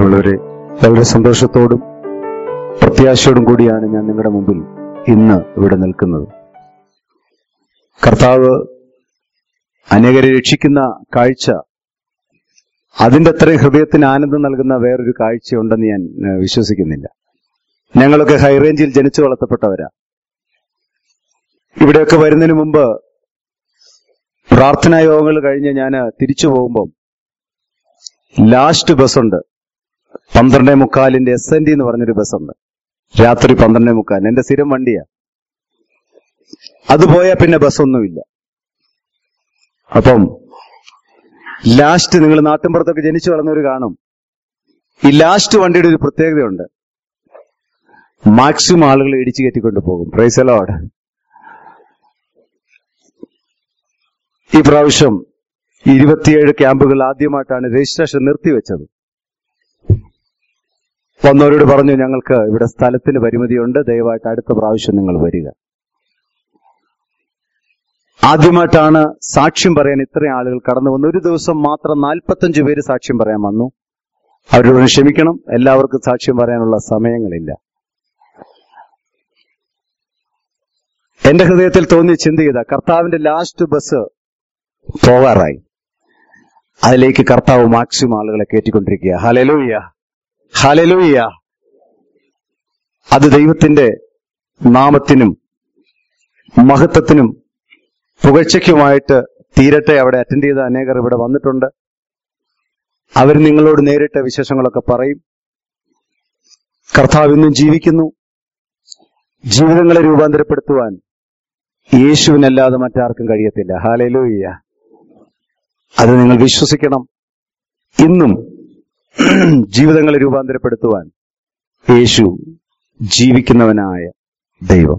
പ്രിയമുള്ളവരെ വളരെ സന്തോഷത്തോടും പ്രത്യാശയോടും കൂടിയാണ് ഞാൻ നിങ്ങളുടെ മുമ്പിൽ ഇന്ന് ഇവിടെ നിൽക്കുന്നത് കർത്താവ് അനേകരെ രക്ഷിക്കുന്ന കാഴ്ച അതിന്റെ അത്രയും ഹൃദയത്തിന് ആനന്ദം നൽകുന്ന വേറൊരു കാഴ്ചയുണ്ടെന്ന് ഞാൻ ഏഹ്, വിശ്വസിക്കുന്നില്ല ഞങ്ങളൊക്കെ ഹൈറേഞ്ചിൽ ജനിച്ചു വളർത്തപ്പെട്ടവരാ ഇവിടെയൊക്കെ വരുന്നതിന് മുമ്പ് പ്രാർത്ഥനാ യോഗങ്ങൾ കഴിഞ്ഞ് ഞാൻ തിരിച്ചു പോകുമ്പം ലാസ്റ്റ് ബസ്സുണ്ട് പന്ത്രണ്ടേ മുക്കാലിന്റെ എസ് എൻ ഡി എന്ന് പറഞ്ഞൊരു ബസ്സുണ്ട് രാത്രി പന്ത്രണ്ടേ മുക്കാൽ എന്റെ സ്ഥിരം വണ്ടിയാ അത് പോയാൽ പിന്നെ ബസ്സൊന്നുമില്ല അപ്പം ലാസ്റ്റ് നിങ്ങൾ നാട്ടിൻപുറത്തൊക്കെ ജനിച്ചു വളർന്നവർ കാണും ഈ ലാസ്റ്റ് വണ്ടിയുടെ ഒരു പ്രത്യേകതയുണ്ട് മാക്സിമം ആളുകൾ ഇടിച്ചു കയറ്റിക്കൊണ്ട് പോകും പ്രൈസലോട് ഈ പ്രാവശ്യം ഇരുപത്തിയേഴ് ക്യാമ്പുകൾ ആദ്യമായിട്ടാണ് രജിസ്ട്രേഷൻ നിർത്തിവെച്ചത് വന്നവരോട് പറഞ്ഞു ഞങ്ങൾക്ക് ഇവിടെ സ്ഥലത്തിന് പരിമിതിയുണ്ട് ദയവായിട്ട് അടുത്ത പ്രാവശ്യം നിങ്ങൾ വരിക ആദ്യമായിട്ടാണ് സാക്ഷ്യം പറയാൻ ഇത്രയും ആളുകൾ കടന്നു വന്നു ഒരു ദിവസം മാത്രം നാൽപ്പത്തഞ്ച് പേര് സാക്ഷ്യം പറയാൻ വന്നു അവരോട് ക്ഷമിക്കണം എല്ലാവർക്കും സാക്ഷ്യം പറയാനുള്ള സമയങ്ങളില്ല എന്റെ ഹൃദയത്തിൽ തോന്നിയ ചിന്ത ചെയ്ത കർത്താവിന്റെ ലാസ്റ്റ് ബസ് പോകാറായി അതിലേക്ക് കർത്താവ് മാക്സിമം ആളുകളെ കയറ്റിക്കൊണ്ടിരിക്കുക ഹലലൂയ്യ ഹലലൂയ്യ അത് ദൈവത്തിന്റെ നാമത്തിനും മഹത്വത്തിനും പുകഴ്ചയ്ക്കുമായിട്ട് തീരട്ടെ അവിടെ അറ്റൻഡ് ചെയ്ത അനേകർ ഇവിടെ വന്നിട്ടുണ്ട് അവർ നിങ്ങളോട് നേരിട്ട വിശേഷങ്ങളൊക്കെ പറയും കർത്താവ് ഇന്നും ജീവിക്കുന്നു ജീവിതങ്ങളെ രൂപാന്തരപ്പെടുത്തുവാൻ യേശുവിനല്ലാതെ മറ്റാർക്കും കഴിയത്തില്ല ഹാലലൂയ്യ അത് നിങ്ങൾ വിശ്വസിക്കണം ഇന്നും ജീവിതങ്ങളെ രൂപാന്തരപ്പെടുത്തുവാൻ യേശു ജീവിക്കുന്നവനായ ദൈവം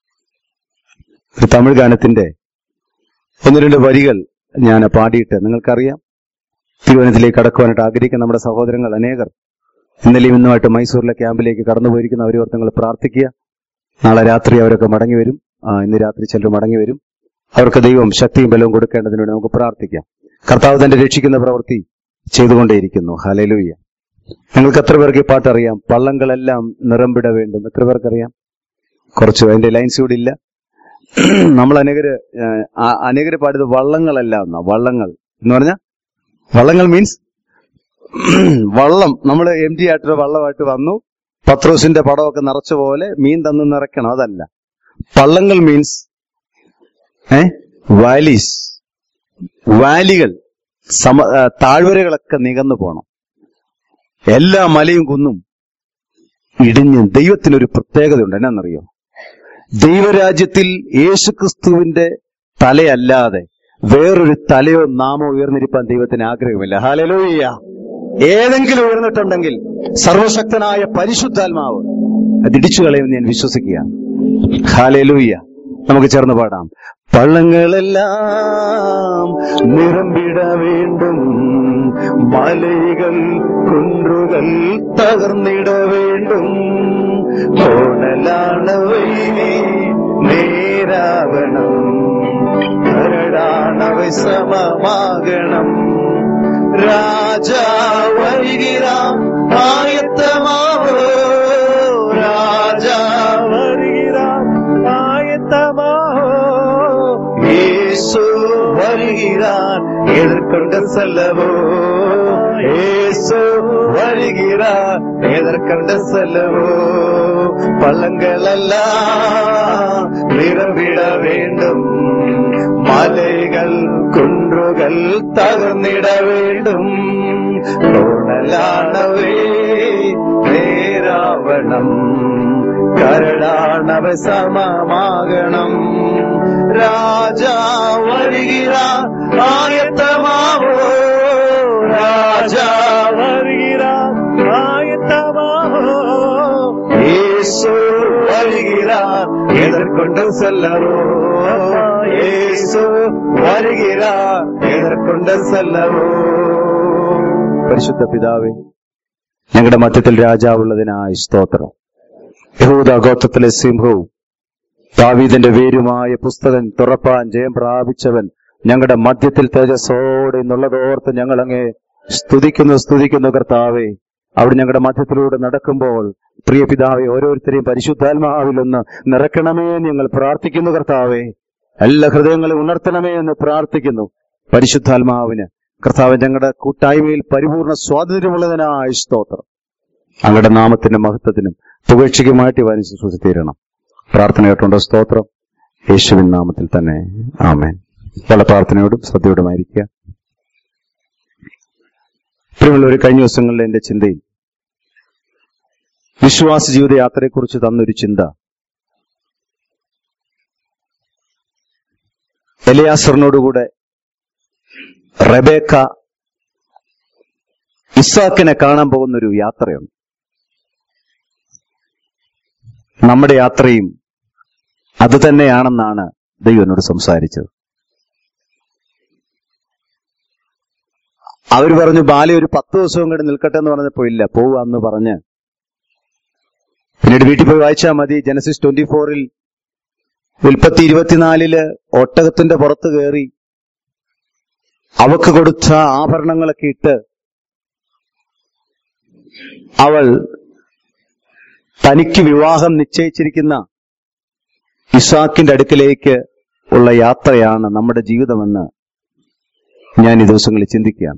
ഒരു തമിഴ് ഗാനത്തിന്റെ ഒന്ന് രണ്ട് വരികൾ ഞാൻ പാടിയിട്ട് നിങ്ങൾക്കറിയാം തിരുവനന്തപുരത്തിലേക്ക് കടക്കുവാനായിട്ട് ആഗ്രഹിക്കുന്ന നമ്മുടെ സഹോദരങ്ങൾ അനേകർ ഇന്നലെയും ഇന്നുമായിട്ട് മൈസൂരിലെ ക്യാമ്പിലേക്ക് കടന്നുപോയിരിക്കുന്ന അവരോർത്ത് നിങ്ങൾ പ്രാർത്ഥിക്കുക നാളെ രാത്രി അവരൊക്കെ മടങ്ങി വരും ആ, ഇന്ന് രാത്രി ചിലർ മടങ്ങി വരും അവർക്ക് ദൈവം ശക്തിയും ബലവും കൊടുക്കേണ്ടതിന് വേണ്ടി നമുക്ക് പ്രാർത്ഥിക്കാം കർത്താവ് തന്റെ രക്ഷിക്കുന്ന പ്രവൃത്തി ചെയ്തുകൊണ്ടേയിരിക്കുന്നു ഹലലൂയ്യ നിങ്ങൾക്ക് എത്ര പേർക്ക് ഈ പാട്ട് അറിയാം പള്ളങ്ങളെല്ലാം നിറമ്പിട വേണ്ടും എത്ര പേർക്കറിയാം കുറച്ച് അതിന്റെ ലൈൻസ് കൂടി ഇല്ല നമ്മൾ അനേകര് ഏഹ്, ആ- അനേകര് പാടിയത് വള്ളങ്ങളെല്ലാം എന്നാ വള്ളങ്ങൾ എന്ന് പറഞ്ഞ വള്ളങ്ങൾ മീൻസ് വള്ളം നമ്മൾ എം ടി ആയിട്ടൊരു വള്ളമായിട്ട് വന്നു പത്രോസിന്റെ പടമൊക്കെ നിറച്ച പോലെ മീൻ തന്ന് നിറയ്ക്കണം അതല്ല പള്ളങ്ങൾ മീൻസ് ഏ വാലീസ് വാലികൾ സമ ആ, താഴ്വരകളൊക്കെ നികന്നു പോണം എല്ലാ മലയും കുന്നും ഇടിഞ്ഞ് ദൈവത്തിനൊരു പ്രത്യേകതയുണ്ട് എന്നാന്നറിയോ ദൈവരാജ്യത്തിൽ യേശുക്രിസ്തുവിന്റെ തലയല്ലാതെ വേറൊരു തലയോ നാമോ ഉയർന്നിരിക്കാൻ ദൈവത്തിന് ആഗ്രഹമില്ല ഹാലലൂയ്യ ഏതെങ്കിലും ഉയർന്നിട്ടുണ്ടെങ്കിൽ സർവശക്തനായ പരിശുദ്ധാത്മാവ് അത് ഇടിച്ചു കളയുമെന്ന് ഞാൻ വിശ്വസിക്കുകയാണ് ഹാലലൂയ്യ നമുക്ക് ചേർന്ന് പാടാം പള്ളങ്ങളെല്ലാം നിറമ്പിട വേണ്ടും മലകൾ കുன்றுകൾ തകർന്നിട വേണ്ടും ഓണലാണവൈ നേരാവണം കരടാണവൈ സമമാകണം രാജാ വരുகிறான் ஆயத்தமாவோ ராஜா வருகிறான் ஆயத்தமாவோ இயேசு வருகிறான் எதிர்கொண்டு செல்லவோ இயேசு வருகிறான் எதற்கண்டு செல்லவோ பள்ளங்கள் எல்லாம் நிரம்பிட வேண்டும் மலைகள் குன்றுகள் தகர்ந்திட வேண்டும் கோணலானவே நேராவணம் கரடானவ சமமாகണം രാജാ വരുகிறாൻ ആയത്തമാവോ രാജാ വരുகிறாൻ ആയത്തമാവോ യേശു വരുகிறாൻ എതിർക്കൊണ്ട് செல்லவோ യേശു വരുகிறாൻ എതിർക്കൊണ്ട് செல்லவோ പരിശുദ്ധ പിതാവേ ഞങ്ങളുടെ മധ്യത്തിൽ രാജാവുള്ളതിനായി സ്തോത്രം യഹൂദ ഗോത്രത്തിലെ സിംഹവും ദാവീദിന്റെ വേരുമായ പുസ്തകം തുറപ്പാൻ ജയം പ്രാപിച്ചവൻ ഞങ്ങളുടെ മധ്യത്തിൽ തേജസ്സോടെ എന്നുള്ളതോർത്ത് ഞങ്ങൾ അങ്ങേ സ്തുതിക്കുന്നു സ്തുതിക്കുന്നു കർത്താവേ അവിടെ ഞങ്ങളുടെ മധ്യത്തിലൂടെ നടക്കുമ്പോൾ പ്രിയ പിതാവെ ഓരോരുത്തരെയും പരിശുദ്ധാത്മാവിലൊന്ന് നിറയ്ക്കണമേ എന്ന് ഞങ്ങൾ പ്രാർത്ഥിക്കുന്നു കർത്താവെ എല്ലാ ഹൃദയങ്ങളും ഉണർത്തണമേ എന്ന് പ്രാർത്ഥിക്കുന്നു പരിശുദ്ധാത്മാവിന് കർത്താവ് ഞങ്ങളുടെ കൂട്ടായ്മയിൽ പരിപൂർണ സ്വാതന്ത്ര്യമുള്ളതിനായ സ്തോത്രം അങ്ങയുടെ നാമത്തിന്റെ മഹത്വത്തിനും പുകഴ്ചയ്ക്കുമായിട്ട് വരും ശുശ്രൂഷ തീരണം പ്രാർത്ഥന കേട്ടുണ്ടോ സ്തോത്രം യേശുവിൻ നാമത്തിൽ തന്നെ ആമേൻ പല പ്രാർത്ഥനയോടും ശ്രദ്ധയോടുമായിരിക്കുക പ്രിയമുള്ളവർ കഴിഞ്ഞ ദിവസങ്ങളിൽ എന്റെ ചിന്തയിൽ വിശ്വാസ ജീവിത യാത്രയെക്കുറിച്ച് തന്നൊരു ചിന്ത എലിയാസറിനോടുകൂടെ റബേക്ക ഇസാക്കിനെ കാണാൻ പോകുന്ന ഒരു യാത്രയുണ്ട് നമ്മുടെ യാത്രയും അത് തന്നെയാണെന്നാണ് ദൈവം എന്നോട് സംസാരിച്ചത് അവർ പറഞ്ഞു ബാലി ഒരു പത്ത് ദിവസവും കൂടി നിൽക്കട്ടെ എന്ന് പറഞ്ഞപ്പോ ഇല്ല പോവാന്ന് പറഞ്ഞ് പിന്നീട് വീട്ടിൽ പോയി വായിച്ചാൽ മതി ജനസിസ് ട്വന്റി ഫോറിൽ ഉൽപ്പത്തി ഇരുപത്തിനാലില് ഒട്ടകത്തിന്റെ പുറത്ത് കയറി അവക്ക് കൊടുത്ത ആഭരണങ്ങളൊക്കെ ഇട്ട് അവൾ തനിക്ക് വിവാഹം നിശ്ചയിച്ചിരിക്കുന്ന ഇസാക്കിന്റെ അടുക്കിലേക്ക് ഉള്ള യാത്രയാണ് നമ്മുടെ ജീവിതമെന്ന് ഞാൻ ഈ ദിവസങ്ങളിൽ ചിന്തിക്കുകയാണ്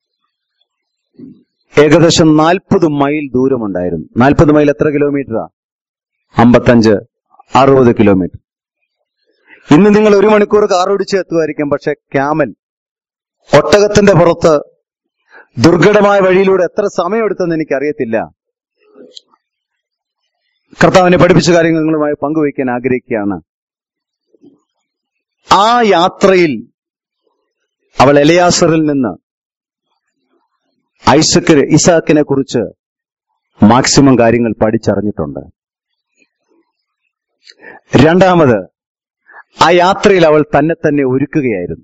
ഏകദേശം നാൽപ്പത് മൈൽ ദൂരമുണ്ടായിരുന്നു നാൽപ്പത് മൈൽ എത്ര കിലോമീറ്ററാ അമ്പത്തഞ്ച് അറുപത് കിലോമീറ്റർ ഇന്ന് നിങ്ങൾ ഒരു മണിക്കൂർ കാർ ഓടിച്ച് എത്തുമായിരിക്കും പക്ഷെ ക്യാമൽ ഒട്ടകത്തിന്റെ പുറത്ത് ദുർഘടമായ വഴിയിലൂടെ എത്ര സമയമെടുത്തെന്ന് എനിക്കറിയത്തില്ല കർത്താവിനെ പഠിപ്പിച്ച കാര്യങ്ങൾ നിങ്ങളുമായി പങ്കുവയ്ക്കാൻ ആഗ്രഹിക്കുകയാണ് ആ യാത്രയിൽ അവൾ എലയാസറിൽ നിന്ന് ഐസക്ക് ഇസാക്കിനെ കുറിച്ച് മാക്സിമം കാര്യങ്ങൾ പഠിച്ചറിഞ്ഞിട്ടുണ്ട് രണ്ടാമത് ആ യാത്രയിൽ അവൾ തന്നെ തന്നെ ഒരുക്കുകയായിരുന്നു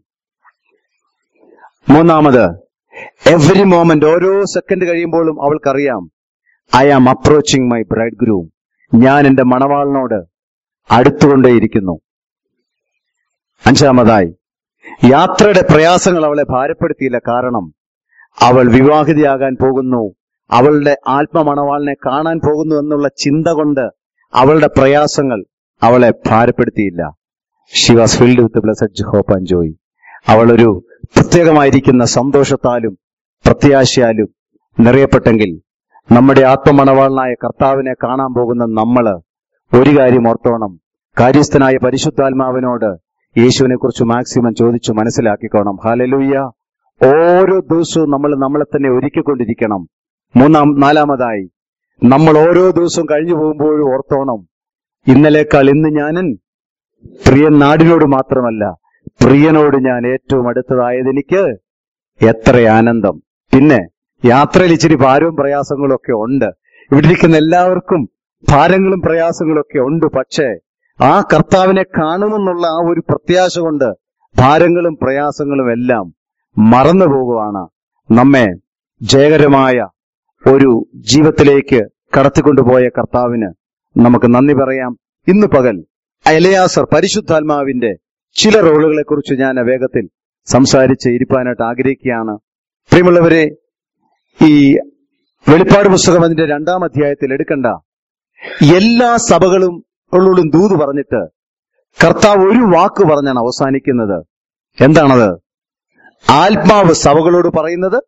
മൂന്നാമത് എവറി മോമെന്റ് ഓരോ സെക്കൻഡ് കഴിയുമ്പോഴും അവൾക്കറിയാം I am approaching my bridegroom ഞാൻ എന്റെ മണവാളിനോട് അടുത്തുകൊണ്ടേയിരിക്കുന്നു അഞ്ചാമതായി യാത്രയുടെ പ്രയാസങ്ങൾ അവളെ ഭാരപ്പെടുത്തിയില്ല കാരണം അവൾ വിവാഹിതയാകാൻ പോകുന്നു അവളുടെ ആത്മമണവാളിനെ കാണാൻ പോകുന്നു എന്നുള്ള ചിന്ത കൊണ്ട് അവളുടെ പ്രയാസങ്ങൾ അവളെ ഭാരപ്പെടുത്തിയില്ല she was filled with blessed hope and joy അവളൊരു പ്രത്യേകമായിരിക്കുന്ന സന്തോഷത്താലും പ്രത്യാശയാലും നിറയപ്പെട്ടെങ്കിൽ നമ്മുടെ ആത്മമണവാളനായ കർത്താവിനെ കാണാൻ പോകുന്ന നമ്മള് ഒരു കാര്യം ഓർത്തോണം കാര്യസ്ഥനായ പരിശുദ്ധാത്മാവിനോട് യേശുവിനെ കുറിച്ച് മാക്സിമം ചോദിച്ചു മനസ്സിലാക്കിക്കോണം ഹാലലൂയ്യ ഓരോ ദിവസവും നമ്മൾ നമ്മളെ തന്നെ ഒരുക്കിക്കൊണ്ടിരിക്കണം മൂന്നാം നാലാമതായി നമ്മൾ ഓരോ ദിവസവും കഴിഞ്ഞു പോകുമ്പോഴും ഓർത്തോണം ഇന്നലേക്കാൾ ഇന്ന് ഞാനൻ പ്രിയൻ നാടിനോട് മാത്രമല്ല പ്രിയനോട് ഞാൻ ഏറ്റവും അടുത്തതായത് എനിക്ക് എത്ര ആനന്ദം പിന്നെ യാത്രയിൽ ഇച്ചിരി ഭാരവും പ്രയാസങ്ങളും ഒക്കെ ഉണ്ട് ഇവിടെ ഇരിക്കുന്ന എല്ലാവർക്കും ഭാരങ്ങളും പ്രയാസങ്ങളും ഒക്കെ ഉണ്ട് പക്ഷേ ആ കർത്താവിനെ കാണുമെന്നുള്ള ആ ഒരു പ്രത്യാശ കൊണ്ട് ഭാരങ്ങളും പ്രയാസങ്ങളും എല്ലാം മറന്നു പോകുവാണ് നമ്മെ ജയകരമായ ഒരു ജീവിതത്തിലേക്ക് കടത്തിക്കൊണ്ടുപോയ കർത്താവിന് നമുക്ക് നന്ദി പറയാം ഇന്ന് പകൽ എലയാസർ പരിശുദ്ധാത്മാവിന്റെ ചില റോളുകളെ കുറിച്ച് ഞാൻ വേഗത്തിൽ സംസാരിച്ച് ഇരിപ്പാനായിട്ട് ആഗ്രഹിക്കുകയാണ് പ്രിയമുള്ളവരെ ഈ വെളിപ്പാട് പുസ്തകം അതിന്റെ രണ്ടാം അധ്യായത്തിൽ എടുക്കണ്ട എല്ലാ സഭകളും ഉള്ളോടും ദൂത് പറഞ്ഞിട്ട് കർത്താവ് ഒരു വാക്ക് പറഞ്ഞാണ് അവസാനിക്കുന്നത് എന്താണത് ആത്മാവ് സഭകളോട് പറയുന്നത്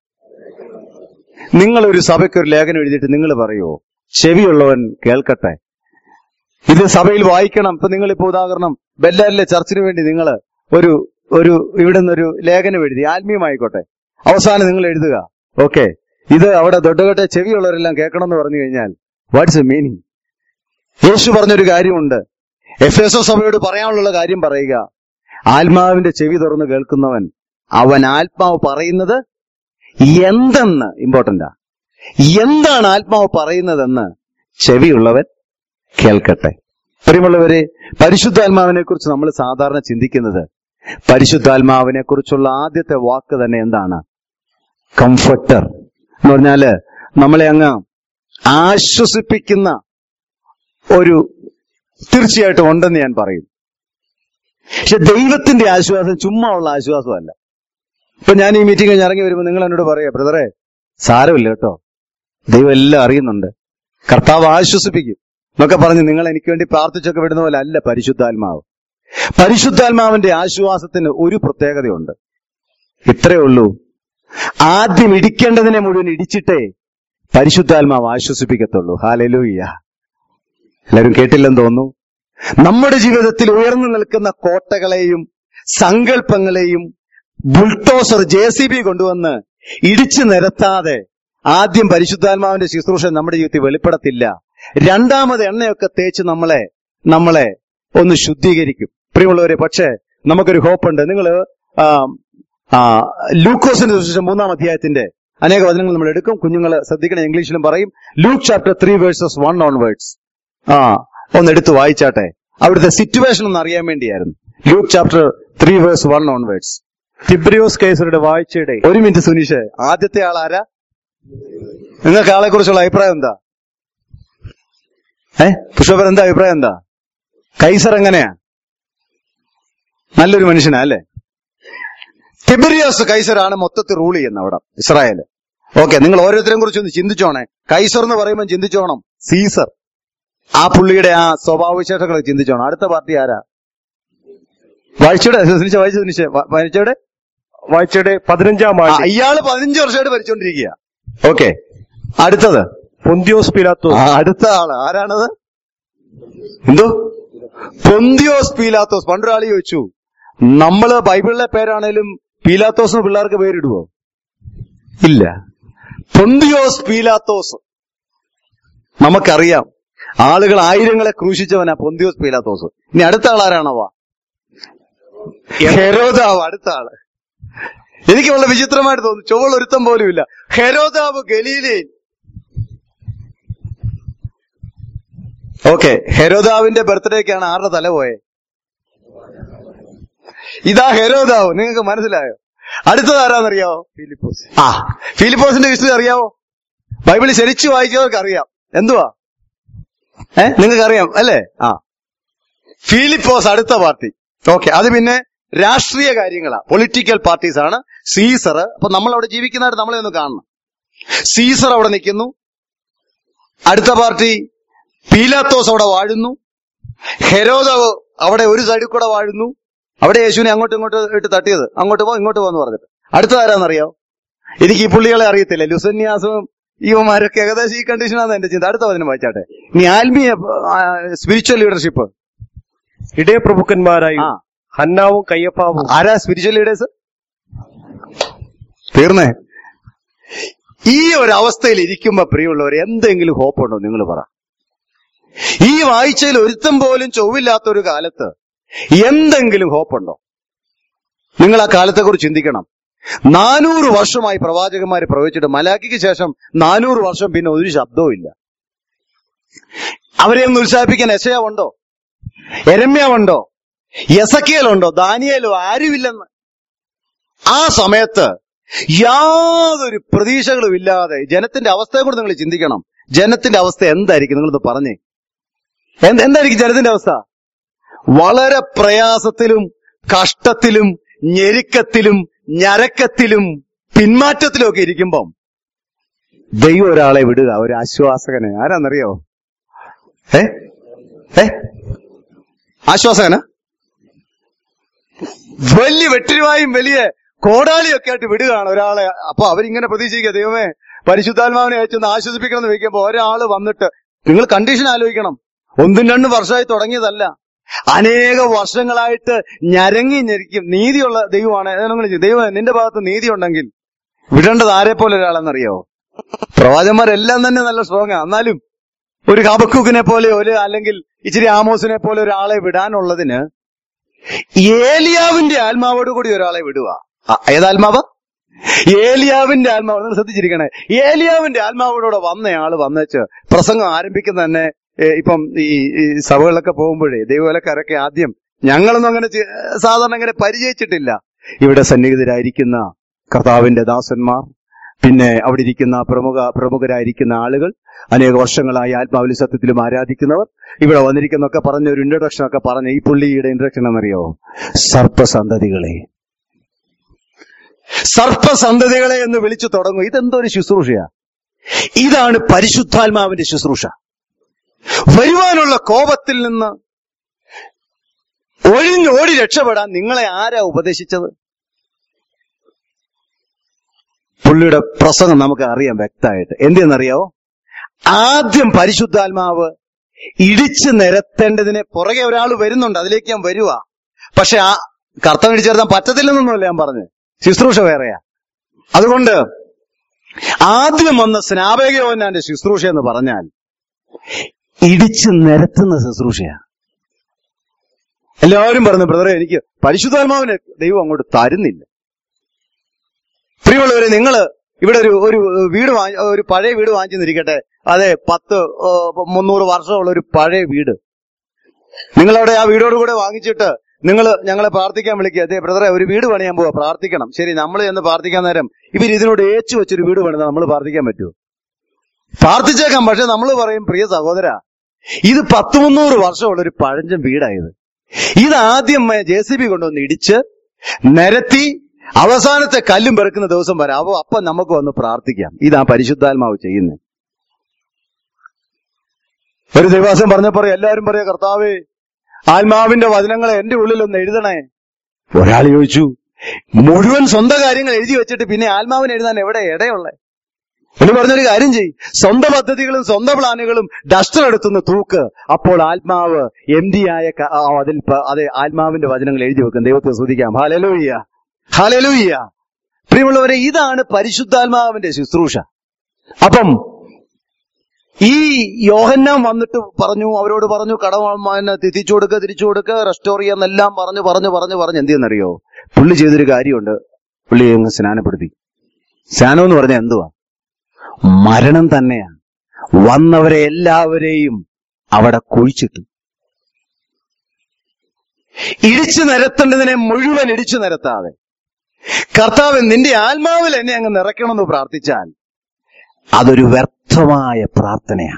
നിങ്ങൾ ഒരു സഭയ്ക്ക് ഒരു ലേഖനം എഴുതിയിട്ട് നിങ്ങൾ പറയുമോ ചെവിയുള്ളവൻ കേൾക്കട്ടെ ഇത് സഭയിൽ വായിക്കണം ഇപ്പൊ നിങ്ങൾ ഇപ്പൊ ഉദാഹരണം ബെല്ലാരിലെ ചർച്ചിന് വേണ്ടി നിങ്ങൾ ഒരു ഒരു ഇവിടെ നിന്നൊരു ലേഖനം എഴുതി ആത്മീയമായിക്കോട്ടെ അവസാനം നിങ്ങൾ എഴുതുക ഓക്കെ ഇത് അവിടെ ദൊഡ്ഡകട്ടെ ചെവിയുള്ളവരെല്ലാം കേൾക്കണം എന്ന് പറഞ്ഞു കഴിഞ്ഞാൽ വാട്ട്സ് എ മീനിങ് യേശു പറഞ്ഞൊരു കാര്യമുണ്ട് എഫ് എസ് ഒ സഭയോട് പറയാനുള്ള കാര്യം പറയുക ആത്മാവിന്റെ ചെവി തുറന്ന് കേൾക്കുന്നവൻ അവൻ ആത്മാവ് പറയുന്നത് എന്തെന്ന് ഇമ്പോർട്ടന്റാ എന്താണ് ആത്മാവ് പറയുന്നതെന്ന് ചെവിയുള്ളവൻ കേൾക്കട്ടെ പ്രിയമുള്ളവരെ പരിശുദ്ധാത്മാവിനെ കുറിച്ച് നമ്മൾ സാധാരണ ചിന്തിക്കുന്നത് പരിശുദ്ധാത്മാവിനെ കുറിച്ചുള്ള ആദ്യത്തെ വാക്ക് തന്നെ എന്താണ് കംഫർട്ടർ എന്ന് പറഞ്ഞാല് നമ്മളെ അങ്ങ് ആശ്വസിപ്പിക്കുന്ന ഒരു തീർച്ചയായിട്ടും ഉണ്ടെന്ന് ഞാൻ പറയും പക്ഷെ ദൈവത്തിന്റെ ആശ്വാസം ചുമ്മാ ഉള്ള ആശ്വാസമല്ല ഇപ്പൊ ഞാൻ ഈ മീറ്റിംഗ് കഴിഞ്ഞ് ഇറങ്ങി വരുമ്പോൾ നിങ്ങൾ എന്നോട് പറയാ ബ്രദറെ സാരമില്ല കേട്ടോ ദൈവം എല്ലാം അറിയുന്നുണ്ട് കർത്താവ് ആശ്വസിപ്പിക്കും എന്നൊക്കെ പറഞ്ഞ് നിങ്ങൾ എനിക്ക് വേണ്ടി പ്രാർത്ഥിച്ചൊക്കെ വിടുന്ന പോലെ അല്ല പരിശുദ്ധാത്മാവ് പരിശുദ്ധാത്മാവിന്റെ ആശ്വാസത്തിന് ഒരു പ്രത്യേകതയുണ്ട് ഇത്രയേ ഉള്ളൂ ആദ്യം ഇടിക്കേണ്ടതിനെ മുഴുവൻ ഇടിച്ചിട്ടേ പരിശുദ്ധാത്മാവ് ആശ്വസിപ്പിക്കത്തുള്ളൂ ഹാലലൂയ്യ എല്ലാവരും കേട്ടില്ലെന്ന് തോന്നുന്നു നമ്മുടെ ജീവിതത്തിൽ ഉയർന്നു നിൽക്കുന്ന കോട്ടകളെയും സങ്കല്പങ്ങളെയും ബുൾട്ടോസർ ജെ സി ബി കൊണ്ടുവന്ന് ഇടിച്ചു നിരത്താതെ ആദ്യം പരിശുദ്ധാത്മാവിന്റെ ശുശ്രൂഷ നമ്മുടെ ജീവിതത്തിൽ വെളിപ്പെടത്തില്ല രണ്ടാമത് എണ്ണയൊക്കെ തേച്ച് നമ്മളെ നമ്മളെ ഒന്ന് ശുദ്ധീകരിക്കും പ്രിയമുള്ളവരെ പക്ഷേ നമുക്കൊരു ഹോപ്പുണ്ട് നിങ്ങൾ ലൂക്കോസിന്റെ സുവിശേഷം മൂന്നാം അധ്യായത്തിന്റെ അനേക വചനങ്ങൾ നമ്മൾ എടുക്കും കുഞ്ഞുങ്ങൾ ശ്രദ്ധിക്കണം ഇംഗ്ലീഷിലും പറയും Luke chapter three verses one onwards ആ ഒന്ന് എടുത്ത് വായിച്ചാട്ടെ അവിടുത്തെ സിറ്റുവേഷൻ ഒന്ന് അറിയാൻ വേണ്ടിയായിരുന്നു Luke chapter three verse one onwards തിബ്രിയോസ് കൈസറുടെ വാഴ്ചയുടെ ഒരു മിനിറ്റ് സുനീഷ് ആദ്യത്തെ ആൾ ആരാ നിങ്ങൾക്ക് ആളെ കുറിച്ചുള്ള അഭിപ്രായം എന്താ ഏ പുഷ്പൻ എന്താ അഭിപ്രായം എന്താ കൈസർ എങ്ങനെയാ നല്ലൊരു മനുഷ്യനാ അല്ലേ തിബിരിയോസ് കൈസറാണ് മൊത്തത്തിൽ റൂൾ ചെയ്യുന്നത് അവിടെ ഇസ്രായേല് ഓക്കെ നിങ്ങൾ ഓരോരുത്തരെയും കുറിച്ച് ഒന്ന് ചിന്തിച്ചോണേ കൈസർ എന്ന് പറയുമ്പോൾ ചിന്തിച്ചോണം സീസർ ആ പുള്ളിയുടെ ആ സ്വഭാവവിശേഷങ്ങൾ ചിന്തിച്ചോണം അടുത്ത പാർട്ടി ആരാ വായിച്ചയുടെ സുനിച്ച വായിച്ചു സുനിച്ച വായിച്ചയുടെ വാഴ്ചയുടെ പതിനഞ്ചാം ആ, ആണ്ട് ഇയാള് പതിനഞ്ച് വർഷമായിട്ട് ഭരിച്ചോണ്ടിരിക്കുക ഓക്കെ അടുത്തത് പൊന്തിയോസ് ആ, പിലാത്തോസ് അടുത്ത ആള് ആരാണത് എന്തോ പൊന്തിയോസ് പീലാത്തോസ് പണ്ടൊരാൾ ചോദിച്ചു നമ്മള് ബൈബിളിലെ പേരാണേലും പീലാത്തോസ് എന്ന് പിള്ളേർക്ക് പേരിടുവോ ഇല്ല പൊന്തിയോസ് പീലാത്തോസ് നമുക്കറിയാം ആളുകൾ ആയിരങ്ങളെ ക്രൂശിച്ചവനാ പൊന്തിയോസ് പീലാത്തോസ് ഇനി അടുത്ത ആൾ ആരാണവാ ഹെരോദാവ് അടുത്ത ആള് എനിക്ക് വളരെ വിചിത്രമായിട്ട് തോന്നുന്നു ചുവൾ ഒരുത്തം പോലും ഇല്ല ഹെരോദാവ് ഗലീലയിൽ ഓക്കെ ഹെരോദാവിന്റെ ബർത്ത്ഡേക്കാണ് ആരുടെ തല പോയെ ഇതാ ഹെരോദാവ് നിങ്ങൾക്ക് മനസ്സിലായോ അടുത്തത് ആരാന്നറിയാവോ ഫിലിപ്പോസ് ആ ഫിലിപ്പോസിന്റെ ഹിസ്റ്ററി അറിയാവോ ബൈബിളിൽ ശരിച്ചു വായിച്ചവർക്ക് അറിയാം എന്തുവാ ഏ നിങ്ങൾക്ക് അറിയാം അല്ലേ ആ ഫിലിപ്പോസ് അടുത്ത പാർട്ടി ഓക്കെ അത് പിന്നെ രാഷ്ട്രീയ കാര്യങ്ങളാ പൊളിറ്റിക്കൽ പാർട്ടീസ് ആണ് സീസർ അപ്പൊ നമ്മൾ അവിടെ ജീവിക്കുന്നതായിട്ട് നമ്മളെ ഒന്ന് കാണണം സീസർ അവിടെ നിൽക്കുന്നു അടുത്ത പാർട്ടി പീലാത്തോസ് അവിടെ വാഴുന്നു ഹെരോദവ് അവിടെ ഒരു സൈഡിൽ കൂടെ വാഴുന്നു അവിടെ യേശുവിനെ അങ്ങോട്ടും ഇങ്ങോട്ടും ഇട്ട് തട്ടിയത് അങ്ങോട്ട് പോ ഇങ്ങോട്ട് പോകുന്നു പറഞ്ഞിട്ട് അടുത്ത ആരാന്നറിയോ എനിക്ക് ഈ പുള്ളികളെ അറിയത്തില്ല ലുസന്യാസവും യുവമാരൊക്കെ ഏകദേശം ഈ കണ്ടീഷനാണ് എന്റെ ചിന്ത അടുത്ത പതിനും വായിച്ചാട്ടെ ഇനി ആത്മീയ സ്പിരിച്വൽ ലീഡർഷിപ്പ് ഇടയപ്രഭുക്കന്മാരായി ആ ഹന്നാവും കയ്യപ്പാവും ആരാ സ്പിരിച്വൽ ലീഡേഴ്സ് തീർന്നേ ഈ ഒരു അവസ്ഥയിൽ ഇരിക്കുമ്പോ പ്രിയമുള്ളവർ എന്തെങ്കിലും ഹോപ്പുണ്ടോ നിങ്ങൾ പറ ഈ വായിച്ചതിൽ ഒരുത്തം പോലും ചൊവ്വില്ലാത്ത ഒരു കാലത്ത് എന്തെങ്കിലും ഹോപ്പുണ്ടോ നിങ്ങൾ ആ കാലത്തെക്കുറിച്ച് ചിന്തിക്കണം നാനൂറ് വർഷമായി പ്രവാചകന്മാര് പ്രവചിച്ചിട്ട് മലാക്കിക്ക് ശേഷം നാനൂറ് വർഷം പിന്നെ ഒരു ശബ്ദവും ഇല്ല അവരെ ഒന്ന് ഉത്സാഹിപ്പിക്കാൻ എസയാവുണ്ടോ എരമ്യാവുണ്ടോ യസക്കിയലുണ്ടോ ദാനിയേലോ ആരുമില്ലെന്ന് ആ സമയത്ത് യാതൊരു പ്രതീക്ഷകളും ഇല്ലാതെ ജനത്തിന്റെ അവസ്ഥയെ കൂടെ നിങ്ങൾ ചിന്തിക്കണം ജനത്തിന്റെ അവസ്ഥ എന്തായിരിക്കും നിങ്ങളൊന്ന് പറഞ്ഞേ എന്ത് എന്തായിരിക്കും ജനത്തിന്റെ അവസ്ഥ വളരെ പ്രയാസത്തിലും കഷ്ടത്തിലും ഞെരുക്കത്തിലും ഞരക്കത്തിലും പിന്മാറ്റത്തിലും ഒക്കെ ഇരിക്കുമ്പം ദൈവം ഒരാളെ വിടുക ഒരു ആശ്വാസകനെ ആരാന്നറിയോ ഏ ഏ ആശ്വാസകന വലിയ വെട്ടിരുവായും വലിയ കോടാലിയൊക്കെ ആയിട്ട് വിടുകയാണ് ഒരാളെ അപ്പൊ അവരിങ്ങനെ പ്രതീക്ഷിക്കുക ദൈവമേ പരിശുദ്ധാത്മാവിനെ അയച്ചൊന്ന് ആശ്വസിപ്പിക്കണം എന്ന് വെക്കുമ്പോ ഒരാള് വന്നിട്ട് നിങ്ങൾ കണ്ടീഷൻ ആലോചിക്കണം ഒന്നും രണ്ടും വർഷമായി തുടങ്ങിയതല്ല അനേക വർഷങ്ങളായിട്ട് ഞരങ്ങി ഞെരിക്കും നീതിയുള്ള ദൈവമാണ് നിങ്ങൾ ദൈവം നിന്റെ ഭാഗത്ത് നീതി ഉണ്ടെങ്കിൽ വിടേണ്ടത് ആരെ പോലെ ഒരാളെന്നറിയോ പ്രവാചന്മാരെല്ലാം തന്നെ നല്ല സ്ട്രോങ് എന്നാലും ഒരു ഹബക്കൂക്കിനെ പോലെ ഒരു അല്ലെങ്കിൽ ഇച്ചിരി ആമോസിനെ പോലെ ഒരാളെ വിടാനുള്ളതിന് ഏലിയാവിന്റെ ആത്മാവോട് കൂടി ഒരാളെ വിടുക ആ, ഏതാത്മാവ് ഏലിയാവിന്റെ ആത്മാവ് നിങ്ങൾ ശ്രദ്ധിച്ചിരിക്കണേ ഏലിയാവിന്റെ ആത്മാവോടെ വന്നയാള് വന്നേച്ച് പ്രസംഗം ആരംഭിക്കുന്ന തന്നെ ഏ, ഇപ്പം ഈ ഈ സഭകളിലൊക്കെ പോകുമ്പോഴേ ദൈവവേലക്കാരൊക്കെ ആദ്യം ഞങ്ങളൊന്നും അങ്ങനെ ചെ- സാധാരണ അങ്ങനെ പരിചയിച്ചിട്ടില്ല ഇവിടെ സന്നിഹിതരായിരിക്കുന്ന കർത്താവിന്റെ ദാസന്മാർ പിന്നെ അവിടെ ഇരിക്കുന്ന പ്രമുഖ പ്രമുഖരായിരിക്കുന്ന ആളുകൾ അനേക വർഷങ്ങളായി ആത്മാവിലും സത്യത്തിലും ആരാധിക്കുന്നവർ ഇവിടെ വന്നിരിക്കുന്നൊക്കെ പറഞ്ഞ ഒരു ഇൻട്രൊഡക്ഷൻ ഒക്കെ പറഞ്ഞ ഈ പുള്ളിയുടെ ഇൻട്രൊഡക്ഷൻ എന്നറിയോ സർപ്പസന്തതികളെ സർപ്പസന്തതികളെ എന്ന് വിളിച്ചു തുടങ്ങും ഇതെന്തോ ഒരു ശുശ്രൂഷയാ ഇതാണ് പരിശുദ്ധാത്മാവിന്റെ ശുശ്രൂഷ വരുവാനുള്ള കോപത്തിൽ നിന്ന് ഒഴിഞ്ഞോടി രക്ഷപ്പെടാൻ നിങ്ങളെ ആരാ ഉപദേശിച്ചത് പുള്ളിയുടെ പ്രസംഗം നമുക്ക് അറിയാം വ്യക്തമായിട്ട് എന്തെന്നറിയാവോ ആദ്യം പരിശുദ്ധാത്മാവ് ഇടിച്ചു നിരത്തേണ്ടതിനെ പുറകെ ഒരാൾ വരുന്നുണ്ട് അതിലേക്ക് ഞാൻ വരുക പക്ഷെ ആ കർത്തം ഇടിച്ചു നിരത്താൻ പറ്റത്തില്ലെന്നൊന്നുമല്ല ഞാൻ പറഞ്ഞു ശുശ്രൂഷ വേറെയാ അതുകൊണ്ട് ആദ്യം വന്ന സ്നാപകയോന്നാന്റെ ശുശ്രൂഷ എന്ന് പറഞ്ഞാൽ ഇടിച്ചു നിരത്തുന്ന ശുശ്രൂഷയാ എല്ലാവരും പറഞ്ഞു ബ്രദറെ എനിക്ക് പരിശുദ്ധാത്മാവിനെ ദൈവം അങ്ങോട്ട് തരുന്നില്ല പ്രിയമുള്ളവരെ നിങ്ങള് ഇവിടെ ഒരു ഒരു വീട് വാങ്ങി ഒരു പഴയ വീട് വാങ്ങിച്ചെന്നിരിക്കട്ടെ അതെ പത്ത് ഓ, മുന്നൂറ് വർഷമുള്ള ഒരു പഴയ വീട് നിങ്ങളവിടെ ആ വീടോട് കൂടെ വാങ്ങിച്ചിട്ട് നിങ്ങൾ ഞങ്ങളെ പ്രാർത്ഥിക്കാൻ വിളിക്കുക അതെ ബ്രദറെ ഒരു വീട് പണിയാൻ പോവാ പ്രാർത്ഥിക്കണം ശരി നമ്മൾ എന്ന് പ്രാർത്ഥിക്കാൻ നേരം ഇവർ ഇതിനോട് ഏച്ചു വെച്ചൊരു വീട് പണിതാൽ നമ്മൾ പ്രാർത്ഥിക്കാൻ പറ്റുമോ പ്രാർത്ഥിച്ചേക്കാം പക്ഷെ നമ്മൾ പറയും പ്രിയ സഹോദര ഇത് പത്ത് മുന്നൂറ് വർഷമുള്ള ഒരു പഴഞ്ചൻ വീടായത് ഇത് ആദ്യം ജെ സി ബി കൊണ്ടുവന്ന് ഇടിച്ച് നിരത്തി അവസാനത്തെ കല്ലും പെറുക്കുന്ന ദിവസം വരാം അപ്പൊ അപ്പൊ നമുക്ക് വന്ന് പ്രാർത്ഥിക്കാം ഇതാ പരിശുദ്ധാത്മാവ് ചെയ്യുന്നത് ഒരു ദിവസം പറഞ്ഞപ്പോ എല്ലാവരും പറയാ കർത്താവേ ആത്മാവിന്റെ വചനങ്ങളെ എന്റെ ഉള്ളിൽ ഒന്ന് എഴുതണേ ഒരാൾ ചോദിച്ചു മുഴുവൻ സ്വന്തം കാര്യങ്ങൾ എഴുതി വെച്ചിട്ട് പിന്നെ ആത്മാവിന് എഴുതാൻ എവിടെ ഇടയുള്ളേ എന്ന് പറഞ്ഞൊരു കാര്യം ചെയ് സ്വന്തം പദ്ധതികളും സ്വന്തം പ്ലാനുകളും ഡസ്റ്റർ എടുത്തുന്ന തൂക്ക് അപ്പോൾ ആത്മാവ് എം ഡി ആയ ക- ആ, അതിൽ പ- അതെ ആത്മാവിന്റെ വചനങ്ങൾ എഴുതി വെക്കും ദൈവത്തെ ശ്രദ്ധിക്കാം ഹാലലൂയ്യ ഹാലലൂയ്യ പ്രിയമുള്ളവരെ ഇതാണ് പരിശുദ്ധാത്മാവിന്റെ ശുശ്രൂഷ അപ്പം ഈ യോഹന്നാൻ വന്നിട്ട് പറഞ്ഞു അവരോട് പറഞ്ഞു കടം തിരിച്ചു കൊടുക്കുക തിരിച്ചു കൊടുക്കുക റെസ്റ്റോർ ചെയ്യാന്നെല്ലാം പറഞ്ഞു പറഞ്ഞു പറഞ്ഞു പറഞ്ഞു എന്ത് ചെയ്യുന്നറിയോ പുള്ളി ചെയ്തൊരു കാര്യമുണ്ട് പുള്ളി അങ്ങ് സ്നാനപ്പെടുത്തി സ്നാനം എന്ന് പറഞ്ഞാൽ എന്തുവാ മരണം തന്നെയാണ് വന്നവരെ എല്ലാവരെയും അവിടെ കുഴിച്ചിട്ടു ഇടിച്ചു നിരത്തേണ്ടതിനെ മുഴുവൻ ഇടിച്ചു നിരത്താതെ കർത്താവ് നിന്റെ ആത്മാവിൽ എന്നെ അങ്ങ് നിറയ്ക്കണമെന്ന് പ്രാർത്ഥിച്ചാൽ അതൊരു വ്യർത്ഥമായ പ്രാർത്ഥനയാണ്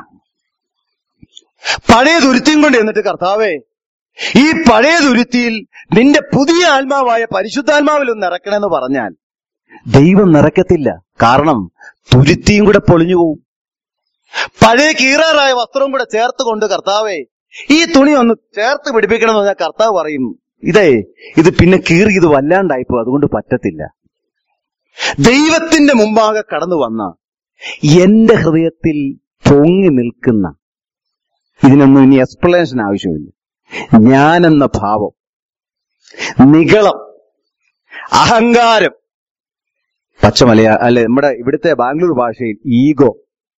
പഴയ ദുരിത്യം കൊണ്ട് എന്നിട്ട് കർത്താവേ ഈ പഴയ ദുരിത്തിയിൽ നിന്റെ പുതിയ ആത്മാവായ പരിശുദ്ധാത്മാവിൽ ഒന്ന് നിറക്കണമെന്ന് പറഞ്ഞാൽ ദൈവം നിറയ്ക്കത്തില്ല കാരണം തുരുത്തിയും കൂടെ പൊളിഞ്ഞു പോവും പഴയ കീറാറായ വസ്ത്രവും കൂടെ ചേർത്ത് കൊണ്ട് കർത്താവേ ഈ തുണി ഒന്ന് ചേർത്ത് പിടിപ്പിക്കണമെന്ന് പറഞ്ഞാൽ കർത്താവ് പറയും ഇതേ ഇത് പിന്നെ കീറി ഇത് വല്ലാണ്ടായിപ്പോ അതുകൊണ്ട് പറ്റത്തില്ല ദൈവത്തിന്റെ മുമ്പാകെ കടന്നു വന്ന എന്റെ ഹൃദയത്തിൽ പൊങ്ങി നിൽക്കുന്ന ഇതിനൊന്നും ഇനി എക്സ്പ്ലനേഷൻ ആവശ്യമില്ല ഞാനെന്ന ഭാവം നികളം അഹങ്കാരം പച്ചമലയ അല്ലെ നമ്മുടെ ഇവിടുത്തെ ബാംഗ്ലൂർ ഭാഷയിൽ ഈഗോ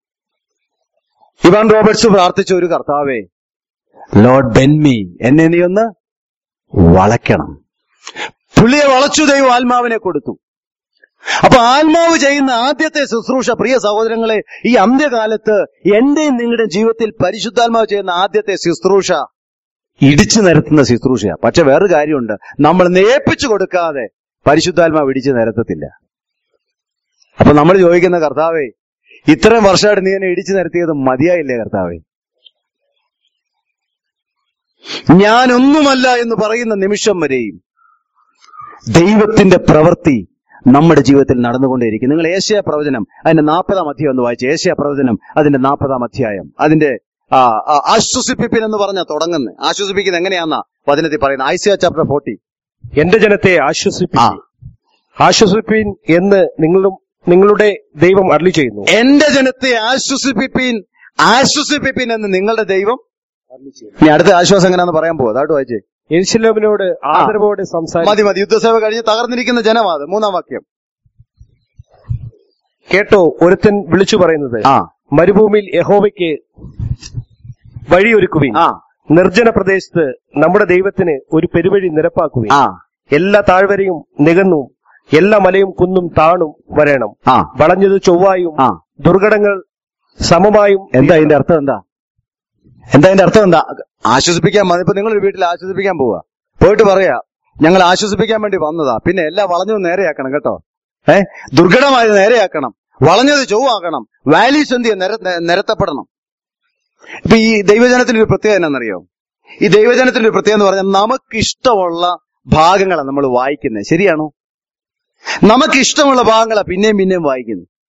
ഇവാൻ റോബർട്സ് പ്രാർത്ഥിച്ച ഒരു കർത്താവേ ലോർഡ് ബെൻമി എന്നെ നീ ഒന്ന് വളയ്ക്കണം പുള്ളിയെ വളച്ചു ദൈവം ആത്മാവിനെ കൊടുത്തു അപ്പൊ ആത്മാവ് ചെയ്യുന്ന ആദ്യത്തെ ശുശ്രൂഷ പ്രിയ സഹോദരങ്ങളെ ഈ അന്ത്യകാലത്ത് എന്റെയും നിങ്ങളുടെ ജീവിതത്തിൽ പരിശുദ്ധാത്മാവ് ചെയ്യുന്ന ആദ്യത്തെ ശുശ്രൂഷ ഇടിച്ചു നിരത്തുന്ന ശുശ്രൂഷ പക്ഷെ വേറൊരു കാര്യമുണ്ട് നമ്മൾ നേപ്പിച്ചു കൊടുക്കാതെ പരിശുദ്ധാത്മാവ് ഇടിച്ചു നിരത്തത്തില്ല അപ്പൊ നമ്മൾ ചോദിക്കുന്ന കർത്താവേ ഇത്രയും വർഷമായിട്ട് നീ എന്നെ ഇടിച്ചു നിരത്തിയത് മതിയായില്ലേ കർത്താവേ ഞാനൊന്നുമല്ല എന്ന് പറയുന്ന നിമിഷം വരെയും ദൈവത്തിന്റെ പ്രവൃത്തി നമ്മുടെ ജീവിതത്തിൽ നടന്നുകൊണ്ടേയിരിക്കും നിങ്ങൾ ഏഷ്യ പ്രവചനം അതിന്റെ നാൽപ്പതാം അധ്യായം ഒന്ന് വായിച്ചു ഏഷ്യ പ്രവചനം അതിന്റെ നാൽപ്പതാം അധ്യായം അതിന്റെ ആ, ആ, ആശ്വസിപ്പിപ്പിൻ എന്ന് പറഞ്ഞ തുടങ്ങുന്നത് ആശ്വസിപ്പിക്കുന്നത് എങ്ങനെയാന്നാ വചനത്തിൽ പറയുന്നത് ഐസിയ ചാപ്റ്റർ ഫോർട്ടി എന്റെ ജനത്തെ ആ ആശ്വസിപ്പിൻ ആശ്വസിപ്പിൻ എന്ന് നിങ്ങളും നിങ്ങളുടെ ദൈവം അരളി ചെയ്യുന്നു എന്റെ ജനത്തെ ആശ്വസിപ്പിപ്പിൻ ആശ്വസിപ്പിപ്പിൻ എന്ന് നിങ്ങളുടെ ദൈവം ഇനി അടുത്ത ആശ്വാസം എങ്ങനെയാന്ന് പറയാൻ പോകും അതായിട്ട് വായിച്ചേ യെരുശലേമിനോട് ആദരവോടെ സംസാരിക്കും മതി മതി യുദ്ധസേവ കഴിഞ്ഞ് തകർന്നിരിക്കുന്ന ജനമാത് മൂന്നാം വാക്യം കേട്ടോ ഒരുത്തൻ വിളിച്ചു പറയുന്നത് ആ മരുഭൂമിയിൽ യഹോവയ്ക്ക് വഴിയൊരുക്കുവിൻ ആ നിർജ്ജന പ്രദേശത്ത് നമ്മുടെ ദൈവത്തിന് ഒരു പെരുവഴി നിരപ്പാക്കുവിൻ ആ എല്ലാ താഴ്വരയും നികന്നും എല്ലാ മലയും കുന്നും താണും വരണം ആ വളഞ്ഞത് ചൊവ്വായും ആ ദുർഘടങ്ങൾ സമമായും എന്താ ഇതിന്റെ അർത്ഥം എന്താ എന്താ ഇതിന്റെ അർത്ഥം എന്താ ആശ്വസിപ്പിക്കാൻ മതി ഇപ്പൊ നിങ്ങൾ ഒരു വീട്ടിൽ ആശ്വസിപ്പിക്കാൻ പോവാ പോയിട്ട് പറയാ ഞങ്ങൾ ആശ്വസിപ്പിക്കാൻ വേണ്ടി വന്നതാ പിന്നെ എല്ലാം വളഞ്ഞത് നേരെയാക്കണം കേട്ടോ ഏ ദുർഘടമായത് നേരെയാക്കണം വളഞ്ഞത് ചൊവ്വാക്കണം വാലീസ് എന്ത് ചെയ്യാൻ നിര- നെ- നിരത്തപ്പെടണം ഇപ്പൊ ഈ ദൈവജനത്തിന്റെ ഒരു പ്രത്യേകത എന്നാണെന്നറിയോ ഈ ദൈവജനത്തിന്റെ ഒരു പ്രത്യേകത എന്ന് പറഞ്ഞാൽ നമുക്കിഷ്ടമുള്ള ഭാഗങ്ങളാണ് നമ്മൾ വായിക്കുന്നത് ശരിയാണോ നമുക്കിഷ്ടമുള്ള ഭാഗങ്ങളാണ് പിന്നെയും പിന്നെയും വായിക്കുന്നത്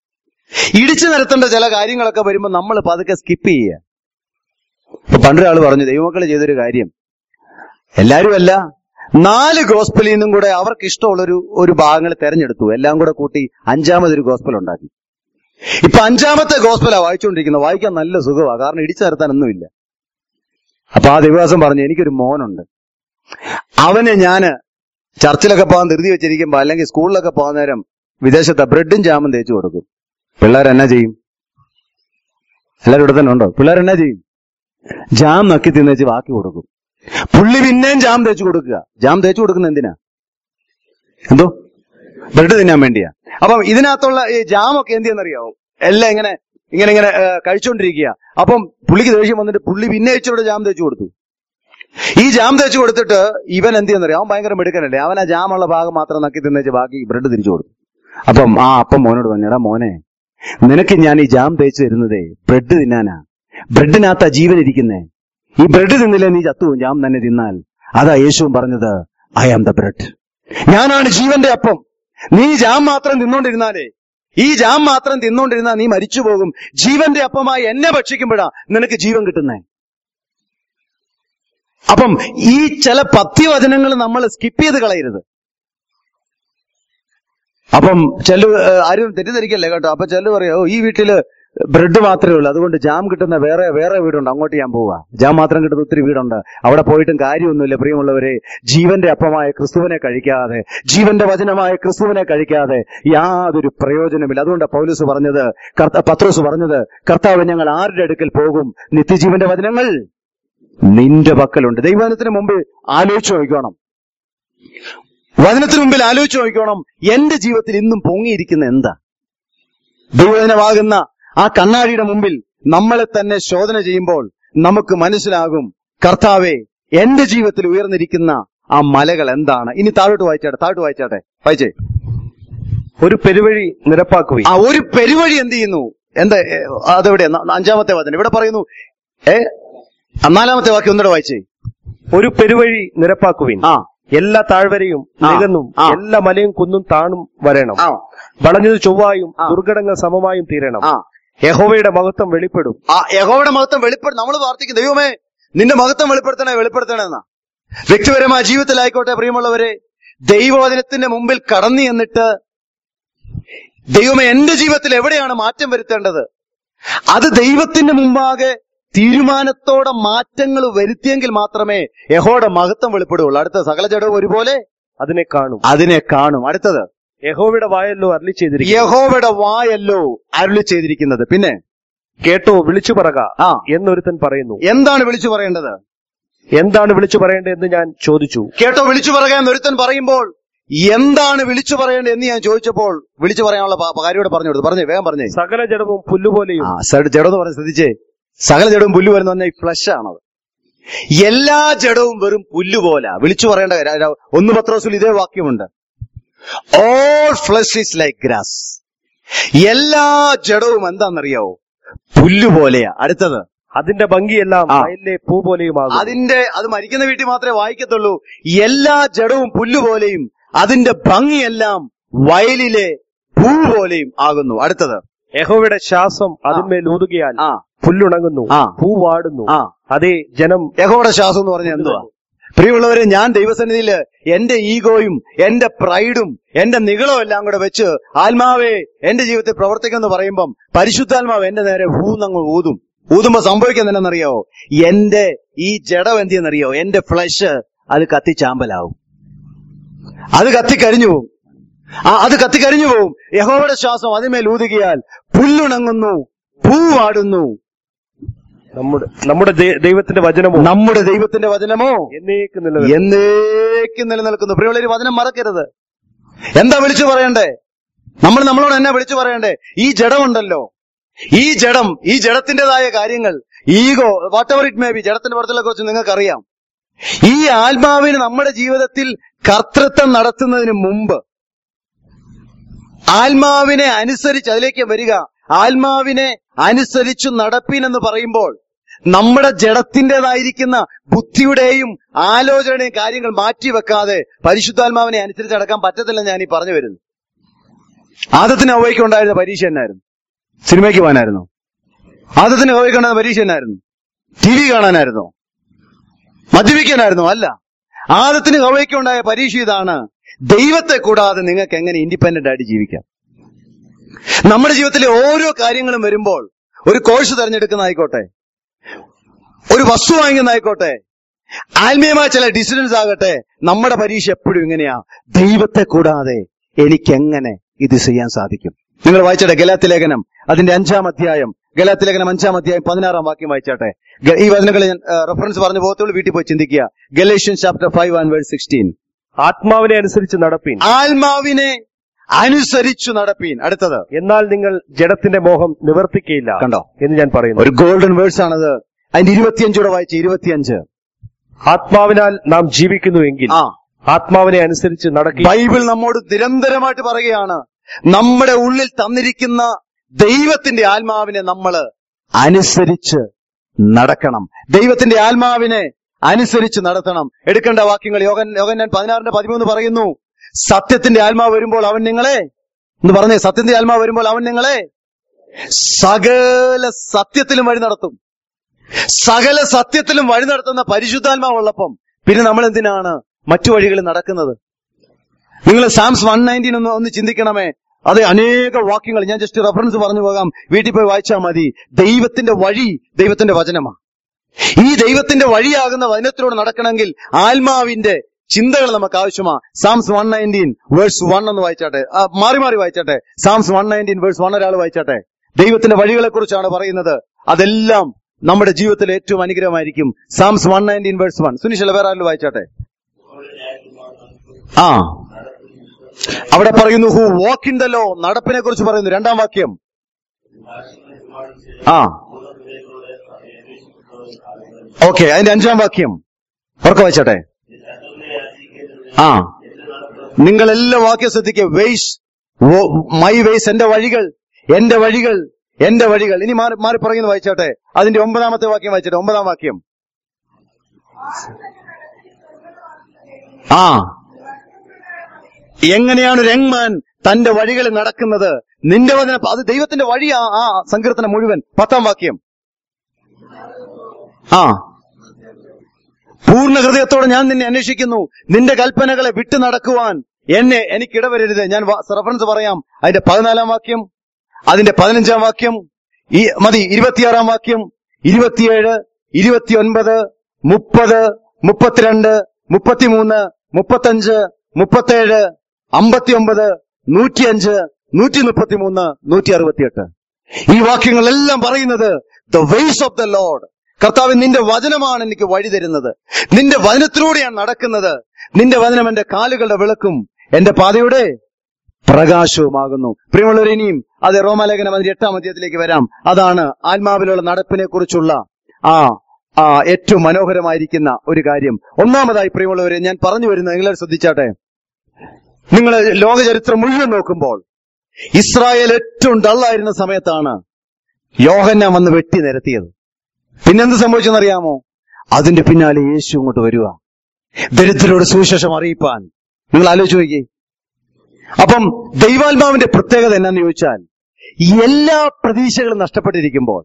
ഇടിച്ചു നിരത്തേണ്ട ചില കാര്യങ്ങളൊക്കെ വരുമ്പോൾ നമ്മൾ പതുക്കെ സ്കിപ്പ് ചെയ്യുക ഇപ്പൊ പണ്ടൊരാൾ പറഞ്ഞു ദൈവമക്കൾ ചെയ്തൊരു കാര്യം എല്ലാരും അല്ല നാല് ഗോസ്പലിൽ നിന്നും കൂടെ അവർക്ക് ഇഷ്ടമുള്ളൊരു ഒരു ഭാഗങ്ങൾ തെരഞ്ഞെടുത്തു എല്ലാം കൂടെ കൂട്ടി അഞ്ചാമതൊരു ഗോസ്പൽ ഉണ്ടാക്കി ഇപ്പൊ അഞ്ചാമത്തെ ഗോസ്പലാ വായിച്ചുകൊണ്ടിരിക്കുന്നത് വായിക്കാൻ നല്ല സുഖമാണ് കാരണം ഇടിച്ചു നിരത്താനൊന്നുമില്ല അപ്പൊ ആ ദിവസം പറഞ്ഞു എനിക്കൊരു മോനുണ്ട് അവന് ഞാന് ചർച്ചിലൊക്കെ പോകാൻ ധൃതി വെച്ചിരിക്കുമ്പോ അല്ലെങ്കിൽ സ്കൂളിലൊക്കെ പോകാൻ നേരം വിദേശത്തെ ബ്രെഡും ജാമും തേച്ചു കൊടുക്കും പിള്ളേർ എന്നാ ചെയ്യും എല്ലാവരും ഇവിടെ തന്നെ ഉണ്ടോ പിള്ളേർ എന്നാ ചെയ്യും ജാം നക്കി തിന്നേച്ച് ബാക്കി കൊടുക്കും പുള്ളി പിന്നെയും ജാം തേച്ച് കൊടുക്കുക ജാം തേച്ച് കൊടുക്കുന്ന എന്തിനാ എന്തോ ബ്രെഡ് തിന്നാൻ വേണ്ടിയാ അപ്പം ഇതിനകത്തുള്ള ഈ ജാമൊക്കെ എന്ത് ചെയ്യുന്നറിയാവോ എല്ലാം ഇങ്ങനെ ഇങ്ങനെ ഇങ്ങനെ ഏ, കഴിച്ചുകൊണ്ടിരിക്കുക അപ്പം പുള്ളിക്ക് ദേഷ്യം വന്നിട്ട് പുള്ളി പിന്നെ ഇച്ചിരി ജാം തേച്ച് കൊടുത്തു ഈ ജാം തേച്ച് കൊടുത്തിട്ട് ഇവൻ എന്ത് ചെയ്യുന്നറിയാം അവൻ ഭയങ്കര മിടുക്കനല്ലേ അവൻ ആ ജാമുള്ള ഭാഗം മാത്രം നക്കി തിന്നേച്ച് ബാക്കി ബ്രെഡ് തിരിച്ചു കൊടുത്തു അപ്പം ആ അപ്പം മോനോട് പറഞ്ഞടാ മോനെ നിനക്ക് ഞാൻ ഈ ജാം തേച്ച് തരുന്നതേ ബ്രെഡ് തിന്നാനാ ബ്രെഡിനകത്താ ജീവൻ ഇരിക്കുന്നേ ഈ ബ്രെഡ് തിന്നില്ലേ നീ ചത്തുവും ജാം തന്നെ തിന്നാൽ അതാ യേശുവും പറഞ്ഞത് ഐ ആം ദ ബ്രെഡ് ഞാനാണ് ജീവന്റെ അപ്പം നീ ജാം മാത്രം തിന്നോണ്ടിരുന്നാലേ ഈ ജാം മാത്രം തിന്നോണ്ടിരുന്നാൽ നീ മരിച്ചു പോകും ജീവന്റെ അപ്പമായി എന്നെ ഭക്ഷിക്കുമ്പോഴാ നിനക്ക് ജീവൻ കിട്ടുന്നേ അപ്പം ഈ ചില പഥ്യവചനങ്ങൾ നമ്മൾ സ്കിപ്പ് ചെയ്ത് കളയരുത് അപ്പം ചെല്ലു ഏഹ്, ആരും തെറ്റിദ്ധരിക്കല്ലേ കേട്ടോ അപ്പൊ ചെല്ലു പറയോ "ഓ, ഈ വീട്ടില് ബ്രെഡ് മാത്രമേ ഉള്ളൂ അതുകൊണ്ട് ജാം കിട്ടുന്ന വേറെ വേറെ വീടുണ്ട് അങ്ങോട്ട് ഞാൻ പോവാ ജാം മാത്രം കിട്ടുന്ന ഒത്തിരി വീടുണ്ട് അവിടെ പോയിട്ടും കാര്യമൊന്നുമില്ല പ്രിയമുള്ളവരെ ജീവന്റെ അപ്പമായ ക്രിസ്തുവിനെ കഴിക്കാതെ ജീവന്റെ വചനമായ ക്രിസ്തുവിനെ കഴിക്കാതെ യാതൊരു പ്രയോജനമില്ല അതുകൊണ്ട് പൗലൂസ് പറഞ്ഞത് കർത്ത- പത്രോസ് പറഞ്ഞത് കർത്താവ് ഞങ്ങൾ ആരുടെ അടുക്കൽ പോകും നിത്യജീവന്റെ വചനങ്ങൾ നിന്റെ പക്കലുണ്ട് ദൈവവചനത്തിന് മുമ്പ് ആലോചിച്ച് നോക്കണം വചനത്തിന് മുമ്പിൽ ആലോചിച്ച് നോക്കണം എന്റെ ജീവിതത്തിൽ ഇന്നും പൊങ്ങിയിരിക്കുന്ന എന്താ ദൈവവചനമാകുന്ന ആ കണ്ണാടിയുടെ മുമ്പിൽ നമ്മളെ തന്നെ ശോധന ചെയ്യുമ്പോൾ നമുക്ക് മനസ്സിലാകും കർത്താവെ എന്റെ ജീവിതത്തിൽ ഉയർന്നിരിക്കുന്ന ആ മലകൾ എന്താണ് ഇനി താഴോട്ട് വായിച്ചാട്ടെ താഴോട്ട് വായിച്ചാട്ടെ വായിച്ചേ ഒരു പെരുവഴി നിരപ്പാക്കുവിൻ ആ ഒരു പെരുവഴി എന്ത് ചെയ്യുന്നു എന്താ ഏ, അതെവിടെ ന- അഞ്ചാമത്തെ വചനം ഇവിടെ പറയുന്നു ഏ ആ, നാലാമത്തെ വാക്യം ഒന്നുകൂടെ വായിച്ചേ ഒരു പെരുവഴി നിരപ്പാക്കുവിൻ ആ എല്ലാ താഴ്വരയും ആ, നികന്നും ആ. എല്ലാ മലയും കുന്നും താണും വരണം ആ വളഞ്ഞത് ചൊവ്വായും ആ. ദുർഘടങ്ങൾ സമമായും തീരണം ആ യഹോവയുടെ മഹത്വം വെളിപ്പെടും ആ യഹോവയുടെ മഹത്വം വെളിപ്പെടും നമ്മൾ പ്രാർത്ഥിക്കും ദൈവമേ നിന്റെ മഹത്വം വെളിപ്പെടുത്തണേ വെളിപ്പെടുത്തണേ എന്നാ വ്യക്തിപരമായ ജീവിതത്തിലായിക്കോട്ടെ പ്രിയമുള്ളവരെ ദൈവവചനത്തിന്റെ മുമ്പിൽ കടന്നു എന്നിട്ട് ദൈവമേ എന്റെ ജീവിതത്തിൽ എവിടെയാണ് മാറ്റം വരുത്തേണ്ടത് അത് ദൈവത്തിന്റെ മുമ്പാകെ തീരുമാനത്തോടെ മാറ്റങ്ങൾ വരുത്തിയെങ്കിൽ മാത്രമേ യഹോയുടെ മഹത്വം വെളിപ്പെടുകയുള്ളൂ അടുത്ത സകല ജഡവും ഒരുപോലെ അതിനെ കാണും അതിനെ കാണും അടുത്തത് യഹോവയുടെ വായല്ലോ അരളി ചെയ്തിരിക്കും യഹോവയുടെ വായല്ലോ അരുളി ചെയ്തിരിക്കുന്നത് പിന്നെ കേട്ടോ വിളിച്ചു പറക ആ എന്നൊരുത്തൻ പറയുന്നു എന്താണ് വിളിച്ചു പറയേണ്ടത് എന്താണ് വിളിച്ചു പറയേണ്ടതെന്ന് ഞാൻ ചോദിച്ചു കേട്ടോ വിളിച്ചു പറയാൻ ഒരുത്തൻ പറയുമ്പോൾ എന്താണ് വിളിച്ചു പറയേണ്ടത് എന്ന് ഞാൻ ചോദിച്ചപ്പോൾ വിളിച്ചു പറയാനുള്ള പ- കാര്യോട് പറഞ്ഞു കൊടുത്തു പറഞ്ഞേ വേഗം പറഞ്ഞേ സകല ജഡവും പുല്ലുപോലെയും ആ സ- ജഡം എന്ന് പറഞ്ഞ് ശ്രദ്ധിച്ചേ സകല ജഡവും പുല്ല് വരുന്ന പറഞ്ഞാൽ ഈ ഫ്ലഷ് ആണത് എല്ലാ ജഡവും വെറും പുല്ല് പോലെ വിളിച്ചു പറയേണ്ട കാര്യം ര- ഒന്ന് പത്രോസിൽ ഇതേ വാക്യമുണ്ട് all flesh is like grass എല്ലാ ജഡവും എന്താണെന്നറിയാവോ പുല്ല് പോലെയാ അടുത്തത് അതിന്റെ ഭംഗിയെല്ലാം ആ. വയലിലെ പൂ പോലെയുമാകും അതിന്റെ അത് മരിക്കുന്ന വീട്ടിൽ മാത്രമേ വായിക്കത്തുള്ളൂ എല്ലാ ജഡവും പുല്ലുപോലെയും അതിന്റെ ഭംഗിയെല്ലാം വയലിലെ പൂ പോലെയും ആകുന്നു അടുത്തത് യഹോവയുടെ ശ്വാസം അതിന്മേൽ ഊതുകയാൽ ആ പുല്ലുണങ്ങുന്നു ആ. പൂ വാടുന്നു ആ അതേ ജനം യഹോയുടെ ശ്വാസം എന്ന് പറഞ്ഞാൽ എന്തുവാ പ്രിയമുള്ളവരെ ഞാൻ ദൈവസന്നിധിയിൽ എന്റെ ഈഗോയും എന്റെ പ്രൈഡും എന്റെ നികളവും എല്ലാം കൂടെ വെച്ച് ആത്മാവേ എന്റെ ജീവിതത്തിൽ പ്രവർത്തിക്കുമെന്ന് പറയുമ്പം പരിശുദ്ധാത്മാവ് എന്റെ നേരെ ഊന്നങ്ങ് ഊതും ഊതുമ്പോ സംഭവിക്കുന്നത് എന്തെന്നറിയാവോ എന്റെ ഈ ജഡം എന്തെന്നറിയോ എന്റെ ഫ്ലഷ് അത് കത്തിച്ചാമ്പലാവും അത് കത്തിക്കരിഞ്ഞു പോവും ആ അത് കത്തിക്കരിഞ്ഞു പോവും യഹോവയുടെ ശ്വാസം അതിന്മേൽ ഊതുകയാൽ പുല്ലുണങ്ങുന്നു പൂവാടുന്നു നമ്മുടെ നമ്മുടെ ദൈ- ദൈവത്തിന്റെ വചനമോ നമ്മുടെ ദൈവത്തിന്റെ വചനമോ എന്നേക്ക് നിലനിൽക്കും എന്നേക്കും നിലനിൽക്കുന്നു പ്രിയമുള്ളവർ വചനം മറക്കരുത് എന്താ വിളിച്ചു പറയണ്ടേ നമ്മൾ നമ്മളോട് എന്നാ വിളിച്ചു പറയണ്ടേ ഈ ജഡമുണ്ടല്ലോ ഈ ജഡം ഈ ജഡത്തിന്റേതായ കാര്യങ്ങൾ ego whatever it may be ജഡത്തിന്റെ പുറത്തുള്ള കുറിച്ച് നിങ്ങൾക്കറിയാം ഈ ആത്മാവിന് നമ്മുടെ ജീവിതത്തിൽ കർത്തൃത്വം നടത്തുന്നതിന് മുമ്പ് ആത്മാവിനെ അനുസരിച്ച് അതിലേക്ക് വരിക ആത്മാവിനെ അനുസരിച്ചു നടപ്പിൻ എന്ന് പറയുമ്പോൾ നമ്മുടെ ജഡത്തിൻ്റെതായിരിക്കുന്ന ബുദ്ധിയുടെയും ആലോചനയുടെയും കാര്യങ്ങൾ മാറ്റിവെക്കാതെ പരിശുദ്ധാത്മാവിനെ അനുസരിച്ച് നടക്കാൻ പറ്റത്തില്ലെന്ന് ഞാൻ ഈ പറഞ്ഞു വരുന്നു ആദത്തിന് അവയ്ക്ക് ഉണ്ടായിരുന്ന പരീക്ഷ എന്നായിരുന്നു സിനിമയ്ക്ക് പോകാനായിരുന്നു ആദത്തിന് ഹോയി കാണാൻ പരീക്ഷ എന്നായിരുന്നു ടി വി കാണാനായിരുന്നോ മദ്യപിക്കാനായിരുന്നോ അല്ല ആദത്തിന് ഹവയ്ക്ക് ഉണ്ടായ പരീക്ഷ ഇതാണ് ദൈവത്തെ കൂടാതെ നിങ്ങൾക്ക് എങ്ങനെ ഇൻഡിപെൻഡന്റ് ആയിട്ട് ജീവിക്കാം നമ്മുടെ ജീവിതത്തിലെ ഓരോ കാര്യങ്ങളും വരുമ്പോൾ ഒരു കോഴ്സ് തിരഞ്ഞെടുക്കുന്നതായിക്കോട്ടെ ഒരു വസ്തു വാങ്ങിക്കുന്നതായിക്കോട്ടെ ആത്മീയമായ ചില ഡിസിഷൻസ് ആകട്ടെ നമ്മുടെ പരീക്ഷ എപ്പോഴും ഇങ്ങനെയാ ദൈവത്തെ കൂടാതെ എനിക്ക് എങ്ങനെ ഇത് ചെയ്യാൻ സാധിക്കും നിങ്ങൾ വായിച്ചട്ടെ ഗലാത്തി ലേഖനം അതിന്റെ അഞ്ചാം അധ്യായം ഗലാത്തി ലേഖനം അഞ്ചാം അധ്യായം പതിനാറാം വാക്യം വായിച്ചാട്ടെ ഗ- ഈ വചനങ്ങൾ ഞാൻ റെഫറൻസ് പറഞ്ഞു പോകത്തുള്ളൂ വീട്ടിൽ പോയി ചിന്തിക്കുക Galatian chapter five and word sixteen ആത്മാവിനെ അനുസരിച്ച് നടപ്പീൻ ആത്മാവിനെ അനുസരിച്ചു നടപ്പീൻ അടുത്തത് എന്നാൽ നിങ്ങൾ ജഡത്തിന്റെ മോഹം നിവർത്തിക്കയില്ല കണ്ടോ? എന്ന് ഞാൻ പറയുന്നു ഒരു ഗോൾഡൻ വേഴ്സ് ആണത് അതിന്റെ ഇരുപത്തിയഞ്ചൂടെ വായിച്ച ഇരുപത്തിയഞ്ച് ആത്മാവിനാൽ നാം ജീവിക്കുന്നുവെങ്കിൽ ആ ആത്മാവിനെ അനുസരിച്ച് നടക്കുക ബൈബിൾ നമ്മോട് നിരന്തരമായിട്ട് പറയുകയാണ് നമ്മുടെ ഉള്ളിൽ തന്നിരിക്കുന്ന ദൈവത്തിന്റെ ആത്മാവിനെ നമ്മൾ അനുസരിച്ച് നടക്കണം ദൈവത്തിന്റെ ആത്മാവിനെ അനുസരിച്ച് നടത്തണം എടുക്കേണ്ട വാക്യങ്ങൾ യോഗൻ യോഗൻ പതിനാറിന്റെ പതിമൂന്ന് പറയുന്നു സത്യത്തിന്റെ ആത്മാവ് വരുമ്പോൾ അവൻ നിങ്ങളെ എന്ന് പറഞ്ഞേ സത്യത്തിന്റെ ആത്മാവ് വരുമ്പോൾ അവൻ നിങ്ങളെ സകല സത്യത്തിലും വഴി നടത്തും സകല സത്യത്തിലും വഴി നടത്തുന്ന പരിശുദ്ധാത്മാവുള്ളപ്പം പിന്നെ നമ്മൾ എന്തിനാണ് മറ്റു വഴികളിൽ നടക്കുന്നത് നിങ്ങൾ സാംസ് വൺ നയൻറ്റീൻ ഒന്ന് ഒന്ന് ചിന്തിക്കണമേ അത് അനേക വാക്യങ്ങൾ ഞാൻ ജസ്റ്റ് റെഫറൻസ് പറഞ്ഞു പോകാം വീട്ടിൽ പോയി വായിച്ചാൽ മതി ദൈവത്തിന്റെ വഴി ദൈവത്തിന്റെ വചനമാണ് ഈ ദൈവത്തിന്റെ വഴിയാകുന്ന വചനത്തിലൂടെ നടക്കണമെങ്കിൽ ആത്മാവിന്റെ ചിന്തകൾ നമുക്ക് ആവശ്യമാ Psalms one nineteen verse one എന്ന് വായിച്ചാട്ടെ ആ, മാറി മാറി വായിച്ചാട്ടെ Psalms one nineteen verse one ഒരാൾ വായിച്ചാട്ടെ ദൈവത്തിന്റെ വഴികളെ കുറിച്ചാണ് പറയുന്നത് അതെല്ലാം നമ്മുടെ ജീവിതത്തിൽ ഏറ്റവും അനുഗ്രഹമായിരിക്കും Psalms one nineteen verse one സുനിഷല വേറെ ആരും വായിച്ചാട്ടെ ആ അവിടെ പറയുന്നു who walk in the law നടപ്പിനെ കുറിച്ച് പറയുന്നു രണ്ടാം വാക്യം ആ ഓക്കെ അതിന്റെ അഞ്ചാം വാക്യം ഉറക്കെ വായിച്ചോട്ടെ ആ നിങ്ങൾ എല്ലാ വാക്യം ശ്രദ്ധിക്കുക വെയ്സ് മൈ വെയ്സ് എന്റെ വഴികൾ എന്റെ വഴികൾ എന്റെ വഴികൾ ഇനി മാറി മാറി പറയുന്നു വായിച്ചോട്ടെ അതിന്റെ ഒമ്പതാമത്തെ വാക്യം വായിച്ചോട്ടെ ഒമ്പതാം വാക്യം ആ എങ്ങനെയാണ് ഒരു യങ്മാൻ തന്റെ വഴികളിൽ നടക്കുന്നത് നിന്റെ വചന അത് ദൈവത്തിന്റെ വഴിയാ ആ സങ്കീർത്തനം മുഴുവൻ പത്താം വാക്യം ആ പൂർണ്ണ ഹൃദയത്തോടെ ഞാൻ നിന്നെ അന്വേഷിക്കുന്നു നിന്റെ കൽപ്പനകളെ വിട്ടു നടക്കുവാൻ എന്നെ എനിക്ക് ഇടവരരുത് ഞാൻ റെഫറൻസ് പറയാം അതിന്റെ പതിനാലാം വാക്യം അതിന്റെ പതിനഞ്ചാം വാക്യം ഈ മതി ഇരുപത്തിയാറാം വാക്യം ഇരുപത്തിയേഴ് ഇരുപത്തിയൊൻപത് മുപ്പത് മുപ്പത്തിരണ്ട് മുപ്പത്തിമൂന്ന് മുപ്പത്തഞ്ച് മുപ്പത്തേഴ് അമ്പത്തിയൊമ്പത് നൂറ്റിയഞ്ച് നൂറ്റി മുപ്പത്തിമൂന്ന് നൂറ്റി അറുപത്തിയെട്ട് ഈ വാക്യങ്ങളെല്ലാം പറയുന്നത് the ways of the Lord കർത്താവ് നിന്റെ വചനമാണ് എനിക്ക് വഴി തരുന്നത് നിന്റെ വചനത്തിലൂടെയാണ് നടക്കുന്നത് നിന്റെ വചനം എന്റെ കാലുകളുടെ വിളക്കും എന്റെ പാതയുടെ പ്രകാശവുമാകുന്നു പ്രിയമുള്ളവർ ഇനിയും അത് റോമാലേഖനം അതിന്റെ എട്ടാം അധ്യായത്തിലേക്ക് വരാം അതാണ് ആത്മാവിലുള്ള നടപ്പിനെ കുറിച്ചുള്ള ആ ആ ഏറ്റവും മനോഹരമായിരിക്കുന്ന ഒരു കാര്യം ഒന്നാമതായി പ്രിയമുള്ളവരെ ഞാൻ പറഞ്ഞു വരുന്നത് നിങ്ങളെ ശ്രദ്ധിച്ചാട്ടെ നിങ്ങൾ ലോക ചരിത്രം മുഴുവൻ നോക്കുമ്പോൾ ഇസ്രായേൽ ഏറ്റവും ഡള്ളായിരുന്ന സമയത്താണ് യോഹന്നാൻ വന്ന് വെട്ടി നിരത്തിയത് പിന്നെന്ത് സംഭവിച്ചെന്നറിയാമോ അതിന്റെ പിന്നാലെ യേശു ഇങ്ങോട്ട് വരിക ദരിദ്രരോട് സുവിശേഷം അറിയിപ്പാൻ നിങ്ങൾ ആലോചിച്ച് നോക്കി അപ്പം ദൈവാത്മാവിന്റെ പ്രത്യേകത എന്നാന്ന് ചോദിച്ചാൽ എല്ലാ പ്രതീക്ഷകളും നഷ്ടപ്പെട്ടിരിക്കുമ്പോൾ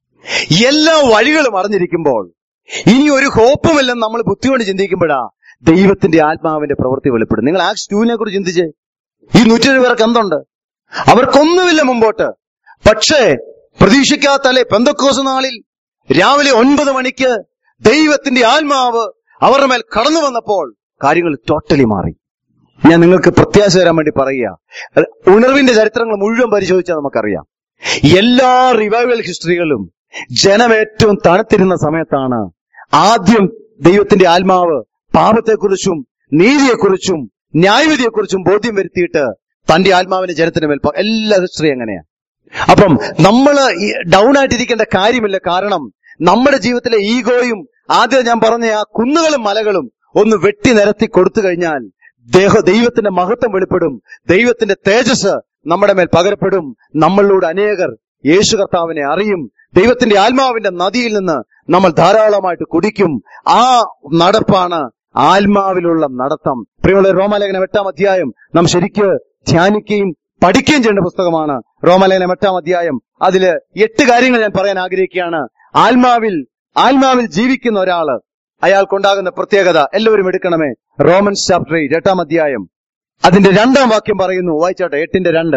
എല്ലാ വഴികളും അറിഞ്ഞിരിക്കുമ്പോൾ ഇനി ഒരു ഹോപ്പുമില്ലെന്ന് നമ്മൾ ബുദ്ധി കൊണ്ട് ചിന്തിക്കുമ്പോഴാ ദൈവത്തിന്റെ ആത്മാവിന്റെ പ്രവൃത്തി വെളിപ്പെടും നിങ്ങൾ ആക്സ് ടൂവിനെ കുറിച്ച് ചിന്തിച്ചേ ഈ നൂറ്റി പേർക്ക് എന്തുണ്ട് അവർക്കൊന്നുമില്ല മുമ്പോട്ട് പക്ഷേ പ്രതീക്ഷിക്കാത്ത അല്ലെ പെന്തക്കോസ് നാളിൽ രാവിലെ ഒൻപത് മണിക്ക് ദൈവത്തിന്റെ ആത്മാവ് അവരുടെ മേൽ കടന്നു വന്നപ്പോൾ കാര്യങ്ങൾ ടോട്ടലി മാറി ഞാൻ നിങ്ങൾക്ക് പ്രത്യാശ തരാൻ വേണ്ടി പറയുക ഉണർവിന്റെ ചരിത്രങ്ങൾ മുഴുവൻ പരിശോധിച്ചാൽ നമുക്കറിയാം എല്ലാ റിവൈവൽ ഹിസ്റ്ററികളും ജനം ഏറ്റവും തണുത്തിരുന്ന സമയത്താണ് ആദ്യം ദൈവത്തിന്റെ ആത്മാവ് പാപത്തെക്കുറിച്ചും നീതിയെക്കുറിച്ചും ന്യായവിധിയെക്കുറിച്ചും ബോധ്യം വരുത്തിയിട്ട് തന്റെ ആത്മാവിന്റെ ജനത്തിന് മേൽ പ- എല്ലാ ഹിസ്റ്ററി അങ്ങനെയാണ് അപ്പം നമ്മൾ ഡൗൺ ആയിട്ടിരിക്കേണ്ട കാര്യമില്ല കാരണം നമ്മുടെ ജീവിതത്തിലെ ഈഗോയും ആദ്യം ഞാൻ പറഞ്ഞ ആ കുന്നുകളും മലകളും ഒന്ന് വെട്ടി നിരത്തി കൊടുത്തു കഴിഞ്ഞാൽ ദേഹ ദൈവത്തിന്റെ മഹത്വം വെളിപ്പെടും ദൈവത്തിന്റെ തേജസ് നമ്മുടെ മേൽ പകരപ്പെടും നമ്മളിലൂടെ അനേകർ യേശു കർത്താവിനെ അറിയും ദൈവത്തിന്റെ ആത്മാവിന്റെ നദിയിൽ നിന്ന് നമ്മൾ ധാരാളമായിട്ട് കുടിക്കും ആ നടപ്പാണ് ആത്മാവിലുള്ള നടത്തം പ്രിയമുള്ള റോമാലേഖനം എട്ടാം അധ്യായം നാം ശരിക്ക് ധ്യാനിക്കുകയും പഠിക്കുകയും ചെയ്യേണ്ട പുസ്തകമാണ് റോമലേനം എട്ടാം അധ്യായം അതില് എട്ട് കാര്യങ്ങൾ ഞാൻ പറയാൻ ആഗ്രഹിക്കുകയാണ് ആത്മാവിൽ ആത്മാവിൽ ജീവിക്കുന്ന ഒരാള് അയാൾക്കുണ്ടാകുന്ന പ്രത്യേകത എല്ലാവരും എടുക്കണമേ റോമൻസ് ചാപ്റ്റർ എയ്റ്റ് എട്ടാം അധ്യായം അതിന്റെ രണ്ടാം വാക്യം പറയുന്നു വായിച്ചോട്ടെ എട്ടിന്റെ രണ്ട്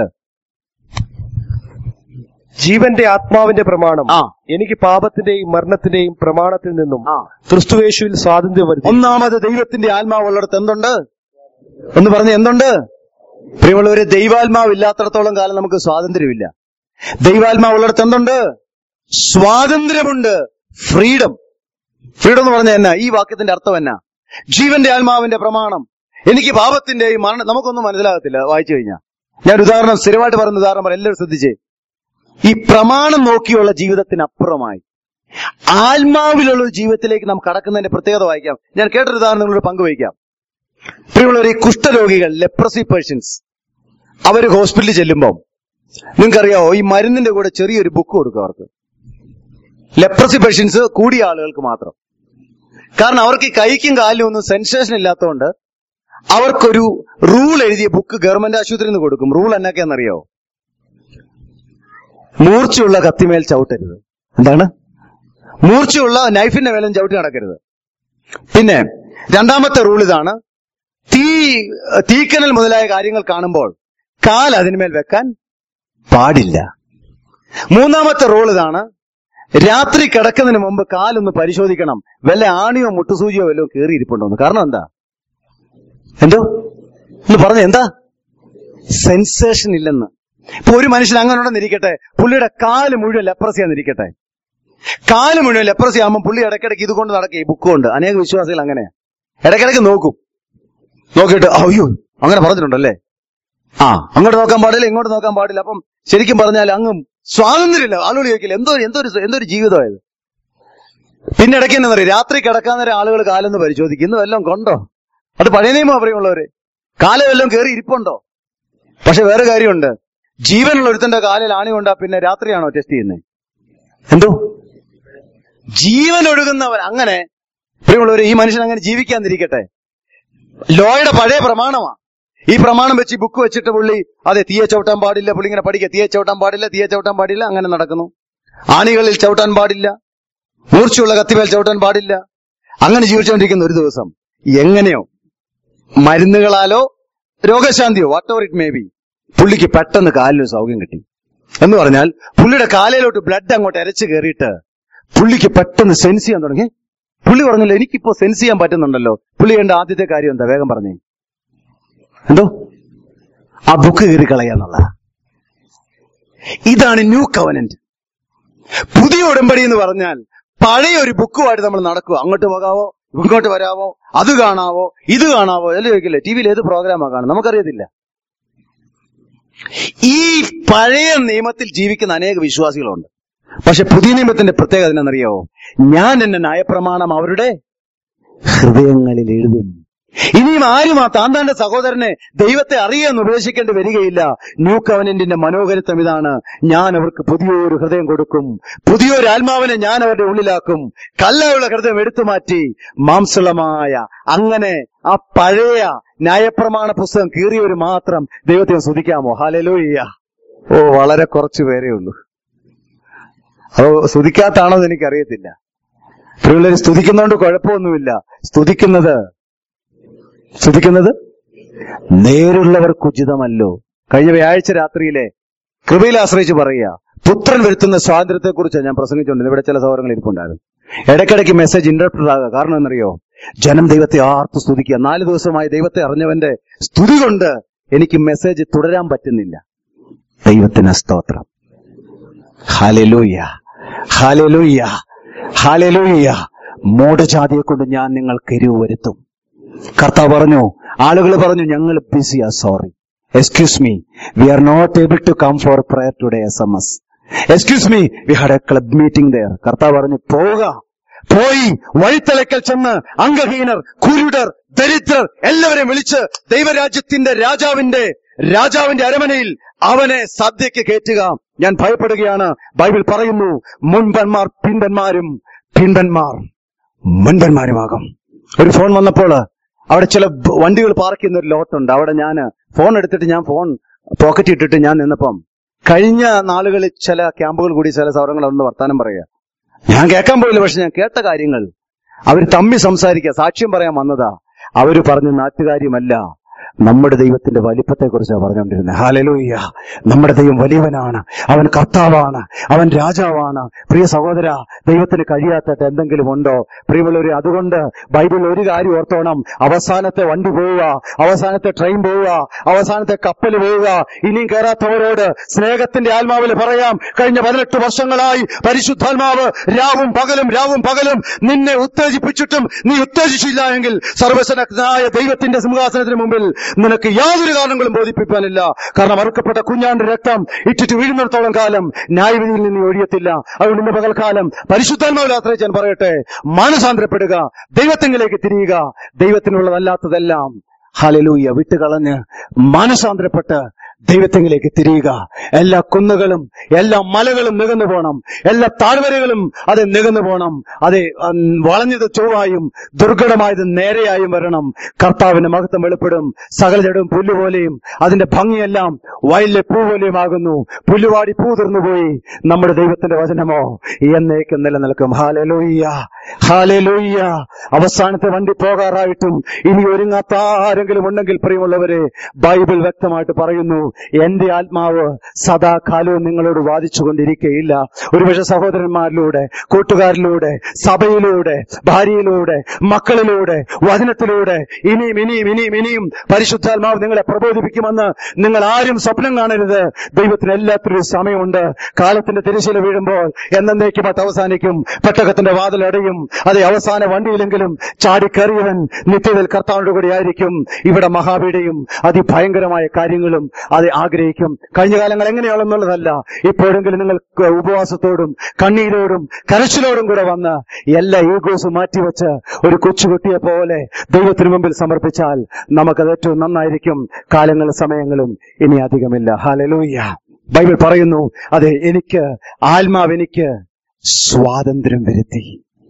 ജീവന്റെ ആത്മാവിന്റെ പ്രമാണം ആ. എനിക്ക് പാപത്തിന്റെയും മരണത്തിന്റെയും പ്രമാണത്തിൽ നിന്നും ആ. ക്രിസ്തുവേശുവിൽ സ്വാതന്ത്ര്യം വരുത്തി ഒന്നാമത് ദൈവത്തിന്റെ ആത്മാവുള്ളിടത്ത് എന്തുണ്ട് എന്ന് പറഞ്ഞ് എന്തുണ്ട് പ്രിയമുള്ളവരെ ദൈവാത്മാവ് ഇല്ലാത്തടത്തോളം കാലം നമുക്ക് സ്വാതന്ത്ര്യമില്ല ദൈവാത്മാവുള്ളിടത്ത് എന്തുണ്ട് സ്വാതന്ത്ര്യമുണ്ട് ഫ്രീഡം ഫ്രീഡം എന്ന് പറഞ്ഞ എന്നാ ഈ വാക്യത്തിന്റെ അർത്ഥം എന്നാ ജീവന്റെ ആത്മാവിന്റെ പ്രമാണം എനിക്ക് പാപത്തിന്റെയും മരണം നമുക്കൊന്നും മനസ്സിലാകത്തില്ല വായിച്ചു കഴിഞ്ഞാൽ ഞാൻ ഒരു ഉദാഹരണം സ്ഥിരമായിട്ട് പറയുന്ന ഉദാഹരണം പറയാം എല്ലാവരും ശ്രദ്ധിച്ചേ ഈ പ്രമാണം നോക്കിയുള്ള ജീവിതത്തിനപ്പുറമായി ആത്മാവിലുള്ള ഒരു ജീവിതത്തിലേക്ക് നാം കടക്കുന്നതിന്റെ പ്രത്യേകത വായിക്കാം ഞാൻ കേട്ടൊരു ഉദാഹരണം നിങ്ങളോട് പങ്കുവയ്ക്കാം പ്രിയമുള്ളവർ ഈ കുഷ്ഠരോഗികൾ ലെപ്രസി പേഷ്യൻസ് അവർ ഹോസ്പിറ്റലിൽ ചെല്ലുമ്പോൾ നിങ്ങൾക്കറിയാവോ ഈ മരുന്നിന്റെ കൂടെ ചെറിയൊരു ബുക്ക് കൊടുക്കും അവർക്ക് ലെപ്രസി പേഷ്യൻസ് കൂടിയ ആളുകൾക്ക് മാത്രം കാരണം അവർക്ക് ഈ കൈക്കും കാലിലും ഒന്നും സെൻസേഷൻ ഇല്ലാത്തതുകൊണ്ട് അവർക്കൊരു റൂൾ എഴുതിയ ബുക്ക് ഗവൺമെന്റ് ആശുപത്രിയിൽ നിന്ന് കൊടുക്കും റൂൾ എന്നൊക്കെയാണെന്നറിയാവോ മൂർച്ചയുള്ള കത്തിമേൽ ചവിട്ടരുത് എന്താണ് മൂർച്ചയുള്ള നൈഫിന്റെ മേലും ചവിട്ടി നടക്കരുത് പിന്നെ രണ്ടാമത്തെ റൂൾ ഇതാണ് തീ തീക്കനൽ മുതലായ കാര്യങ്ങൾ കാണുമ്പോൾ കാൽ അതിന്മേൽ വെക്കാൻ പാടില്ല മൂന്നാമത്തെ റൂൾ ഇതാണ് രാത്രി കിടക്കുന്നതിന് മുമ്പ് കാലൊന്ന് പരിശോധിക്കണം വല്ല ആണിയോ മുട്ടുസൂചിയോ വല്ലതും കയറിയിരിപ്പുണ്ടോന്ന് കാരണം എന്താ എന്തോ ഒന്ന് പറഞ്ഞ എന്താ സെൻസേഷൻ ഇല്ലെന്ന് ഇപ്പൊ ഒരു മനുഷ്യൻ അങ്ങനെ ഉണ്ടെന്നിരിക്കട്ടെ പുള്ളിയുടെ കാല് മുഴുവൻ ലെപ്രസിയാന്നിരിക്കട്ടെ കാല് മുഴുവൻ ലെപ്രസി ആകുമ്പോൾ പുള്ളി ഇടയ്ക്കിടയ്ക്ക് ഇതുകൊണ്ട് നടക്കുക ഈ ബുക്ക് കൊണ്ട് അനേക വിശ്വാസികൾ അങ്ങനെയാ ഇടയ്ക്കിടയ്ക്ക് നോക്കും നോക്കിയിട്ട് അയ്യോ അങ്ങനെ പറഞ്ഞിട്ടുണ്ടല്ലേ ആ അങ്ങോട്ട് നോക്കാൻ പാടില്ല ഇങ്ങോട്ട് നോക്കാൻ പാടില്ല അപ്പം ശരിക്കും പറഞ്ഞാൽ അങ്ങും സ്വാതന്ത്ര്യമില്ല ആളുകൾ ചോദിക്കില്ല എന്തോ എന്തൊരു എന്തൊരു ജീവിതമായത് പിന്നെ ഇടയ്ക്ക് എന്താ പറയുക രാത്രി കിടക്കാൻ നേരം ആളുകൾ കാലൊന്ന് പരിശോധിക്കും ഇന്ന് വല്ലതും കൊണ്ടോ അത് പഴയ നിയമം പറയുള്ളവര് കാലം വല്ലതും കയറി ഇരിപ്പുണ്ടോ പക്ഷെ വേറെ കാര്യമുണ്ട് ജീവനുള്ള ഒരുത്തന്റെ കാലിൽ ആണി കൊണ്ടാ പിന്നെ രാത്രിയാണോ ടെസ്റ്റ് ചെയ്യുന്നത് എന്തോ ജീവൻ ഒഴുകുന്നവൻ അങ്ങനെ പ്രിയമുള്ളവര് ഈ മനുഷ്യൻ അങ്ങനെ ജീവിക്കാതിരിക്കട്ടെ ലോയുടെ പഴയ പ്രമാണമാ ഈ പ്രമാണം വെച്ച് ഈ ബുക്ക് വെച്ചിട്ട് പുള്ളി അതെ തീയെ ചവിട്ടാൻ പാടില്ല പുള്ളി ഇങ്ങനെ പഠിക്കുക തീയെ ചവിട്ടാൻ പാടില്ല തീയെ ചവിട്ടാൻ പാടില്ല അങ്ങനെ നടക്കുന്നു ആണികളിൽ ചവിട്ടാൻ പാടില്ല മൂർച്ചയുള്ള കത്തിമേൽ ചവിട്ടാൻ പാടില്ല അങ്ങനെ ജീവിച്ചുകൊണ്ടിരിക്കുന്ന ഒരു ദിവസം എങ്ങനെയോ മരുന്നുകളാലോ രോഗശാന്തിയോ whatever it may be പുള്ളിക്ക് പെട്ടെന്ന് കാലിന് സൗഖ്യം കിട്ടി എന്ന് പറഞ്ഞാൽ പുള്ളിയുടെ കാലയിലോട്ട് ബ്ലഡ് അങ്ങോട്ട് അരച്ചു കയറിയിട്ട് പുള്ളിക്ക് പെട്ടെന്ന് സെൻസ് ചെയ്യാൻ തുടങ്ങി പുള്ളി പറഞ്ഞല്ലോ എനിക്കിപ്പോ സെൻസ് ചെയ്യാൻ പറ്റുന്നുണ്ടല്ലോ പുള്ളി ചെയ്യേണ്ട ആദ്യത്തെ കാര്യം എന്താ വേഗം പറഞ്ഞേ എന്തോ ആ ബുക്ക് കയറി കളയാന്നുള്ള ഇതാണ് ന്യൂ കവനന്റ് പുതിയ ഉടമ്പടി എന്ന് പറഞ്ഞാൽ പഴയ ഒരു ബുക്കുമായിട്ട് നമ്മൾ നടക്കുക അങ്ങോട്ട് പോകാവോ ഇങ്ങോട്ട് വരാവോ അത് കാണാവോ ഇത് കാണാവോ എല്ലാം ചോദിക്കില്ലേ ടി വിയിൽ ഏത് പ്രോഗ്രാമാ കാണും നമുക്കറിയത്തില്ല ഈ പഴയ നിയമത്തിൽ ജീവിക്കുന്ന അനേക വിശ്വാസികളുണ്ട് പക്ഷെ പുതിയ നിയമത്തിന്റെ പ്രത്യേകത എന്നറിയാവോ ഞാൻ എന്റെ നയപ്രമാണം അവരുടെ ഹൃദയങ്ങളിൽ എഴുതും ഇനിയും ആരും ആ താന്താന്റെ സഹോദരനെ ദൈവത്തെ അറിയാൻ ഉപദേശിക്കേണ്ടി വരികയില്ല ന്യൂ കവനന്റിന്റെ മനോഹരത്വം ഇതാണ് ഞാൻ അവർക്ക് പുതിയൊരു ഹൃദയം കൊടുക്കും പുതിയൊരു ആത്മാവിനെ ഞാൻ അവരുടെ ഉള്ളിലാക്കും കല്ലുള്ള ഹൃദയം എടുത്തു മാറ്റി മാംസളമായ അങ്ങനെ ആ പഴയ ന്യായപ്രമാണ പുസ്തകം കീറിയവർ മാത്രം ദൈവത്തെ സ്തുതിക്കാമോ ഹാലലോയ്യ ഓ വളരെ കുറച്ചു പേരേ ഉള്ളൂ അതോ സ്തുതിക്കാത്താണോ എന്ന് എനിക്കറിയത്തില്ല പ്രിയുള്ളവർ സ്തുതിക്കുന്നതുകൊണ്ട് കുഴപ്പമൊന്നുമില്ല സ്തുതിക്കുന്നത് സ്തുതിക്കുന്നത് നേരുള്ളവർക്ക് ഉചിതമല്ലോ കഴിഞ്ഞ വ്യാഴ്ച രാത്രിയിലെ കൃപയിൽ ആശ്രയിച്ച് പറയുക പുത്രൻ വരുത്തുന്ന സ്വാതന്ത്ര്യത്തെക്കുറിച്ച് ഞാൻ പ്രസംഗിച്ചുകൊണ്ട് ഇവിടെ ചില സൗകര്യങ്ങൾ ഇരിപ്പുണ്ടായിരുന്നു ഇടയ്ക്കിടയ്ക്ക് മെസ്സേജ് ഇന്റർപ്രറ്റ് ആകുക കാരണം എന്നറിയോ ജനം ദൈവത്തെ ആർത്ത് സ്തുതിക്കുക നാല് ദിവസമായി ദൈവത്തെ അറിഞ്ഞവന്റെ സ്തുതി കൊണ്ട് എനിക്ക് മെസ്സേജ് തുടരാൻ പറ്റുന്നില്ല ദൈവത്തിന് സ്തോത്രം ഹാലലൂയ ഹാലലൂയ ഹാലലൂയ മൂഢജാതിയെ കൊണ്ട് ഞാൻ നിങ്ങൾക്ക് എരിവ് വരുത്തും കർത്താവ് പറഞ്ഞു ആളുകൾ പറഞ്ഞു ഞങ്ങൾ ബിസിയാ sorry excuse me we are not able to come for prayer today S M S excuse me we had a club meeting there കർത്താവ് പറഞ്ഞു പോവുക പോയി വഴിത്തലക്കൽ ചെന്ന് അംഗഹീനർ കുരുടർ ദരിദ്രർ എല്ലാവരെയും വിളിച്ച് ദൈവരാജ്യത്തിന്റെ രാജാവിന്റെ രാജാവിന്റെ അരമനയിൽ അവനെ സദ്യക്ക് കയറ്റുക ഞാൻ ഭയപ്പെടുകയാണ് ബൈബിൾ പറയുന്നു മുൻപന്മാർ പിൻപന്മാരും പിൻപന്മാർ മുൻപന്മാരുമാകും ഒരു ഫോൺ വന്നപ്പോൾ അവിടെ ചില ബ- വണ്ടികൾ പാർക്ക് ചെയ്യുന്ന ഒരു ലോട്ടുണ്ട് അവിടെ ഞാൻ ഫോൺ എടുത്തിട്ട് ഞാൻ ഫോൺ പോക്കറ്റ് ഇട്ടിട്ട് ഞാൻ നിന്നപ്പം കഴിഞ്ഞ നാളുകളിൽ ചില ക്യാമ്പുകൾ കൂടി ചില സൗരങ്ങളൊന്ന് വർത്താനം പറയുക ഞാൻ കേൾക്കാൻ പോയില്ല പക്ഷെ ഞാൻ കേട്ട കാര്യങ്ങൾ അവർ തമ്മി സംസാരിക്കുക സാക്ഷ്യം പറയാൻ വന്നതാ അവര് പറഞ്ഞ നാട്ടുകാര്യമല്ല നമ്മുടെ ദൈവത്തിന്റെ വലിപ്പത്തെക്കുറിച്ചാണ് പറഞ്ഞുകൊണ്ടിരുന്നത് ഹാലലൂയ്യ നമ്മുടെ ദൈവം വലിയവനാണ് അവൻ കർത്താവാണ് അവൻ രാജാവാണ് പ്രിയ സഹോദര ദൈവത്തിന് കഴിയാത്തത് എന്തെങ്കിലും ഉണ്ടോ പ്രിയമുള്ളവരെ അതുകൊണ്ട് ബൈബിളിൽ ഒരു കാര്യം ഓർത്തോണം അവസാനത്തെ വണ്ടി പോവുക അവസാനത്തെ ട്രെയിൻ പോവുക അവസാനത്തെ കപ്പൽ പോവുക ഇനിയും കയറാത്തവരോട് സ്നേഹത്തിന്റെ ആത്മാവിൽ പറയാം കഴിഞ്ഞ പതിനെട്ട് വർഷങ്ങളായി പരിശുദ്ധാത്മാവ് രാവും പകലും രാവും പകലും നിന്നെ ഉത്തേജിപ്പിച്ചിട്ടും നീ ഉത്തേജിച്ചില്ല എങ്കിൽ സർവശക്തനായ ദൈവത്തിന്റെ സിംഹാസനത്തിന് മുമ്പിൽ നിനക്ക് യാതൊരു കാരണങ്ങളും ബോധിപ്പിക്കാനില്ല കാരണം അറുക്കപ്പെട്ട കുഞ്ഞാണ്ട് രക്തം ഇട്ടിട്ട് വീഴുന്നിടത്തോളം കാലം ന്യായവിധിയിൽ നിന്ന് ഒഴിയത്തില്ല അതുകൊണ്ട് ഇന്ന് പകൽക്കാലം പരിശുദ്ധാത്മാവിൽ ആശ്രയിച്ച് ഞാൻ പറയട്ടെ മാനസാന്തരപ്പെടുക ദൈവത്തെങ്കിലേക്ക് തിരിയുക ദൈവത്തിനുള്ളതല്ലാത്തതെല്ലാം ഹലലൂയ വിട്ടുകളഞ്ഞ് മാനസാന്തരപ്പെട്ട് ദൈവത്തെങ്കിലേക്ക് തിരിയുക എല്ലാ കുന്നുകളും എല്ലാ മലകളും നികന്നു പോകണം എല്ലാ താഴ്വരകളും അത് നികന്നു പോകണം അത് ഉം, വളഞ്ഞത് ചൊവ്വായും ദുർഘടമായത് നേരെയായും വരണം കർത്താവിന്റെ മഹത്വം വെളിപ്പെടും സകല ജഡവും പുല്ലുപോലെയും അതിന്റെ ഭംഗിയെല്ലാം വയലിലെ പൂ പോലെയുമാകുന്നു പുല്ലുവാടി പൂ തീർന്നുപോയി നമ്മുടെ ദൈവത്തിന്റെ വചനമോ എന്നേക്കും നിലനിൽക്കും ഹാലലോയ്യ ഹാലലോയ്യ അവസാനത്തെ വണ്ടി പോകാറായിട്ടും ഇനി ഒരുങ്ങാത്ത ആരെങ്കിലും ഉണ്ടെങ്കിൽ പ്രിയമുള്ളവരെ ബൈബിൾ വ്യക്തമായിട്ട് പറയുന്നു എന്റെ ആത്മാവ് സദാകാലവും നിങ്ങളോട് വാദിച്ചുകൊണ്ടിരിക്കുകയില്ല ഒരുപക്ഷെ സഹോദരന്മാരിലൂടെ കൂട്ടുകാരിലൂടെ സഭയിലൂടെ ഭാര്യയിലൂടെ മക്കളിലൂടെ വചനത്തിലൂടെ ഇനിയും ഇനിയും ഇനിയും ഇനിയും പരിശുദ്ധാത്മാവ് നിങ്ങളെ പ്രബോധിപ്പിക്കുമെന്ന് നിങ്ങൾ ആരും സ്വപ്നം കാണരുത് ദൈവത്തിന് എല്ലാത്തിനും ഒരു സമയമുണ്ട് കാലത്തിന്റെ തിരശ്ശീല വീഴുമ്പോൾ എന്നേക്കുമായിട്ട് അവസാനിക്കും പെട്ടകത്തിന്റെ വാതിലടയും അതെ അവസാന വണ്ടിയിലെങ്കിലും ചാടിക്കയറിയവൻ നിത്യതയിൽ കർത്താവിന്റെ കൂടെ ആയിരിക്കും ഇവിടെ മഹാപീഠയും അതിഭയങ്കരമായ കാര്യങ്ങളും അത് ആഗ്രഹിക്കും കഴിഞ്ഞ കാലങ്ങൾ എങ്ങനെയാണെന്നുള്ളതല്ല ഇപ്പോഴെങ്കിലും നിങ്ങൾ ക- ഉപവാസത്തോടും കണ്ണീരോടും കരച്ചിലോടും കൂടെ വന്ന് എല്ലാ ഈഗോസും മാറ്റിവെച്ച് ഒരു കൊച്ചുകുട്ടിയെ പോലെ ദൈവത്തിന് മുമ്പിൽ സമർപ്പിച്ചാൽ നമുക്കത് ഏറ്റവും നന്നായിരിക്കും കാലങ്ങളും സമയങ്ങളും ഇനി അധികമില്ല ഹാലലൂയ്യ ബൈബിൾ പറയുന്നു അതെ എനിക്ക് ആത്മാവ് എനിക്ക് സ്വാതന്ത്ര്യം വരുത്തി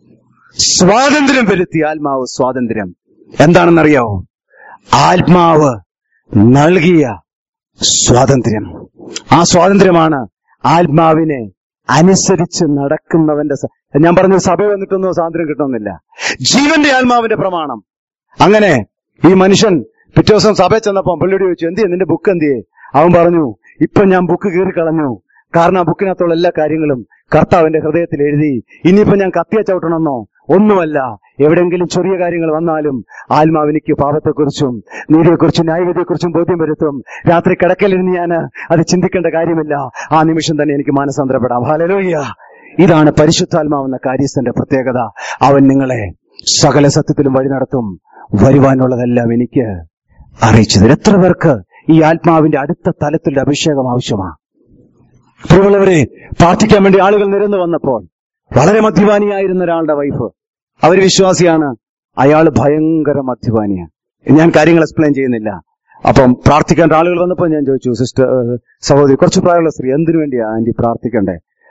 സ്വാതന്ത്ര്യം വരുത്തി ആത്മാവ് സ്വാതന്ത്ര്യം എന്താണെന്നറിയാവോ ആത്മാവ് നൽകിയ സ്വാതന്ത്ര്യം ആ സ്വാതന്ത്ര്യമാണ് ആത്മാവിനെ അനുസരിച്ച് നടക്കുന്നവന്റെ സ- ഞാൻ പറഞ്ഞു സഭ വന്നിട്ടൊന്നും സ്വാതന്ത്ര്യം കിട്ടുന്നില്ല ജീവന്റെ ആത്മാവിന്റെ പ്രമാണം അങ്ങനെ ഈ മനുഷ്യൻ പിറ്റേ ദിവസം സഭയിൽ ചെന്നപ്പോ പള്ളിയോട് ചോദിച്ചു എന്തിയെ നിന്റെ ബുക്ക് എന്തിയെ അവൻ പറഞ്ഞു ഇപ്പൊ ഞാൻ ബുക്ക് കീറി കളഞ്ഞു കാരണം ആ ബുക്കിനകത്തുള്ള എല്ലാ കാര്യങ്ങളും കർത്താവിന്റെ ഹൃദയത്തിൽ എഴുതി ഇനിയിപ്പോ ഞാൻ കത്തിയ ചവിട്ടണമെന്നോ ഒന്നുമല്ല എവിടെങ്കിലും ചെറിയ കാര്യങ്ങൾ വന്നാലും ആത്മാവിനിക്ക് പാപത്തെക്കുറിച്ചും നീതിയെക്കുറിച്ചും ന്യായവിധിയെക്കുറിച്ചും ബോധ്യം വരുത്തും രാത്രി കിടക്കലിരുന്ന് ഞാൻ അത് ചിന്തിക്കേണ്ട കാര്യമില്ല ആ നിമിഷം തന്നെ എനിക്ക് മാനസാന്തരപ്പെടാം ഹാലലോയ്യ ഇതാണ് പരിശുദ്ധാത്മാവെന്ന കാര്യസ്ഥന്റെ പ്രത്യേകത അവൻ നിങ്ങളെ സകല സത്യത്തിലും വഴി നടത്തും വരുവാനുള്ളതെല്ലാം എനിക്ക് അറിയിച്ചു തരും എത്ര പേർക്ക് ഈ ആത്മാവിന്റെ അടുത്ത തലത്തിലുള്ള അഭിഷേകം ആവശ്യമാണ് പ്രിയമുള്ളവരെ പ്രാർത്ഥിക്കാൻ വേണ്ടി ആളുകൾ നിരന്നു വന്നപ്പോൾ വളരെ മദ്യപാനിയായിരുന്ന ഒരാളുടെ വൈഫ് അവർ വിശ്വാസിയാണ് അയാൾ ഭയങ്കര മദ്യപാനിയാണ് ഞാൻ കാര്യങ്ങൾ എക്സ്പ്ലെയിൻ ചെയ്യുന്നില്ല അപ്പം പ്രാർത്ഥിക്കേണ്ട ആളുകൾ വന്നപ്പോൾ ഞാൻ ചോദിച്ചു സിസ്റ്റർ സഹോദരി കുറച്ച് പ്രായമുള്ള സ്ത്രീ എന്തിനു വേണ്ടിയാ ആന്റി പ്രാർത്ഥിക്കണ്ടേ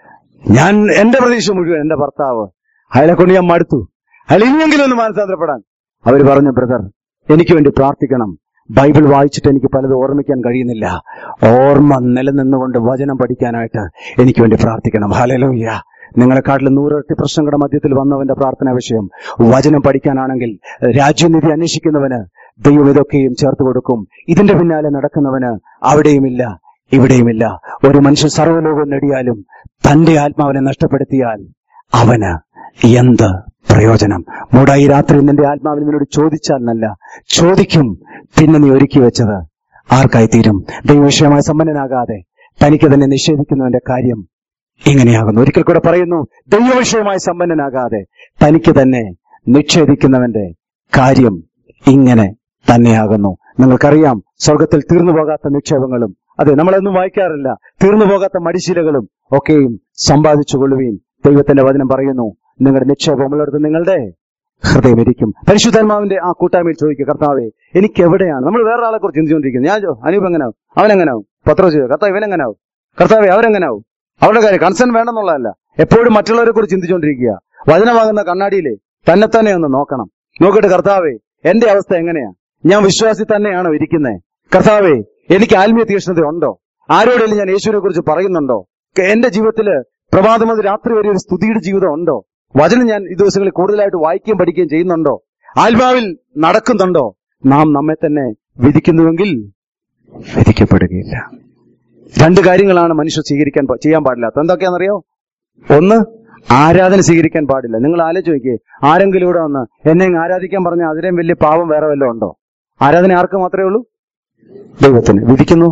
ഞാൻ എന്റെ പ്രതീക്ഷ മുഴുവൻ എന്റെ ഭർത്താവ് അയാളെ കൊണ്ട് ഞാൻ മടുത്തു അയാൾ ഇനിയെങ്കിലും ഒന്ന് മാനസാന്തരപ്പെടാൻ അവർ പറഞ്ഞു ബ്രദർ എനിക്ക് വേണ്ടി പ്രാർത്ഥിക്കണം ബൈബിൾ വായിച്ചിട്ട് എനിക്ക് പലതും ഓർമ്മിക്കാൻ കഴിയുന്നില്ല ഓർമ്മ നിലനിന്നുകൊണ്ട് വചനം പഠിക്കാനായിട്ട് എനിക്ക് വേണ്ടി പ്രാർത്ഥിക്കണം ഹലലോയ്യ നിങ്ങളെക്കാട്ടിലും നൂറിരട്ടി പ്രശ്നങ്ങളുടെ മധ്യത്തിൽ വന്നവന്റെ പ്രാർത്ഥനാ വിഷയം വചനം പഠിക്കാനാണെങ്കിൽ രാജ്യനിധി അന്വേഷിക്കുന്നവന് ദൈവം ഇതൊക്കെയും ചേർത്ത് കൊടുക്കും ഇതിന്റെ പിന്നാലെ നടക്കുന്നവന് അവിടെയുമില്ല ഇവിടെയുമില്ല ഒരു മനുഷ്യൻ സർവ്വലോകം നേടിയാലും തന്റെ ആത്മാവിനെ നഷ്ടപ്പെടുത്തിയാൽ അവന് എന്ത് പ്രയോജനം മൂടാ ഈ രാത്രി നിന്റെ ആത്മാവിൽ നിന്നോട് ചോദിച്ചാൽ നല്ല ചോദിക്കും പിന്നെ നീ ഒരുക്കി വെച്ചത് ആർക്കായി തീരും ദൈവവിഷയമായി സമ്പന്നനാകാതെ തനിക്ക് തന്നെ നിഷേധിക്കുന്നവന്റെ കാര്യം ഇങ്ങനെയാകുന്നു ഒരിക്കൽ കൂടെ പറയുന്നു ദൈവവിഷയമായി സമ്പന്നനാകാതെ തനിക്ക് തന്നെ നിഷേധിക്കുന്നവന്റെ കാര്യം ഇങ്ങനെ തന്നെയാകുന്നു നിങ്ങൾക്കറിയാം സ്വർഗത്തിൽ തീർന്നു പോകാത്ത നിക്ഷേപങ്ങളും അതെ നമ്മളൊന്നും വായിക്കാറില്ല തീർന്നു പോകാത്ത മടിശീലകളും ഒക്കെയും സമ്പാദിച്ചു കൊള്ളുവീൻ ദൈവത്തിന്റെ വചനം പറയുന്നു നിങ്ങളുടെ നിക്ഷേപമുള്ളിടത്ത് നിങ്ങളുടെ ഹൃദയം ഇരിക്കും പരിശുദ്ധാത്മാവിന്റെ ആ കൂട്ടായ്മയിൽ ചോദിക്കുക കർത്താവെ എനിക്ക് എവിടെയാണ് നമ്മൾ വേറെ ആളെ കുറിച്ച് ചിന്തിച്ചുകൊണ്ടിരിക്കുന്നത് ഞാൻ ചോ- അനൂപ് എങ്ങനാവും അവൻ എങ്ങനാവും പത്രോ ചെയ്യോ കർത്താവ് ഇവൻ എങ്ങനാവും കർത്താവെ അവരെങ്ങനാവും അവരുടെ കാര്യം കൺസേൺ വേണമെന്നുള്ളതല്ല എപ്പോഴും മറ്റുള്ളവരെ കുറിച്ച് ചിന്തിച്ചുകൊണ്ടിരിക്കുക വചനമാകുന്ന കണ്ണാടിയിലെ തന്നെ തന്നെ ഒന്ന് നോക്കണം നോക്കിയിട്ട് കർത്താവെ എന്റെ അവസ്ഥ എങ്ങനെയാ ഞാൻ വിശ്വാസി തന്നെയാണോ ഇരിക്കുന്നത് കർത്താവെ എനിക്ക് ആത്മീയ തീക്ഷ്ണത ഉണ്ടോ ആരോടെങ്കിലും ഞാൻ യേശുവിനെ കുറിച്ച് പറയുന്നുണ്ടോ ക- എന്റെ ജീവിതത്തിൽ പ്രഭാതം മുതൽ രാത്രി വരെ ഒരു സ്തുതിയുടെ ജീവിതം ഉണ്ടോ വചനം ഞാൻ ഈ ദിവസങ്ങളിൽ കൂടുതലായിട്ട് വായിക്കുകയും പഠിക്കുകയും ചെയ്യുന്നുണ്ടോ ആത്മാവിൽ നടക്കുന്നുണ്ടോ നാം നമ്മെ തന്നെ വിധിക്കുന്നുവെങ്കിൽ വിധിക്കപ്പെടുകയില്ല രണ്ട് കാര്യങ്ങളാണ് മനുഷ്യർ സ്വീകരിക്കാൻ പ- ചെയ്യാൻ പാടില്ലാത്ത എന്തൊക്കെയാണെന്നറിയോ ഒന്ന് ആരാധന സ്വീകരിക്കാൻ പാടില്ല നിങ്ങൾ ആലോചിച്ച് നോക്കിയേ ആരെങ്കിലും ഇവിടെ വന്ന് എന്നെ അങ്ങ് ആരാധിക്കാൻ പറഞ്ഞാൽ അതിലേം വലിയ പാപം വേറെ വല്ലതും ഉണ്ടോ ആരാധന ആർക്ക് മാത്രമേ ഉള്ളൂ ദൈവത്തിന് വിധിക്കുന്നു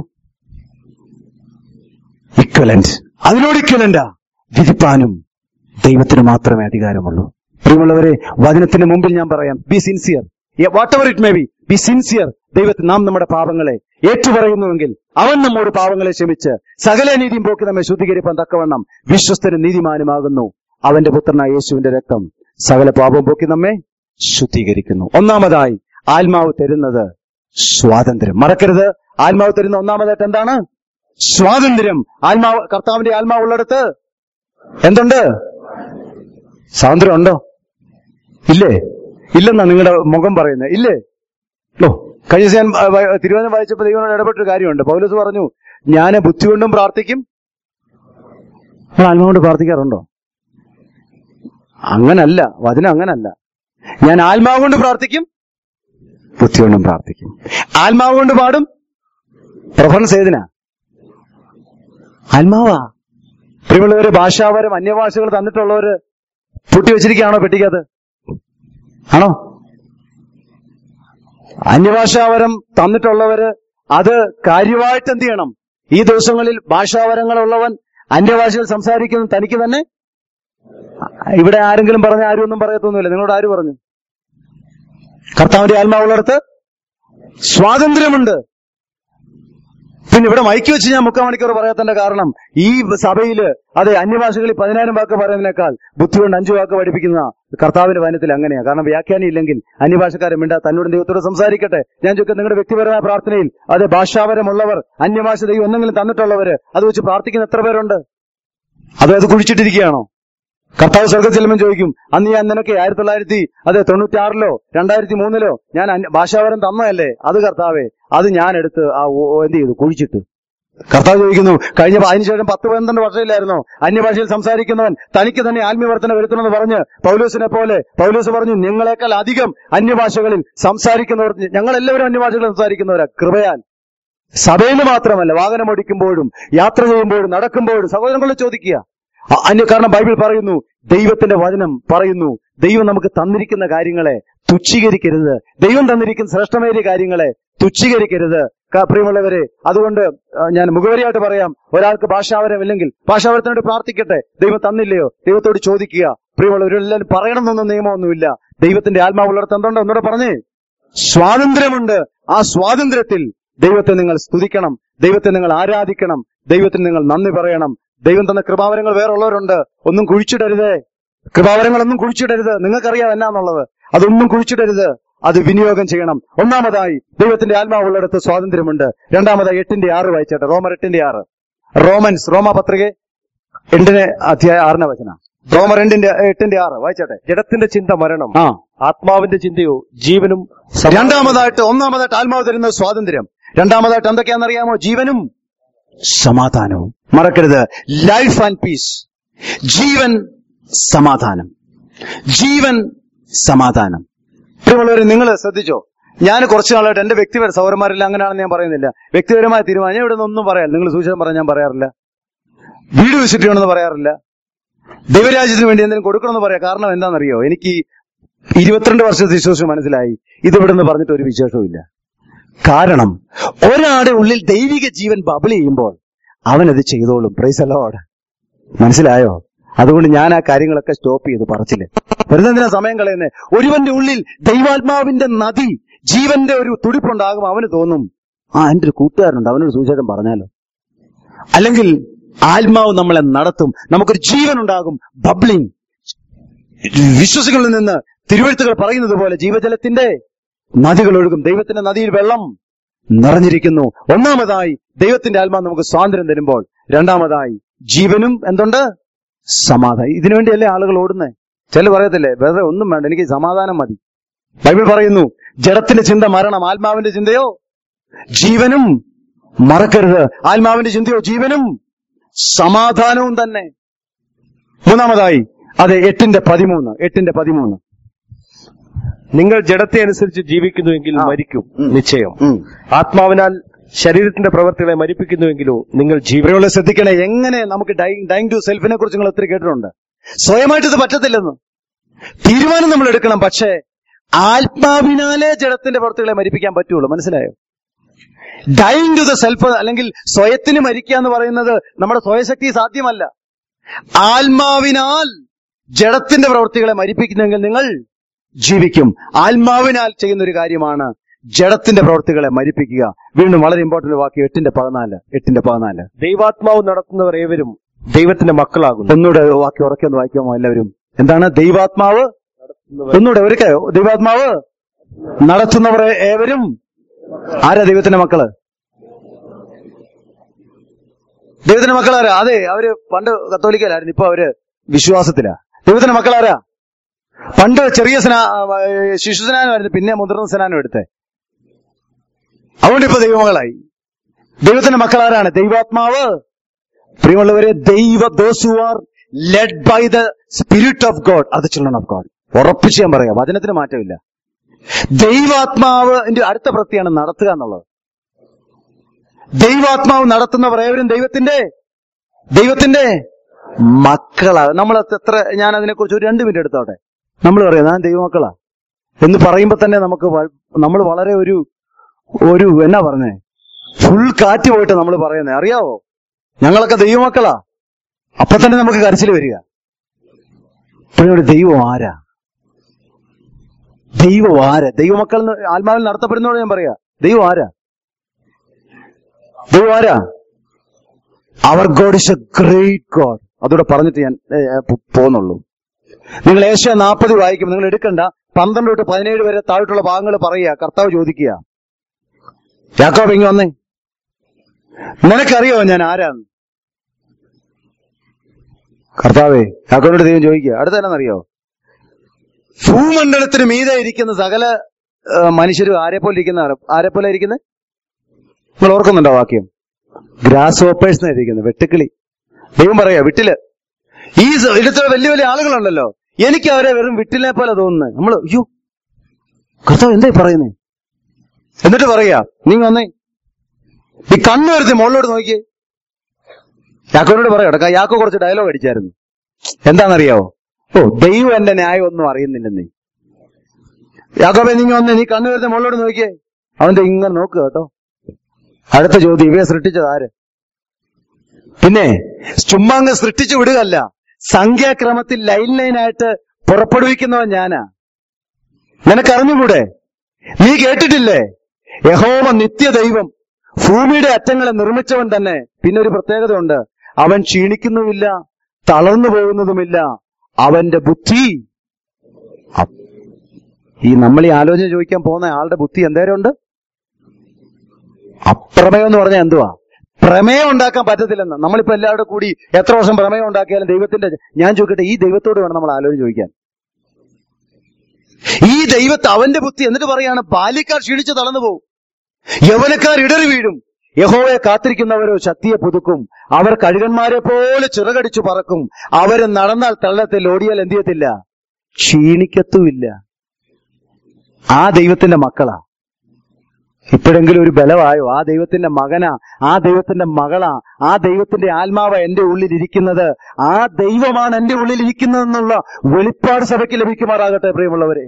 ഇക്വലന്റ് അതിനോട് ഇക്വലന്റാ വിധിപ്പാനും ദൈവത്തിന് മാത്രമേ അധികാരമുള്ളൂ പ്രിയമുള്ളവരെ വചനത്തിന് മുമ്പിൽ ഞാൻ പറയാം be sincere whatever it may be be sincere ദൈവത്തിന് നാം നമ്മുടെ പാപങ്ങളെ ഏറ്റുപറയുന്നുവെങ്കിൽ അവൻ നമ്മോട് പാവങ്ങളെ ക്ഷമിച്ച് സകല നീതിയും പോക്കി നമ്മെ ശുദ്ധീകരിപ്പാൻ തക്കവണ്ണം വിശ്വസ്തനും നീതിമാനുമാകുന്നു അവന്റെ പുത്രനായ യേശുവിന്റെ രക്തം സകല പാപം പോക്കി നമ്മെ ശുദ്ധീകരിക്കുന്നു ഒന്നാമതായി ആത്മാവ് തരുന്നത് സ്വാതന്ത്ര്യം മറക്കരുത് ആത്മാവ് തരുന്ന ഒന്നാമതായിട്ട് എന്താണ് സ്വാതന്ത്ര്യം ആത്മാവ് കർത്താവിന്റെ ആത്മാവ് ഉള്ളിടത്ത് എന്തുണ്ട് സ്വാതന്ത്ര്യം ഉണ്ടോ ഇല്ലേ ഇല്ലെന്നാ നിങ്ങളുടെ മുഖം പറയുന്നത് ഇല്ലേ ഓ കഴിഞ്ഞ ദിവസം ഞാൻ വ- വ- തിരുവനന്തപുരം വായിച്ചപ്പോൾ ദൈവനോട് ഇടപെട്ടൊരു കാര്യമുണ്ട് പൗലോസ് പറഞ്ഞു ഞാൻ ബുദ്ധി കൊണ്ടും പ്രാർത്ഥിക്കും നിങ്ങൾ ആത്മാവ് കൊണ്ട് പ്രാർത്ഥിക്കാറുണ്ടോ അങ്ങനല്ല വചനം അങ്ങനല്ല ഞാൻ ആത്മാവ് കൊണ്ട് പ്രാർത്ഥിക്കും ബുദ്ധി കൊണ്ടും പ്രാർത്ഥിക്കും ആത്മാവ് കൊണ്ട് പാടും പ്രഫറൻസ് ഏതിനാ ആത്മാവാ പ്രിയമുള്ളവര് ഭാഷാപരം അന്യഭാഷകൾ തന്നിട്ടുള്ളവര് പൂട്ടി വെച്ചിരിക്കുകയാണോ പെട്ടിക്കകത്ത് ആണോ അന്യഭാഷാവരം തന്നിട്ടുള്ളവര് അത് കാര്യമായിട്ട് എന്ത് ചെയ്യണം ഈ ദിവസങ്ങളിൽ ഭാഷാവരങ്ങളുള്ളവൻ അന്യഭാഷയിൽ സംസാരിക്കുന്ന തനിക്ക് തന്നെ ഇവിടെ ആരെങ്കിലും പറഞ്ഞ ആരും ഒന്നും പറയത്തൊന്നുമില്ല നിങ്ങളോട് ആര് പറഞ്ഞു കർത്താവിന്റെ ആത്മാവുള്ളിടത്ത് സ്വാതന്ത്ര്യമുണ്ട് പിന്നെ ഇവിടെ മൈക്ക് വെച്ച് ഞാൻ മുക്കാൽ മണിക്കൂർ പറയാത്തതിന്റെ കാരണം ഈ സഭയില് അതെ അന്യഭാഷകളിൽ പതിനായിരം വാക്ക് പറയുന്നതിനേക്കാൾ ബുദ്ധി കൊണ്ട് അഞ്ചു വാക്ക് പഠിപ്പിക്കുന്ന കർത്താവിന്റെ വനത്തിൽ അങ്ങനെയാ കാരണം വ്യാഖ്യാനം ഇല്ലെങ്കിൽ അന്യഭാഷക്കാരൻ മിണ്ട തന്നോട് ദൈവത്തോട് സംസാരിക്കട്ടെ ഞാൻ ചോദിക്കാം നിങ്ങളുടെ വ്യക്തിപരമായ പ്രാർത്ഥനയിൽ അത് ഭാഷാപരമുള്ളവർ അന്യഭാഷ ദൈവം എന്തെങ്കിലും തന്നിട്ടുള്ളവര് അത് വെച്ച് പ്രാർത്ഥിക്കുന്ന എത്ര പേരുണ്ട് അത് അത് കുഴിച്ചിട്ടിരിക്കുകയാണോ കർത്താവ് സ്വർഗത്തിൽ ചെല്ലുമ്പോൾ ചോദിക്കും അന്ന് ഞാൻ നിനക്ക് ആയിരത്തി തൊള്ളായിരത്തി അതെ തൊണ്ണൂറ്റാറിലോ രണ്ടായിരത്തി മൂന്നിലോ ഞാൻ അന്യ- ഭാഷാപരം തന്നതല്ലേ അത് കർത്താവേ അത് ഞാൻ എടുത്ത് ആ ഓ- ഓ എന്ത് ചെയ്തു കുഴിച്ചിട്ടു കർത്താവ് ചോദിക്കുന്നു കഴിഞ്ഞ പ- അതിനുശേഷം പത്ത് പന്ത്രണ്ട് വർഷമില്ലായിരുന്നോ അന്യഭാഷയിൽ സംസാരിക്കുന്നവൻ തനിക്ക് തന്നെ ആത്മീയവർത്തന വരുത്തണമെന്ന് പറഞ്ഞ് പൗലൂസിനെ പോലെ പൗലൂസ് പറഞ്ഞു നിങ്ങളെക്കാൾ അധികം അന്യഭാഷകളിൽ സംസാരിക്കുന്നവർ ഞങ്ങളെല്ലാവരും അന്യഭാഷകളിൽ സംസാരിക്കുന്നവരാ കൃപയാൽ സഭയിൽ മാത്രമല്ല വാഹനം ഓടിക്കുമ്പോഴും യാത്ര ചെയ്യുമ്പോഴും നടക്കുമ്പോഴും സഹോദരങ്ങളെ ചോദിക്കുക അ- അന്യ കാരണം ബൈബിൾ പറയുന്നു ദൈവത്തിന്റെ വചനം പറയുന്നു ദൈവം നമുക്ക് തന്നിരിക്കുന്ന കാര്യങ്ങളെ തുച്ഛീകരിക്കരുത് ദൈവം തന്നിരിക്കുന്ന ശ്രേഷ്ഠമേറിയ കാര്യങ്ങളെ തുച്ഛീകരിക്കരുത് ക- പ്രിയമുള്ളവരെ അതുകൊണ്ട് ആ, ഞാൻ മുഖവരിയായിട്ട് പറയാം ഒരാൾക്ക് ഭാഷാവരമില്ലെങ്കിൽ ഭാഷാവരത്തിനോട് പ്രാർത്ഥിക്കട്ടെ ദൈവം തന്നില്ലയോ ദൈവത്തോട് ചോദിക്കുക പ്രിയമുള്ളവരെല്ലാവരും പറയണമെന്നൊന്നും നിയമമൊന്നുമില്ല ദൈവത്തിന്റെ ആത്മാവുള്ളിടത്ത് എന്തുണ്ടോ ഒന്നുകൂടെ പറഞ്ഞേ സ്വാതന്ത്ര്യമുണ്ട് ആ സ്വാതന്ത്ര്യത്തിൽ ദൈവത്തെ നിങ്ങൾ സ്തുതിക്കണം ദൈവത്തെ നിങ്ങൾ ആരാധിക്കണം ദൈവത്തിന് നിങ്ങൾ നന്ദി പറയണം ദൈവം തന്ന കൃപാവരങ്ങൾ വേറുള്ളവരുണ്ട് ഒന്നും കുഴിച്ചിടരുത് കൃപാവരങ്ങളൊന്നും കുഴിച്ചിടരുത് നിങ്ങൾക്കറിയാം എന്നാന്നുള്ളത് അതൊന്നും കുഴിച്ചിടരുത് അത് വിനിയോഗം ചെയ്യണം ഒന്നാമതായി ദൈവത്തിന്റെ ആത്മാവുള്ളിടത്ത് സ്വാതന്ത്ര്യമുണ്ട് രണ്ടാമതായി എട്ടിന്റെ ആറ് വായിച്ചേട്ടെ റോമർ എട്ടിന്റെ ആറ് റോമൻസ് റോമ പത്രിക എട്ടിന് അധ്യായ ആറിന്റെ വചന റോമർ രണ്ടിന്റെ എട്ടിന്റെ ആറ് വായിച്ചേട്ടെ ജഡത്തിന്റെ ചിന്ത മരണം ആ ആത്മാവിന്റെ ചിന്തയോ ജീവനും സമാ- രണ്ടാമതായിട്ട് ഒന്നാമതായിട്ട് ആത്മാവ് തരുന്ന സ്വാതന്ത്ര്യം രണ്ടാമതായിട്ട് എന്തൊക്കെയാണെന്നറിയാമോ ജീവനും സമാധാനവും മറക്കരുത് ലൈഫ് ആൻഡ് പീസ് ജീവൻ സമാധാനം ജീവൻ സമാധാനം പ്രിയമുള്ളവരെ നിങ്ങൾ ശ്രദ്ധിച്ചോ ഞാൻ കുറച്ച് നാളായിട്ട് എന്റെ വ്യക്തിപര സൗരന്മാരെല്ലാം അങ്ങനെയാണെന്ന് ഞാൻ പറയുന്നില്ല വ്യക്തിപരമായ തീരുമാനം ഞാൻ ഇവിടെ നിന്ന് ഒന്നും പറയാം നിങ്ങൾ സൂചന പറഞ്ഞാൽ ഞാൻ പറയാറില്ല വീട് വിസിറ്റ് ചെയ്യണമെന്ന് പറയാറില്ല ദൈവരാജ്യത്തിന് വേണ്ടി എന്തെങ്കിലും കൊടുക്കണമെന്ന് പറയാം കാരണം എന്താണെന്നറിയോ എനിക്ക് ഇരുപത്തിരണ്ട് വർഷത്തെ വിശ്വാസം മനസ്സിലായി ഇത് ഇവിടെ നിന്ന് പറഞ്ഞിട്ട് ഒരു വിശേഷവുമില്ല കാരണം ഒരാളുടെ ഉള്ളിൽ ദൈവിക ജീവൻ ബബിൾ ചെയ്യുമ്പോൾ അവനത് ചെയ്തോളും പ്രൈസ് അലോഡ് മനസ്സിലായോ അതുകൊണ്ട് ഞാൻ ആ കാര്യങ്ങളൊക്കെ സ്റ്റോപ്പ് ചെയ്ത് പറച്ചില്ലേ വെറുതെ എന്തിനാ സമയം കളയുന്നത് ഒരുവന്റെ ഉള്ളിൽ ദൈവാത്മാവിന്റെ നദി ജീവന്റെ ഒരു തുടിപ്പുണ്ടാകും അവന് തോന്നും ആ എന്റെ ഒരു കൂട്ടുകാരനുണ്ട് അവനൊരു സുവിശേഷം പറഞ്ഞാലോ അല്ലെങ്കിൽ ആത്മാവ് നമ്മളെ നടത്തും നമുക്കൊരു ജീവൻ ഉണ്ടാകും ബബ്ലിംഗ് വിശ്വസികളിൽ നിന്ന് തിരുവഴുത്തുകൾ പറയുന്നത് പോലെ ജീവജലത്തിന്റെ നദികൾ ഒഴുകും ദൈവത്തിന്റെ നദിയിൽ വെള്ളം നിറഞ്ഞിരിക്കുന്നു ഒന്നാമതായി ദൈവത്തിന്റെ ആത്മാവ് നമുക്ക് സ്വാതന്ത്ര്യം തരുമ്പോൾ രണ്ടാമതായി ജീവനും എന്തുണ്ട് സമാധാനം ഇതിനുവേണ്ടിയല്ലേ ആളുകൾ ഓടുന്നേ ചില പറയത്തില്ലേ വേറെ ഒന്നും വേണ്ട എനിക്ക് സമാധാനം മതി ബൈബിൾ പറയുന്നു ജഡത്തിന്റെ ചിന്ത മരണം ആത്മാവിന്റെ ചിന്തയോ ജീവനും മറക്കരുത് ആത്മാവിന്റെ ചിന്തയോ ജീവനും സമാധാനവും തന്നെ മൂന്നാമതായി അതെ എട്ടിന്റെ പതിമൂന്ന് എട്ടിന്റെ പതിമൂന്ന് നിങ്ങൾ ജഡത്തെ അനുസരിച്ച് ജീവിക്കുന്നുവെങ്കിൽ ആ. മരിക്കും ഉം. നിശ്ചയം ഉം. ആത്മാവിനാൽ ശരീരത്തിന്റെ പ്രവർത്തികളെ മരിപ്പിക്കുന്നുവെങ്കിലോ നിങ്ങൾ ജീവൻ ഇവരെയുള്ള ശ്രദ്ധിക്കണേ എങ്ങനെ നമുക്ക് ഡൈങ് ടു സെൽഫിനെ കുറിച്ച് നിങ്ങൾ ഒത്തിരി കേട്ടിട്ടുണ്ട് സ്വയമായിട്ട് ഇത് പറ്റത്തില്ലെന്ന് തീരുമാനം നമ്മൾ എടുക്കണം പക്ഷേ ആത്മാവിനാലേ ജഡത്തിന്റെ പ്രവൃത്തികളെ മരിപ്പിക്കാൻ പറ്റുള്ളൂ മനസ്സിലായോ ഡൈങ് ടു ദ സെൽഫ് അല്ലെങ്കിൽ സ്വയത്തിന് മരിക്കുക എന്ന് പറയുന്നത് നമ്മുടെ സ്വയശക്തി സാധ്യമല്ല ആത്മാവിനാൽ ജഡത്തിന്റെ പ്രവൃത്തികളെ മരിപ്പിക്കുന്നെങ്കിൽ നിങ്ങൾ ജീവിക്കും ആത്മാവിനാൽ ചെയ്യുന്ന ഒരു കാര്യമാണ് ജഡത്തിന്റെ പ്രവൃത്തികളെ മരിപ്പിക്കുക വീണ്ടും വളരെ ഇമ്പോർട്ടന്റ് വാക്യം എട്ടിന്റെ പതിനാല് എട്ടിന്റെ പതിനാല് ദൈവാത്മാവ് നടത്തുന്നവർ ഏവരും ദൈവത്തിന്റെ മക്കളാകുന്നു ഒന്നുകൂടെ വാക്യം ഉറക്കൊന്ന് വായിക്കാമോ എല്ലാവരും എന്താണ് ദൈവാത്മാവ് ഒന്നുകൂടെ ഒരുക്കായോ ദൈവാത്മാവ് നടത്തുന്നവർ ഏവരും ആരാ ദൈവത്തിന്റെ മക്കള് ദൈവത്തിന്റെ മക്കളാരാ അതെ അവര് പണ്ട് കത്തോലിക്കലായിരുന്നു ഇപ്പൊ അവര് വിശ്വാസത്തിലാ ദൈവത്തിന്റെ മക്കളാരാ പണ്ട് ചെറിയ സ്നാ ശിശു സ്നാനമായിരുന്നു പിന്നെ മുതിർന്ന സ്നാനം എടുത്തേ അതുകൊണ്ട് ഇപ്പൊ ദൈവമകളായി ദൈവത്തിന്റെ മക്കളാരാണ് ദൈവാത്മാവ് പ്രിയമുള്ളവരെ ദൈവ those who are led by the spirit of God അത് ചിൽഡ്രൻ ഓഫ് ഗോഡ് ഉറപ്പിച്ച് ഞാൻ പറയാം വചനത്തിന് മാറ്റമില്ല ദൈവാത്മാവിന്റെ അടുത്ത പ്രത്യാണ് നടത്തുക എന്നുള്ളത് ദൈവാത്മാവ് നടത്തുന്നവർ ഏവരും ദൈവത്തിന്റെ ദൈവത്തിന്റെ മക്കളാ നമ്മൾ എത്ര ഞാൻ അതിനെക്കുറിച്ച് ഒരു രണ്ട് മിനിറ്റ് എടുത്തോട്ടെ നമ്മൾ പറയാം ഞാൻ ദൈവമക്കളാ എന്ന് പറയുമ്പോ തന്നെ നമുക്ക് നമ്മൾ വളരെ ഒരു ഒരു എന്നാ പറഞ്ഞേ ഫുൾ കാറ്റ് പോയിട്ട് നമ്മൾ പറയുന്നത് അറിയാവോ ഞങ്ങളൊക്കെ ദൈവമക്കളാ അപ്പൊ തന്നെ നമുക്ക് കരച്ചിൽ വരിക ഇപ്പോഴും ദൈവം ആരാ ദൈവം ആരാ ദൈവമക്കൾ എന്ന് ആത്മാവിൽ നടത്തപ്പെടുന്നതോട് ഞാൻ പറയാ ദൈവം ആരാ ദൈവം ആരാ അവർ God is a great God അതോടെ പറഞ്ഞിട്ട് ഞാൻ ഏ, ഏ, പോ- പോന്നുള്ളൂ നിങ്ങൾ ഏഷ്യ നാൽപ്പത് വായിക്കും നിങ്ങൾ എടുക്കണ്ട പന്ത്രണ്ട് തൊട്ട് പതിനേഴ് വരെ താഴോട്ടുള്ള ഭാഗങ്ങൾ പറയുക കർത്താവ് ചോദിക്കുക യാക്കോബ് ഇങ്ങ് വന്നേ നിനക്കറിയോ ഞാൻ ആരാന്ന് കർത്താവേ യാക്കോബിനോട് ദൈവം ചോദിക്കുക അടുത്ത എന്നാണെന്നറിയോ ഭൂമണ്ഡലത്തിന് മീതെ ഇരിക്കുന്ന സകല ആ, മനുഷ്യരും ആരെ പോലെ ഇരിക്കുന്ന ആരെ പോലെ ഇരിക്കുന്നത് നിങ്ങൾ ഓർക്കുന്നുണ്ടോ വാക്യം ഗ്രാസ് ഓപ്പേഴ്സ് ഇരിക്കുന്നത് വെട്ടുക്കിളി ദൈവം പറയാ വിട്ടില് ഈ സ- ഇടത്തെ വലിയ വലിയ ആളുകളുണ്ടല്ലോ എനിക്ക് അവരെ വെറും വിട്ടിലെ പോലെ തോന്നുന്നത് നമ്മള് അയ്യോ കർത്താവ് എന്തായി പറയുന്നേ എന്നിട്ട് പറയാ നീ വന്നേ ഈ കണ്ണു വരുത്തി മുകളിലോട്ട് നോക്കിയേ യാക്കോനോട് പറയാം യാക്കോ കുറച്ച് ഡയലോഗ് അടിച്ചായിരുന്നു എന്താണെന്നറിയാവോ ഓ ദൈവം എന്റെ ന്യായം ഒന്നും അറിയുന്നില്ലെന്നേ യാക്കോബെ നീ വന്നേ നീ കണ്ണു വരുത്തി മുകളിലോട്ട് നോക്കിയേ അവന്റെ ഇങ്ങനെ നോക്കുക കേട്ടോ അടുത്ത ചോദ്യം ഇവയെ സൃഷ്ടിച്ചത് ആര് പിന്നെ ചുമ്മാ അങ്ങ് സൃഷ്ടിച്ചു വിടുകയല്ല സംഖ്യാക്രമത്തിൽ ലൈൻ ലൈനായിട്ട് പുറപ്പെടുവിക്കുന്നവൻ ഞാനാ നിനക്കറിഞ്ഞുകൂടെ നീ കേട്ടിട്ടില്ലേ യഹോവ നിത്യദൈവം ഭൂമിയുടെ അറ്റങ്ങളെ നിർമ്മിച്ചവൻ തന്നെ പിന്നെ ഒരു പ്രത്യേകതയുണ്ട് അവൻ ക്ഷീണിക്കുന്നുമില്ല തളർന്നു പോകുന്നതുമില്ല അവന്റെ ബുദ്ധി അ- ഈ നമ്മൾ ഈ ആലോചന ചോദിക്കാൻ പോകുന്ന ആളുടെ ബുദ്ധി എന്തേരം ഉണ്ട് അപ്രമേയം എന്ന് പറഞ്ഞാൽ എന്തുവാ പ്രമേയം ഉണ്ടാക്കാൻ പറ്റത്തില്ലെന്ന് നമ്മളിപ്പോ എല്ലാവരുടെ കൂടി എത്ര വർഷം പ്രമേയം ഉണ്ടാക്കിയാലും ദൈവത്തിന്റെ ഞാൻ ചോദിക്കട്ടെ ഈ ദൈവത്തോട് വേണം നമ്മൾ ആലോചന ചോദിക്കാൻ ഈ ദൈവത്തെ അവന്റെ ബുദ്ധി എന്നിട്ട് പറയാണ് ബാല്യക്കാർ ക്ഷീണിച്ച് തളർന്നു പോകും യൗവനക്കാർ ഇടറി വീഴും യഹോവയെ കാത്തിരിക്കുന്നവരോ ശക്തിയെ പുതുക്കും അവർ കഴുകന്മാരെ പോലെ ചിറകടിച്ചു പറക്കും അവര് നടന്നാൽ തള്ളത്തിൽ ഓടിയാൽ എന്ത് ചെയ്യത്തില്ല ക്ഷീണിക്കത്തുമില്ല ആ ദൈവത്തിന്റെ മക്കളാ ഇപ്പോഴെങ്കിലും ഒരു ബലമായോ ആ ദൈവത്തിന്റെ മകനാ ആ ദൈവത്തിന്റെ മകളാ ആ ദൈവത്തിന്റെ ആത്മാവ് എന്റെ ഉള്ളിൽ ഇരിക്കുന്നത് ആ ദൈവമാണ് എന്റെ ഉള്ളിൽ ഇരിക്കുന്നതെന്നുള്ള വെളിപ്പാട് സഭയ്ക്ക് ലഭിക്കുമാറാകട്ടെ പ്രിയമുള്ളവരെ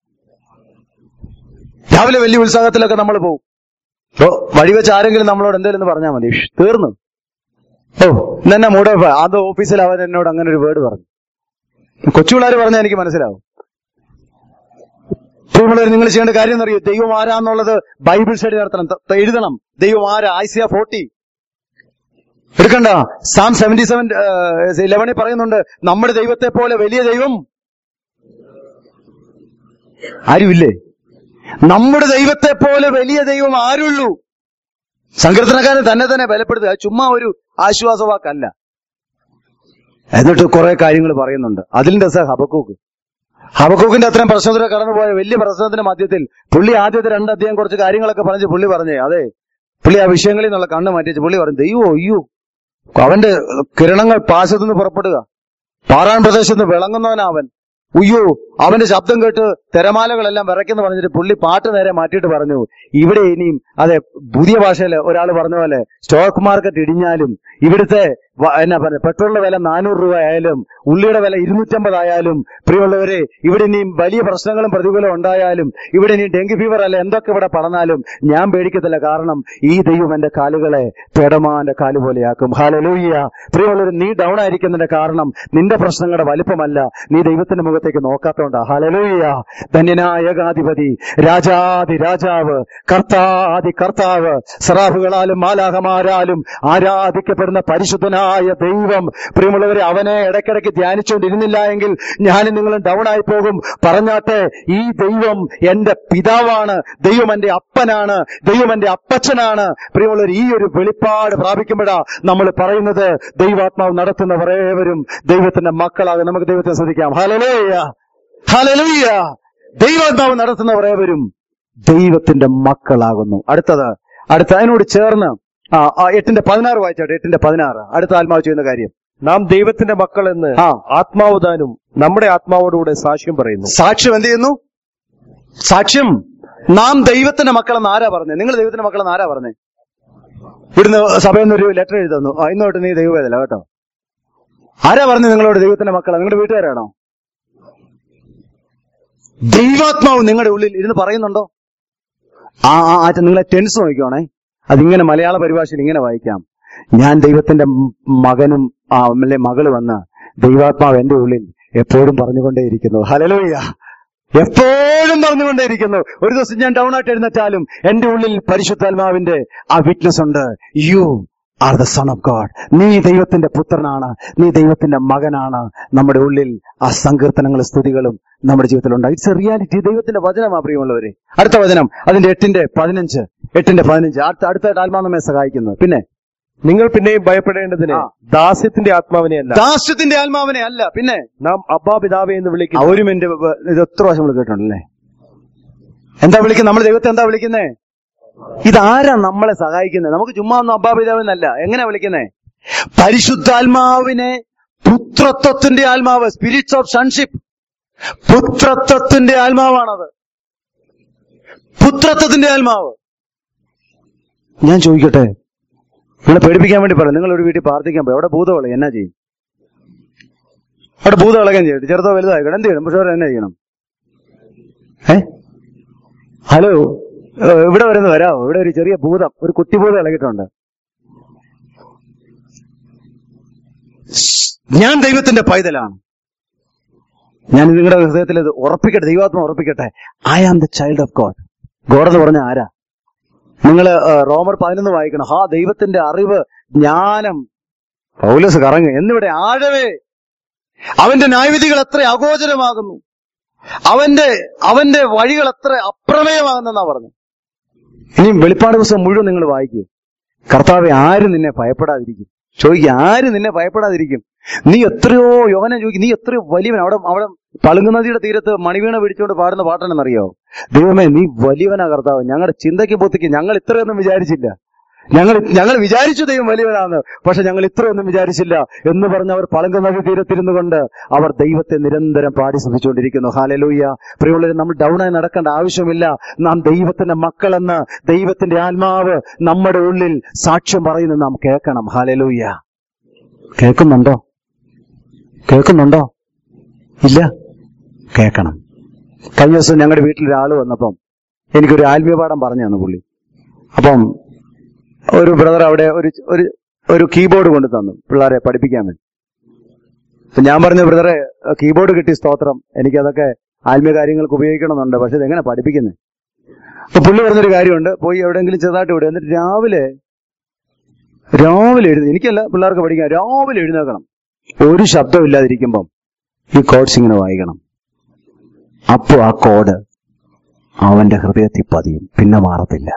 രാവിലെ വലിയ ഉത്സാഹത്തിലൊക്കെ നമ്മൾ പോകും ഓ വഴി വെച്ച് ആരെങ്കിലും നമ്മളോട് എന്തെങ്കിലും ഒന്ന് പറഞ്ഞാൽ മതി ഷ്, തീർന്നു ഓ ഇന്നെന്നെ മൂടെ അത് ഓഫീസിൽ അവൻ എന്നോട് അങ്ങനെ ഒരു വേർഡ് പറഞ്ഞു കൊച്ചുപിള്ളേർ പറഞ്ഞാൽ എനിക്ക് മനസ്സിലാവും പ്രിയമുള്ളവർ നിങ്ങൾ ചെയ്യേണ്ട കാര്യം എന്നറിയോ ദൈവം ആരാന്നുള്ളത് ബൈബിൾ സ്റ്റഡി നടത്തണം ത- ത- എഴുതണം ദൈവം ആരാ ഐസിയ ഫോർട്ടി എടുക്കണ്ട സാം സെവന്റി സെവൻ ഇലവനിൽ പറയുന്നുണ്ട് നമ്മുടെ ദൈവത്തെ പോലെ വലിയ ദൈവം ആരുമില്ലേ നമ്മുടെ ദൈവത്തെ പോലെ വലിയ ദൈവം ആരുള്ളൂ സങ്കീർത്തനക്കാരൻ തന്നെ തന്നെ ബലപ്പെടുത്തുക അത് ചുമ്മാ ഒരു ആശ്വാസവാക്കല്ല എന്നിട്ട് കുറെ കാര്യങ്ങൾ പറയുന്നുണ്ട് അതിന്റെ രസ ഹബക്കൂക്ക് ഹബക്കൂക്കിന്റെ അത്രയും പ്രശ്നത്തിലൂടെ കടന്നുപോയ വലിയ പ്രശ്നത്തിന്റെ മധ്യത്തിൽ പുള്ളി ആദ്യത്തെ രണ്ട് അധ്യായം കുറച്ച് കാര്യങ്ങളൊക്കെ പറഞ്ഞ് പുള്ളി പറഞ്ഞേ അതെ പുള്ളി ആ വിഷയങ്ങളിൽ നിന്നുള്ള കണ്ണ് മാറ്റിച്ച് പുള്ളി പറഞ്ഞു ദൈവോ അയ്യോ അവന്റെ കിരണങ്ങൾ പാശത്തു നിന്ന് പുറപ്പെടുക പാറാൻ പ്രദേശത്ത് നിന്ന് വിളങ്ങുന്നവനാ അവൻ ഉയ്യോ അവന്റെ ശബ്ദം കേട്ട് തിരമാലകളെല്ലാം വിറയ്ക്കെന്ന് പറഞ്ഞിട്ട് പുള്ളി പാട്ട് നേരെ മാറ്റിയിട്ട് പറഞ്ഞു ഇവിടെ ഇനിയും അതെ പുതിയ ഭാഷയിൽ ഒരാൾ പറഞ്ഞ പോലെ സ്റ്റോക്ക് മാർക്കറ്റ് ഇടിഞ്ഞാലും ഇവിടുത്തെ വ- എന്നാ പറയുക പെട്രോളിന്റെ വില നാനൂറ് രൂപ ആയാലും ഉള്ളിയുടെ വില ഇരുന്നൂറ്റമ്പത് ആയാലും പ്രിയമുള്ളവരെ ഇവിടെ ഇനിയും വലിയ പ്രശ്നങ്ങളും പ്രതികൂലം ഉണ്ടായാലും ഇവിടെ ഇനി ഡെങ്കി ഫീവർ അല്ല എന്തൊക്കെ ഇവിടെ പടർന്നാലും ഞാൻ പേടിക്കത്തില്ല കാരണം ഈ ദൈവം എന്റെ കാലുകളെ പെടമാന്റെ കാല് പോലെയാക്കും ഹാലലൂയ്യ പ്രിയമുള്ളവർ നീ ഡൗൺ ആയിരിക്കുന്നതിന്റെ കാരണം നിന്റെ പ്രശ്നങ്ങളുടെ വലിപ്പമല്ല നീ ദൈവത്തിന്റെ മുഖത്തേക്ക് നോക്കാത്തോണ്ടാ ഹാലലൂയ്യ ധന്യനായ ഏകാധിപതി രാജാതി രാജാവ് കർത്താതി കർത്താവ് സറാഫുകളാലും മാലാഹമാരാലും ആരാധിക്കപ്പെടുന്ന പരിശുദ്ധനായ ദൈവം പ്രിയമുള്ളവരെ അവനെ ഇടയ്ക്കിടയ്ക്ക് ധ്യാനിച്ചുകൊണ്ടിരുന്നില്ല എങ്കിൽ ഞാനും നിങ്ങളും ഡൗൺ ആയി പോകും പറഞ്ഞാട്ടെ ഈ ദൈവം എന്റെ പിതാവാണ് ദൈവം എന്റെ അപ്പനാണ് ദൈവം എന്റെ അപ്പച്ചനാണ് പ്രിയമുള്ളവർ ഈ ഒരു വെളിപ്പാട് പ്രാപിക്കുമ്പോഴാ നമ്മൾ പറയുന്നത് ദൈവാത്മാവ് നടത്തുന്നവർ ഏവരും ദൈവത്തിന്റെ മക്കളാകും നമുക്ക് ദൈവത്തെ ശ്രദ്ധിക്കാം ഹലലൂയ ഹലലൂയ ദൈവാത്മാവ് നടത്തുന്നവർ ഏവരും ദൈവത്തിന്റെ മക്കളാകുന്നു അടുത്തത് അടുത്ത അതിനോട് ചേർന്ന് ആ ആ, എട്ടിന്റെ പതിനാറ് വായിച്ചോട്ടെ എട്ടിന്റെ പതിനാറ് അടുത്ത ആത്മാവ് ചെയ്യുന്ന കാര്യം നാം ദൈവത്തിന്റെ മക്കൾ എന്ന് ആ. ആത്മാവുദാനും നമ്മുടെ ആത്മാവോടുകൂടെ സാക്ഷ്യം പറയുന്നു സാക്ഷ്യം എന്ത് ചെയ്യുന്നു സാക്ഷ്യം നാം ദൈവത്തിന്റെ മക്കളെന്ന് ആരാ പറഞ്ഞത് നിങ്ങൾ ദൈവത്തിന്റെ മക്കളെന്ന് ആരാ പറഞ്ഞേ ഇവിടുന്ന് സഭയിൽ നിന്ന് ഒരു ലെറ്റർ എഴുതുന്നു ആ, ഇന്ന് തൊട്ട് നീ ദൈവവേദല കേട്ടോ ആരാ പറഞ്ഞു നിങ്ങളോട് ദൈവത്തിന്റെ മക്കളെ നിങ്ങളുടെ വീട്ടുകാരാണോ ദൈവാത്മാവ് നിങ്ങളുടെ ഉള്ളിൽ ഇരുന്ന് പറയുന്നുണ്ടോ ആ ആ ആറ്റ നിങ്ങളെ ടെൻസ് നോക്കിക്കോണേ അതിങ്ങനെ മലയാള പരിഭാഷയിൽ ഇങ്ങനെ വായിക്കാം ഞാൻ ദൈവത്തിന്റെ മ- മകനും ആ അല്ലെ മകള് വന്ന് ദൈവാത്മാവ് എന്റെ ഉള്ളിൽ എപ്പോഴും പറഞ്ഞുകൊണ്ടേയിരിക്കുന്നു ഹലലോയ്യ എപ്പോഴും പറഞ്ഞുകൊണ്ടേയിരിക്കുന്നു ഒരു ദിവസം ഞാൻ ഡൗൺ ആയിട്ട് എഴുന്നേറ്റാലും എന്റെ ഉള്ളിൽ പരിശുദ്ധാത്മാവിന്റെ ആ വിറ്റ്നസ് ഉണ്ട് you are the son of God നീ ദൈവത്തിന്റെ പുത്രനാണ് നീ ദൈവത്തിന്റെ മകനാണ് നമ്മുടെ ഉള്ളിൽ ആ സങ്കീർത്തനങ്ങളും സ്തുതികളും നമ്മുടെ ജീവിതത്തിലുണ്ട് ഇറ്റ്സ് എ റിയാലിറ്റി ദൈവത്തിന്റെ വചനമാ പ്രിയമുള്ളവരെ അടുത്ത വചനം അതിന്റെ എട്ടിന്റെ പതിനഞ്ച് എട്ടിന്റെ പതിനഞ്ച് അടുത്ത അടുത്ത ആത്മാ നമ്മെ സഹായിക്കുന്നത് പിന്നെ നിങ്ങൾ പിന്നെയും ഭയപ്പെടേണ്ടതിന് ആ. ദാസ്യത്തിന്റെ ആത്മാവിനെ അല്ല ദാസ്യത്തിന്റെ ആത്മാവിനെ അല്ല പിന്നെ നാം അബ്ബാ പിതാവേ എന്ന് ആ, വിളിക്കുന്നു ഒരു മിനിറ്റ് വ- ഇത് എത്ര പ്രാവശ്യം നമ്മൾ കേട്ടിട്ടുണ്ടല്ലേ എന്താ വിളിക്കുന്നത് നമ്മൾ ദൈവത്തെ എന്താ വിളിക്കുന്നേ ഇതാരാ നമ്മളെ സഹായിക്കുന്നത് നമുക്ക് ചുമ്മാ ഒന്നും അബ്ബാപിതാവെന്നല്ല എങ്ങനെ വിളിക്കുന്നേ പരിശുദ്ധാത്മാവിനെ പുത്രത്വത്തിന്റെ ആത്മാവ് സ്പിരിറ്റ്സ് ഓഫ് സൺഷിപ്പ് പുത്രത്വത്തിന്റെ ആത്മാവാണത് പുത്രത്വത്തിന്റെ ആത്മാവ് ഞാൻ ചോദിക്കട്ടെ നിങ്ങളെ പേടിപ്പിക്കാൻ വേണ്ടി പറയാം നിങ്ങൾ ഒരു വീട്ടിൽ പ്രാർത്ഥിക്കാൻ പോയി അവിടെ ഭൂതവള എന്നാ ചെയ്യും അവിടെ ഭൂതം ഇളകാൻ ചെയ്യട്ടെ ചെറുതോ വലുതോ ആയിക്കോട്ടെ എന്ത് ചെയ്യണം പക്ഷെ അവിടെ എന്നാ ചെയ്യണം ഏ ഹലോ ഏ, ഇവിടെ വരുന്ന വരാമോ ഇവിടെ ഒരു ചെറിയ ഭൂതം ഒരു കുട്ടി ഭൂതം ഇളകിയിട്ടുണ്ട് ഞാൻ ദൈവത്തിന്റെ പൈതലാണ് ഞാൻ നിങ്ങളുടെ ഹൃദയത്തിൽ ഇത് ഉറപ്പിക്കട്ടെ ദൈവാത്മ ഉറപ്പിക്കട്ടെ I am the child of God God എന്ന് പറഞ്ഞ ആരാ നിങ്ങൾ റോമർ പതിനൊന്ന് വായിക്കണം ഹാ ദൈവത്തിന്റെ അറിവ് ജ്ഞാനം പൗലസ് കറങ്ങ് എന്നിവിടെ ആഴവേ അവന്റെ ന്യായവിധികൾ എത്ര അഗോചരമാകുന്നു അവന്റെ അവന്റെ വഴികൾ എത്ര അപ്രമേയമാകുന്നെന്നാ പറഞ്ഞു ഇനി വെളിപ്പാട് പുസ്തകം മുഴുവൻ നിങ്ങൾ വായിക്കുക കർത്താവെ ആര് നിന്നെ ഭയപ്പെടാതിരിക്കും ചോദിക്കുക ആര് നിന്നെ ഭയപ്പെടാതിരിക്കും നീ എത്രയോ യോഹന ചോദിക്കും നീ എത്രയോ വലിയവൻ അവിടെ അവിടെ പളുങ്ക് നദിയുടെ തീരത്ത് മണിവീണ പിടിച്ചുകൊണ്ട് പാടുന്ന പാട്ടാണെന്നറിയോ ദൈവമേ നീ വലിയവനാ കർത്താവ് ഞങ്ങളുടെ ചിന്തയ്ക്ക് പൊത്തിക്ക് ഞങ്ങൾ ഇത്രയൊന്നും വിചാരിച്ചില്ല ഞങ്ങൾ ഞങ്ങൾ വിചാരിച്ചു ദൈവം വലിയവനാണ് പക്ഷെ ഞങ്ങൾ ഇത്രയൊന്നും വിചാരിച്ചില്ല എന്ന് പറഞ്ഞ് അവർ പളങ്ക നദി തീരത്തിരുന്നു കൊണ്ട് അവർ ദൈവത്തെ നിരന്തരം പാടി ശ്രമിച്ചുകൊണ്ടിരിക്കുന്നു ഹാലലൂയ പ്രിയമുള്ളവരെ നമ്മൾ ഡൗണായി നടക്കേണ്ട ആവശ്യമില്ല നാം ദൈവത്തിന്റെ മക്കളെന്ന് ദൈവത്തിന്റെ ആത്മാവ് നമ്മുടെ ഉള്ളിൽ സാക്ഷ്യം പറയുന്നത് നാം കേൾക്കണം ഹാലലൂയ കേൾക്കുന്നുണ്ടോ കേൾക്കുന്നുണ്ടോ ഇല്ല കേൾക്കണം കഴിഞ്ഞ ദിവസം ഞങ്ങളുടെ വീട്ടിൽ ഒരാൾ വന്നപ്പം എനിക്കൊരു ആത്മീയ പാഠം പറഞ്ഞു തന്നു പുള്ളി അപ്പം ഒരു ബ്രദർ അവിടെ ഒരു ഒരു ഒരു കീബോർഡ് കൊണ്ട് തന്നു പിള്ളേരെ പഠിപ്പിക്കാൻ വേണ്ടി അപ്പൊ ഞാൻ പറഞ്ഞു ബ്രദറെ കീബോർഡ് കിട്ടി സ്തോത്രം എനിക്കതൊക്കെ ആത്മീയ കാര്യങ്ങൾക്ക് ഉപയോഗിക്കണമെന്നുണ്ട് പക്ഷെ ഇതെങ്ങനെ പഠിപ്പിക്കുന്നത് അപ്പൊ പുള്ളി പറഞ്ഞൊരു കാര്യമുണ്ട് പോയി എവിടെയെങ്കിലും ചെറുതായിട്ട് വിടുക എന്നിട്ട് രാവിലെ രാവിലെ എഴുതി എനിക്കല്ല പിള്ളേർക്ക് പഠിക്കാൻ രാവിലെ എഴുന്നേക്കണം ഒരു ശബ്ദം ഇല്ലാതിരിക്കുമ്പം ഈ കോഡ്സ് ഇങ്ങനെ വായിക്കണം അപ്പോ ആ കോഡ് അവന്റെ ഹൃദയത്തിൽ പതിയും പിന്നെ മാറത്തില്ല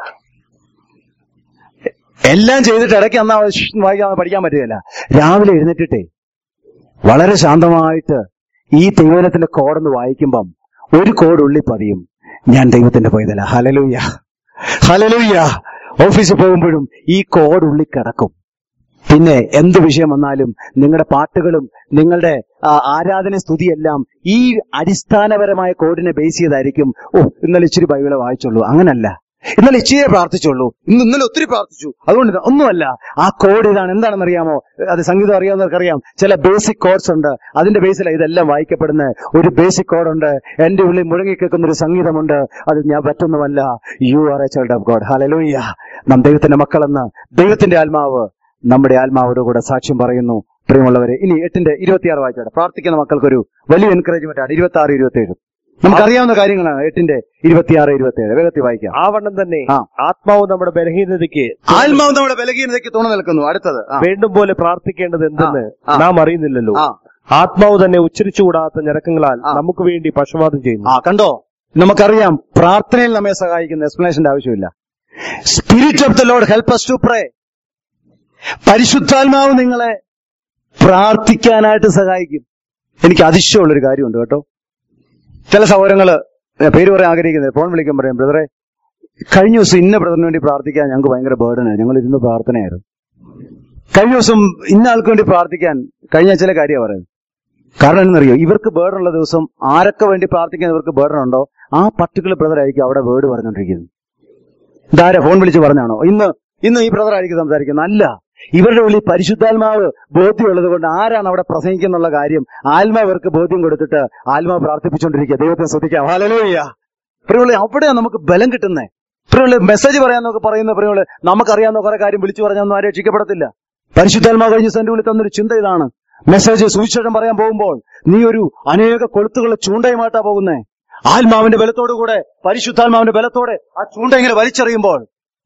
എല്ലാം ചെയ്തിട്ട് ഇടയ്ക്ക് അന്ന് വായിക്കാൻ പഠിക്കാൻ പറ്റുകയില്ല രാവിലെ എഴുന്നേറ്റിട്ടേ വളരെ ശാന്തമായിട്ട് ഈ ദൈവനത്തിന്റെ കോഡൊന്ന് വായിക്കുമ്പം ഒരു കോഡ് ഉള്ളി പതിയും ഞാൻ ദൈവത്തിന്റെ പൈതല ഹലലൂയ ഹലലൂയ ഓഫീസിൽ പോകുമ്പോഴും ഈ കോഡ് ഉള്ളിൽ കിടക്കും പിന്നെ എന്ത് വിഷയം വന്നാലും നിങ്ങളുടെ പാട്ടുകളും നിങ്ങളുടെ ആ, ആരാധന സ്തുതിയെല്ലാം ഈ അടിസ്ഥാനപരമായ കോഡിനെ ബേസ് ചെയ്തായിരിക്കും ഓ ഇന്നലെ ഇച്ചിരി ബൈബിളെ വായിച്ചുള്ളൂ അങ്ങനല്ല ഇന്നലെ ഇച്ചിരി പ്രാർത്ഥിച്ചുള്ളൂ ഇന്ന് ഇന്നലെ ഒത്തിരി പ്രാർത്ഥിച്ചു അതുകൊണ്ട് ഇത് ഒന്നുമല്ല ആ കോഡ് ഇതാണ് എന്താണെന്ന് അറിയാമോ അത് സംഗീതം അറിയാവുന്നവർക്കറിയാം ചില ബേസിക് കോഡ്സ് ഉണ്ട് അതിന്റെ ബേസിലാണ് ഇതെല്ലാം വായിക്കപ്പെടുന്ന ഒരു ബേസിക് കോഡുണ്ട് എന്റെ ഉള്ളിൽ മുഴങ്ങിക്കേൾക്കുന്ന ഒരു സംഗീതമുണ്ട് അത് ഞാൻ പറ്റുന്നതല്ല you are a child of God hallelujah നാം ദൈവത്തിന്റെ മക്കളെന്ന് ദൈവത്തിന്റെ ആത്മാവ് നമ്മുടെ ആത്മാവോട് കൂടെ സാക്ഷ്യം പറയുന്നു പ്രിയമുള്ളവരെ ഇനി എട്ടിന്റെ ഇരുപത്തിയാറ് വായിച്ചോട്ടെ പ്രാർത്ഥിക്കുന്ന മക്കൾക്കൊരു വലിയ എൻകറേജ്മെന്റ് ആണ് ഇരുപത്തി ആറ് ഇരുപത്തി ഏഴ് നമുക്കറിയാവുന്ന കാര്യങ്ങളാണ് എട്ടിന്റെ ഇരുപത്തിയാറ് ഇരുപത്തി ഏഴ് വേഗത്തിൽ വായിക്കാം ആവണ്ണം തന്നെ ആ. ആത്മാവ് നമ്മുടെ ബലഹീനതയ്ക്ക് ആത്മാവ് നമ്മുടെ ബലഹീനതയ്ക്ക് തുണ നിൽക്കുന്നു അടുത്തത് ആ. വേണ്ടും പോലെ പ്രാർത്ഥിക്കേണ്ടത് എന്തെന്ന് ആ, ആ. നാം അറിയുന്നില്ലല്ലോ ആ. ആത്മാവ് തന്നെ ഉച്ചരിച്ചുകൂടാത്ത ഞരക്കങ്ങളാൽ ആ. നമുക്ക് വേണ്ടി പക്ഷപാതം ചെയ്യുന്നു ആ കണ്ടോ നമുക്കറിയാം പ്രാർത്ഥനയിൽ നമ്മെ സഹായിക്കുന്ന എക്സ്പ്ലനേഷന്റെ ആവശ്യമില്ല spirit of the Lord help us to pray പരിശുദ്ധാത്മാവ് നിങ്ങളെ പ്രാർത്ഥിക്കാനായിട്ട് സഹായിക്കും എനിക്ക് അതിശയമുള്ളൊരു കാര്യമുണ്ട് കേട്ടോ ചില സഹോദരങ്ങള് ഞാൻ പേര് പറയാൻ ആഗ്രഹിക്കുന്നത് ഫോൺ വിളിക്കാൻ പറയും ബ്രദറെ കഴിഞ്ഞ ദിവസം ഇന്ന ബ്രദറിന് വേണ്ടി പ്രാർത്ഥിക്കാൻ ഞങ്ങൾക്ക് ഭയങ്കര ബേർഡനാണ് ഞങ്ങൾ ഇരുന്ന് പ്രാർത്ഥനയായിരുന്നു കഴിഞ്ഞ ദിവസം ഇന്ന ആൾക്ക് വേണ്ടി പ്രാർത്ഥിക്കാൻ കഴിഞ്ഞ ചില കാര്യമാണ് പറയുന്നത് കാരണം എന്നറിയോ ഇവർക്ക് ബേർഡൻ ഉള്ള ദിവസം ആരൊക്കെ വേണ്ടി പ്രാർത്ഥിക്കാൻ ഇവർക്ക് ബേർഡൻ ഉണ്ടോ ആ പർട്ടിക്കുലർ ബ്രദർ ആയിരിക്കും അവിടെ വേർഡ് പറഞ്ഞുകൊണ്ടിരിക്കുന്നത് ഇതാരാ ഫോൺ വിളിച്ച് പറഞ്ഞാണോ ഇന്ന് ഇന്ന് ഈ ബ്രദർ ആയിരിക്കും സംസാരിക്കുന്നത് അല്ല ഇവരുടെ ഉള്ളിൽ പരിശുദ്ധാത്മാവ് ബോധ്യമുള്ളത് കൊണ്ട് ആരാണ് അവിടെ പ്രസംഗിക്കുന്നുള്ള കാര്യം ആത്മാവ് ഇവർക്ക് ബോധ്യം കൊടുത്തിട്ട് ആത്മാവ് പ്രാർത്ഥിപ്പിച്ചുകൊണ്ടിരിക്കുക ദൈവത്തെ ശ്രദ്ധിക്കാം ഹാലലോയ്യ പ്രിയുള്ള അവിടെയാണ് നമുക്ക് ബലം കിട്ടുന്നേ പ്രിയുള്ള മെസ്സേജ് പറയാന്നൊക്കെ പറയുന്ന പ്രിയുള്ള നമുക്കറിയാവുന്ന കുറെ കാര്യം വിളിച്ചു പറഞ്ഞൊന്നും ആരും രക്ഷിക്കപ്പെടത്തില്ല പരിശുദ്ധാത്മാവ് കഴിഞ്ഞ സെന്റ് ഉള്ളിൽ തന്നൊരു ചിന്ത ഇതാണ് മെസ്സേജ് സുവിശേഷം പറയാൻ പോകുമ്പോൾ നീ ഒരു അനേക കൊളുത്തുകളുടെ ചൂണ്ടയുമായിട്ടാ പോകുന്നേ ആത്മാവിന്റെ ബലത്തോടുകൂടെ പരിശുദ്ധാത്മാവിന്റെ ബലത്തോടെ ആ ചൂണ്ട ഇങ്ങനെ വലിച്ചെറിയുമ്പോൾ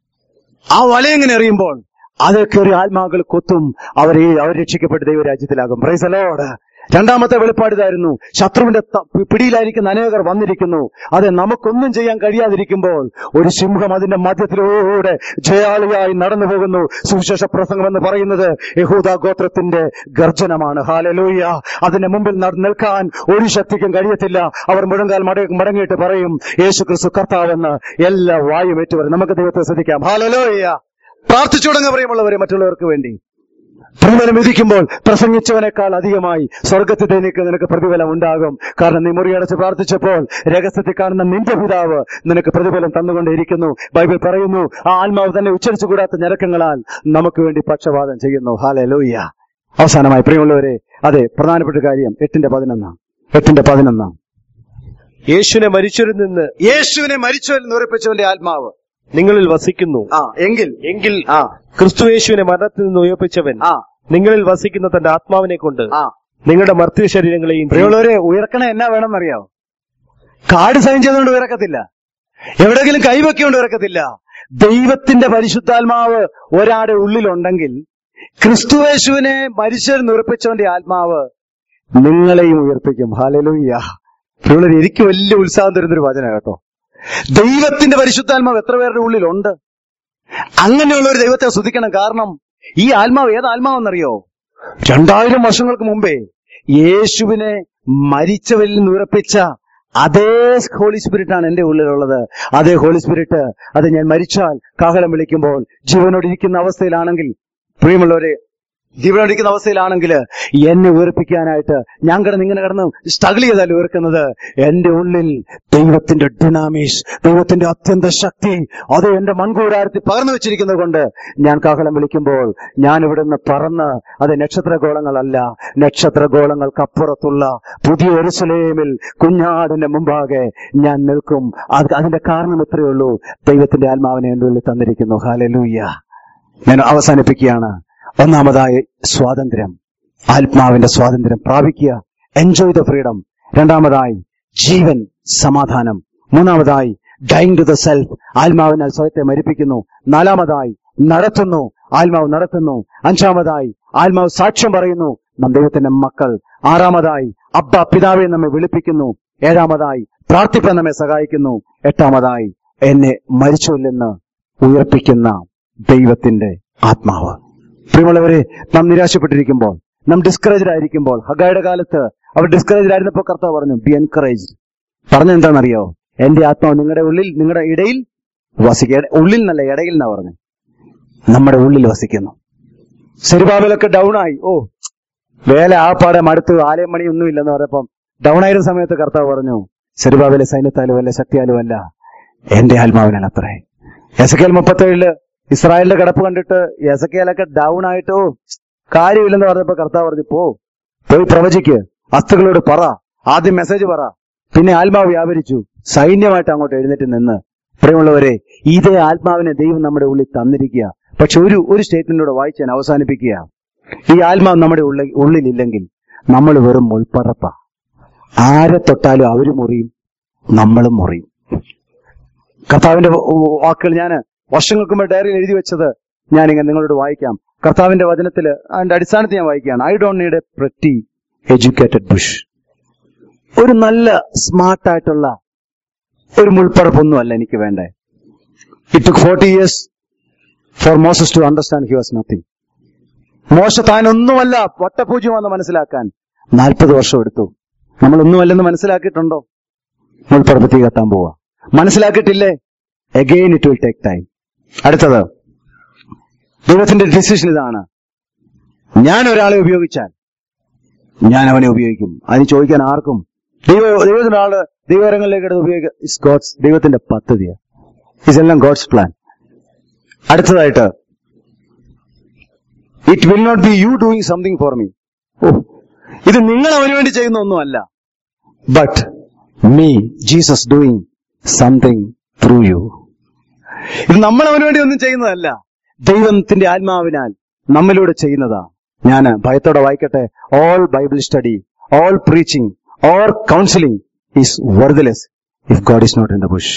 ആ വല എങ്ങനെ എറിയുമ്പോൾ അത് കയറി ആത്മാക്കൾ കൊത്തും അവരെ അവർ രക്ഷിക്കപ്പെട്ട് ദൈവരാജ്യത്തിലാകും പ്രൈസലോട് രണ്ടാമത്തെ വെളിപ്പാട് ഇതായിരുന്നു ശത്രുവിന്റെ ത- പി- പിടിയിലായിരിക്കുന്ന അനേകർ വന്നിരിക്കുന്നു അത് നമുക്കൊന്നും ചെയ്യാൻ കഴിയാതിരിക്കുമ്പോൾ ഒരു സിംഹം അതിന്റെ മധ്യത്തിലൂടെ ജയാളിയായി നടന്നു പോകുന്നു സുവിശേഷ പ്രസംഗം എന്ന് പറയുന്നത് യഹൂദ ഗോത്രത്തിന്റെ ഗർജനമാണ് ഹാലലൂയ അതിന്റെ മുമ്പിൽ നട- നിൽക്കാൻ ഒരു ശക്തിക്കും കഴിയത്തില്ല അവർ മുഴങ്കാൽ മട മടങ്ങിയിട്ട് പറയും യേശു ക്രിസ്തു കർത്താവെന്ന് എല്ലാ വായും ഏറ്റുവരും നമുക്ക് ദൈവത്തെ ശ്രദ്ധിക്കാം ഹാലലൂയ പ്രാർത്ഥിച്ചു തുടങ്ങ പ്രിയമുള്ളവരെ മറ്റുള്ളവർക്ക് വേണ്ടി പ്രതിഫലം വിധിക്കുമ്പോൾ പ്രസംഗിച്ചവനേക്കാൾ അധികമായി സ്വർഗത്തിൽ നിനക്ക് നിനക്ക് പ്രതിഫലം ഉണ്ടാകും കാരണം നീ മുറിയടച്ച് പ്രാർത്ഥിച്ചപ്പോൾ രഹസ്യത്തിൽ കാണുന്ന നിന്റെ പിതാവ് നിനക്ക് പ്രതിഫലം തന്നുകൊണ്ടേയിരിക്കുന്നു ബൈബിൾ പറയുന്നു ആ ആത്മാവ് തന്നെ ഉച്ചരിച്ചു കൂടാത്ത ഞരക്കങ്ങളാൽ നമുക്ക് വേണ്ടി പക്ഷപാതം ചെയ്യുന്നു ഹാലെ ലോയ്യ അവസാനമായി പ്രിയമുള്ളവരെ അതെ പ്രധാനപ്പെട്ട കാര്യം എട്ടിന്റെ പതിനൊന്നാം എട്ടിന്റെ പതിനൊന്നാം യേശുവിനെ മരിച്ചവരിൽ നിന്ന് യേശുവിനെ മരിച്ചവരിൽ നിറപ്പിച്ചവന്റെ ആത്മാവ് നിങ്ങളിൽ വസിക്കുന്നു ആ എങ്കിൽ എങ്കിൽ ആ ക്രിസ്തു യേശുവിനെ മരണത്തിൽ നിന്ന് ഉയർപ്പിച്ചവൻ ആ നിങ്ങളിൽ വസിക്കുന്ന തന്റെ ആത്മാവിനെ കൊണ്ട് ആ നിങ്ങളുടെ മർത്യ ശരീരങ്ങളെയും പ്രിയമുള്ളവരെ ഉയർക്കണ എന്നാ വേണമെന്നറിയോ കാട് സൈൻ ചെയ്തുകൊണ്ട് ഉയർക്കത്തില്ല എവിടെയെങ്കിലും കൈവെക്കൊണ്ട് ഉയർക്കത്തില്ല ദൈവത്തിന്റെ പരിശുദ്ധാത്മാവ് ഒരാടെ ഉള്ളിലുണ്ടെങ്കിൽ ക്രിസ്തുവേശുവിനെ മരിച്ചവരിൽ ഉയർപ്പിച്ചവന്റെ ആത്മാവ് നിങ്ങളെയും ഉയർപ്പിക്കും ഹാലലൂയ്യ പ്രിയമുള്ളവരെ എനിക്ക് വലിയ ഉത്സാഹം തരുന്നൊരു വചന കേട്ടോ ദൈവത്തിന്റെ പരിശുദ്ധാത്മാവ് എത്ര പേരുടെ ഉള്ളിലുണ്ട് അങ്ങനെയുള്ള ഒരു ദൈവത്തെ സ്തുതിക്കണം കാരണം ഈ ആത്മാവ് ഏത് ആത്മാവെന്നറിയോ രണ്ടായിരം വർഷങ്ങൾക്ക് മുമ്പേ യേശുവിനെ മരിച്ചവരിൽ നിന്ന് ഉറപ്പിച്ച അതേ ഹോളി സ്പിരിറ്റ് ആണ് എന്റെ ഉള്ളിലുള്ളത് അതേ ഹോളി സ്പിരിറ്റ് അത് ഞാൻ മരിച്ചാൽ കാഹളം വിളിക്കുമ്പോൾ ജീവനോടിരിക്കുന്ന അവസ്ഥയിലാണെങ്കിൽ പ്രിയമുള്ളവരെ ജീവനോടിരിക്കുന്ന അവസ്ഥയിലാണെങ്കിൽ എന്നെ ഉയർപ്പിക്കാനായിട്ട് ഞാൻ കിടന്ന് ഇങ്ങനെ കിടന്ന് സ്ട്രഗിൾ ചെയ്താൽ ഉയർക്കുന്നത് എന്റെ ഉള്ളിൽ ദൈവത്തിന്റെ ഡിനാമിസ് ദൈവത്തിന്റെ അത്യന്ത ശക്തി അത് എന്റെ മൺകൂടാരത്തിൽ പകർന്നു വെച്ചിരിക്കുന്നത് കൊണ്ട് ഞാൻ കാഹളം വിളിക്കുമ്പോൾ ഞാൻ ഇവിടുന്ന് പറന്ന് അത് നക്ഷത്രഗോളങ്ങളല്ല നക്ഷത്രഗോളങ്ങൾക്കപ്പുറത്തുള്ള പുതിയ എരുസലേമിൽ കുഞ്ഞാടിന്റെ മുമ്പാകെ ഞാൻ നിൽക്കും അത് അതിന്റെ കാരണം ഇത്രയേ ഉള്ളൂ ദൈവത്തിന്റെ ആത്മാവിനെ എന്റെ ഉള്ളിൽ തന്നിരിക്കുന്നു ഹാലലൂയ്യ ഞാൻ അവസാനിപ്പിക്കുകയാണ് ഒന്നാമതായി സ്വാതന്ത്ര്യം ആത്മാവിന്റെ സ്വാതന്ത്ര്യം പ്രാപിക്കുക എൻജോയ് ദ ഫ്രീഡം രണ്ടാമതായി ജീവൻ സമാധാനം മൂന്നാമതായി ഡൈങ് ടു ദ സെൽഫ് ആത്മാവിനാൽ സ്വയത്തെ മരിപ്പിക്കുന്നു നാലാമതായി നടത്തുന്നു ആത്മാവ് നടത്തുന്നു അഞ്ചാമതായി ആത്മാവ് സാക്ഷ്യം പറയുന്നു നാം ദൈവത്തിന്റെ മക്കൾ ആറാമതായി അബ്ബ പിതാവെ നമ്മെ വിളിപ്പിക്കുന്നു ഏഴാമതായി പ്രാർത്ഥിപ്പാൻ നമ്മെ സഹായിക്കുന്നു എട്ടാമതായി എന്നെ മരിച്ചുവല്ലെന്ന് ഉയർപ്പിക്കുന്ന ദൈവത്തിന്റെ ആത്മാവ് പ്രിയമുള്ളവരെ നാം നിരാശപ്പെട്ടിരിക്കുമ്പോൾ നാം ഡിസ്കറേജ്ഡ് ആയിരിക്കുമ്പോൾ ഹഗായുടെ കാലത്ത് അവർ ഡിസ്കറേജ്ഡ് ആയിരുന്നപ്പോൾ കർത്താവ് പറഞ്ഞു ബി എൻകറേജ്ഡ് പറഞ്ഞെന്താണെന്നറിയോ എന്റെ ആത്മാവ് നിങ്ങളുടെ ഉള്ളിൽ നിങ്ങളുടെ ഇടയിൽ വസിക്കുക ഉള്ളിൽ എന്നല്ല ഇടയിൽ എന്നാ പറഞ്ഞു നമ്മുടെ ഉള്ളിൽ വസിക്കുന്നു സെരുബാബിലൊക്കെ ഡൗൺ ആയി ഓ വേല ആ പാടെ മടുത്തു ആലയം മണി ഒന്നും ഇല്ലെന്ന് പറഞ്ഞപ്പം ഡൗൺ ആയിരുന്ന സമയത്ത് കർത്താവ് പറഞ്ഞു സെരുബാബിലെ സൈന്യത്താലും അല്ല ശക്തിയാലും അല്ല എന്റെ ആത്മാവിനാൽ അത്രേ എസക്കേൽ മുപ്പത്തേഴില് ഇസ്രായേലിന്റെ കിടപ്പ് കണ്ടിട്ട് എസക്കേലൊക്കെ ഡൗൺ ആയിട്ട് ഓ കാര്യമില്ലെന്ന് പറഞ്ഞപ്പോ കർത്താവ് പറഞ്ഞു പോ പോയി പ്രവചിക്ക് അസ്തുകളോട് പറ ആദ്യം മെസ്സേജ് പറ പിന്നെ ആത്മാവ് വ്യാപരിച്ചു സൈന്യമായിട്ട് അങ്ങോട്ട് എഴുന്നേറ്റ് നിന്ന് പ്രിയമുള്ളവരെ ഇതേ ആത്മാവിനെ ദൈവം നമ്മുടെ ഉള്ളിൽ തന്നിരിക്കുക പക്ഷെ ഒരു ഒരു സ്റ്റേറ്റ്മെന്റോടെ വായിച്ച് ഞാൻ അവസാനിപ്പിക്കുക ഈ ആത്മാവ് നമ്മുടെ ഉള്ളിൽ ഉള്ളിലില്ലെങ്കിൽ നമ്മൾ വെറും മുൾപ്പറപ്പ ആരെ തൊട്ടാലും അവര് മുറിയും നമ്മളും മുറിയും കർത്താവിന്റെ വ- വാക്കുകൾ ഞാൻ വർഷങ്ങൾക്ക് മുമ്പ് ഡയറിയിൽ എഴുതി വെച്ചത് ഞാൻ ഇങ്ങനെ നിങ്ങളോട് വായിക്കാം കർത്താവിന്റെ വചനത്തിൽ അതിന്റെ അടിസ്ഥാനത്തിൽ ഞാൻ വായിക്കുകയാണ് I don't need a pretty educated bush ഒരു നല്ല സ്മാർട്ടായിട്ടുള്ള ഒരു മുൾപ്പറപ്പൊന്നുമല്ല എനിക്ക് വേണ്ടേ it took forty years for Moses to understand he was nothing മോശ താനൊന്നുമല്ല വട്ടപൂജ്യമാണെന്ന് മനസ്സിലാക്കാൻ നാൽപ്പത് വർഷം എടുത്തു നമ്മൾ ഒന്നുമല്ലെന്ന് മനസ്സിലാക്കിയിട്ടുണ്ടോ മുൾപ്പറപ്പ് തീ കത്താൻ പോവാ മനസ്സിലാക്കിയിട്ടില്ലേ again it will take time അടുത്തത് ദൈവത്തിന്റെ ഡിസിഷൻ ഇതാണ് ഞാൻ ഒരാളെ ഉപയോഗിച്ചാൽ ഞാൻ അവനെ ഉപയോഗിക്കും അതിന് ചോദിക്കാൻ ആർക്കും ദൈവ ദൈവത്തിന്റെ ആള് ദൈവകരങ്ങളിലേക്ക് എടുത്ത് ഉപയോഗിക്കുക ഇസ് ഗോഡ്സ് ദൈവത്തിന്റെ പദ്ധതിയാണ് ഇതെല്ലാം ഗോഡ്സ് പ്ലാൻ അടുത്തതായിട്ട് it will not be you doing something for me oh ഇത് നിങ്ങൾ അവന് വേണ്ടി ചെയ്യുന്ന ഒന്നുമല്ല but me Jesus doing something through you ഇത് നമ്മൾ അവന് വേണ്ടി ഒന്നും ചെയ്യുന്നതല്ല ദൈവത്തിന്റെ ആത്മാവിനാൽ നമ്മിലൂടെ ചെയ്യുന്നതാ ഞാൻ ഭയത്തോടെ വായിക്കട്ടെ all Bible study all preaching or counselling is worthless if God is not in the bush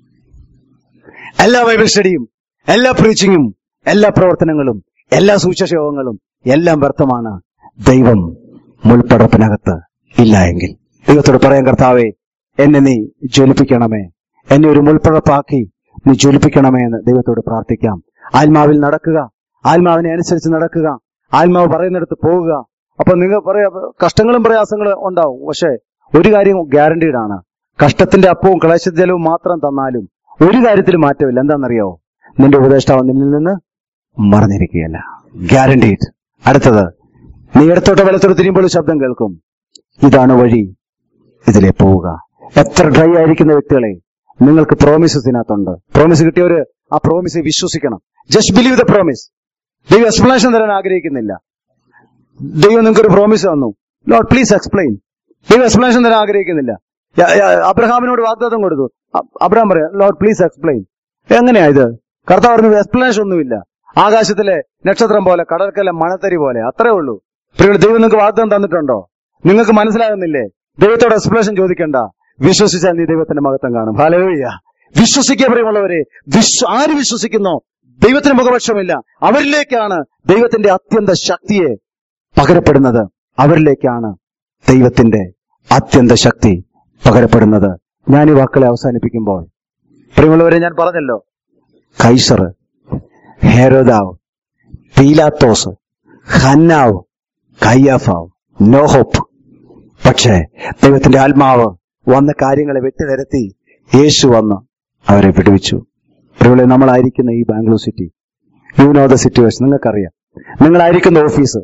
എല്ലാ ബൈബിൾ സ്റ്റഡിയും എല്ലാ പ്രീച്ചിങ്ങും എല്ലാ പ്രവർത്തനങ്ങളും എല്ലാ സൂചയോഗങ്ങളും എല്ലാം വ്യർത്ഥമാണ് ദൈവം മുൾപ്പടപ്പിനകത്ത് ഇല്ല എങ്കിൽ ദൈവത്തോട് പറയാൻ കർത്താവേ എന്നെ നീ ജ്വലിപ്പിക്കണമേ എന്നെ ഒരു മുൾപ്പടപ്പാക്കി നീ ജ്വലിപ്പിക്കണമേ എന്ന് ദൈവത്തോട് പ്രാർത്ഥിക്കാം ആത്മാവിൽ നടക്കുക ആത്മാവിനെ അനുസരിച്ച് നടക്കുക ആത്മാവ് പറയുന്നിടത്ത് പോവുക അപ്പൊ നിങ്ങൾ പറയാ കഷ്ടങ്ങളും പ്രയാസങ്ങളും ഉണ്ടാവും പക്ഷെ ഒരു കാര്യം ഗ്യാരണ്ടീഡ് ആണ് കഷ്ടത്തിന്റെ അപ്പവും ക്ലേശജലവും മാത്രം തന്നാലും ഒരു കാര്യത്തിൽ മാറ്റമില്ല എന്താണെന്നറിയോ നിന്റെ ഉപദേഷ്ടാവ് നിന്നിൽ നിന്ന് മറഞ്ഞിരിക്കുകയല്ല ഗ്യാരണ്ടീഡ് അടുത്തത് നീ ഇടത്തോട്ട് വലത്തോട്ട് തിരിയുമ്പോൾ ഒരു ശബ്ദം കേൾക്കും ഇതാണ് വഴി ഇതിലെ പോവുക എത്ര ഡ്രൈ ആയിരിക്കുന്ന വ്യക്തികളെ നിങ്ങൾക്ക് പ്രോമിസസ് ഇതിനകത്തുണ്ട് പ്രോമിസ് കിട്ടിയവര് ആ പ്രോമിസ് വിശ്വസിക്കണം ജസ്റ്റ് ബിലീവ് ദ പ്രോമിസ് ദൈവം എക്സ്പ്ലനേഷൻ തരാൻ ആഗ്രഹിക്കുന്നില്ല ദൈവം നിങ്ങൾക്ക് ഒരു പ്രോമിസ് തന്നു ലോഡ് പ്ലീസ് എക്സ്പ്ലെയിൻ ദൈവം എക്സ്പ്ലനേഷൻ തരാൻ ആഗ്രഹിക്കുന്നില്ല യ- യ- അബ്രഹാമിനോട് വാഗ്ദാതം കൊടുത്തു അ- അബ്രഹാം പറയാം ലോഡ് പ്ലീസ് എക്സ്പ്ലെയിൻ എങ്ങനെയാ ഇത് കർത്താവ് പറഞ്ഞു എക്സ്പ്ലനേഷൻ ഒന്നുമില്ല ആകാശത്തിലെ നക്ഷത്രം പോലെ കടൽക്കലെ മണത്തരി പോലെ അത്രേ ഉള്ളൂ പ്രിയ ദൈവം നിങ്ങൾക്ക് വാഗ്ദാനം തന്നിട്ടുണ്ടോ നിങ്ങൾക്ക് മനസ്സിലാകുന്നില്ലേ ദൈവത്തോട് എക്സ്പ്ലനേഷൻ ചോദിക്കണ്ട വിശ്വസിച്ചാൽ നീ ദൈവത്തിന്റെ മഹത്വം കാണും ഹാലവയ്യ വിശ്വസിക്കുക പ്രിയമുള്ളവരെ വിശ്വ ആര് വിശ്വസിക്കുന്നോ ദൈവത്തിന് മുഖപക്ഷമില്ല അവരിലേക്കാണ് ദൈവത്തിന്റെ അത്യന്ത ശക്തിയെ പകരപ്പെടുന്നത് അവരിലേക്കാണ് ദൈവത്തിന്റെ അത്യന്ത ശക്തി പകരപ്പെടുന്നത് ഞാൻ ഈ വാക്കുകളെ അവസാനിപ്പിക്കുമ്പോൾ പ്രിയമുള്ളവരെ ഞാൻ പറഞ്ഞല്ലോ കൈസർ ഹേരോദാവ് പീലാത്തോസ് ഹന്നാവ് കയ്യാഫാവ് നോഹോപ്പ് പക്ഷേ ദൈവത്തിന്റെ ആത്മാവ് വന്ന കാര്യങ്ങളെ വെട്ടിനിരത്തി യേശു വന്ന് അവരെ വിടുവിച്ചു പ്രിയമുള്ളവരെ നമ്മളായിരിക്കുന്ന ഈ Bangalore city you know the situation നിങ്ങൾക്കറിയാം നിങ്ങളായിരിക്കുന്ന ഓഫീസ്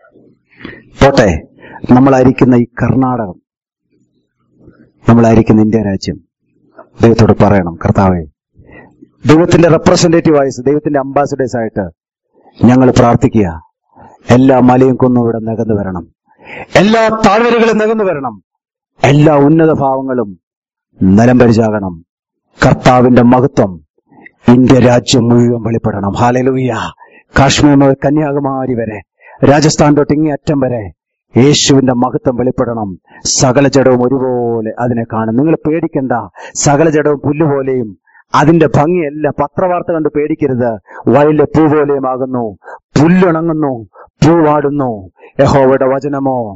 പോട്ടെ നമ്മളായിരിക്കുന്ന ഈ കർണാടകം നമ്മളായിരിക്കുന്ന ഇന്ത്യ രാജ്യം ദൈവത്തോട് പറയണം കർത്താവെ ദൈവത്തിന്റെ റെപ്രസെന്റേറ്റീവ് ആയി ദൈവത്തിന്റെ അംബാസിഡേഴ്സ് ആയിട്ട് ഞങ്ങൾ പ്രാർത്ഥിക്കുക എല്ലാ മലയും കുന്നും ഇവിടെ നികന്നു വരണം എല്ലാ താഴ്വരകളും നികന്നു വരണം എല്ലാ ഉന്നത ഭാവങ്ങളും നിലംപരിചാകണം കർത്താവിന്റെ മഹത്വം ഇന്ത്യ രാജ്യം മുഴുവൻ വെളിപ്പെടണം ഹാലലുയ്യ കാശ്മീർ മുതൽ കന്യാകുമാരി വരെ രാജസ്ഥാൻ തൊട്ട് ഇങ്ങേ അറ്റം വരെ യേശുവിന്റെ മഹത്വം വെളിപ്പെടണം സകല ജഡവും ഒരുപോലെ അതിനെ കാണും നിങ്ങൾ പേടിക്കണ്ട സകല ജഡവും പുല്ലുപോലെയും അതിന്റെ ഭംഗിയല്ല പത്രവാർത്ത കണ്ട് പേടിക്കരുത് വയലിലെ പൂ പോലെയും ആകുന്നു പുല്ലുണങ്ങുന്നു പൂവാടുന്നു യഹോവയുടെ വചനമോ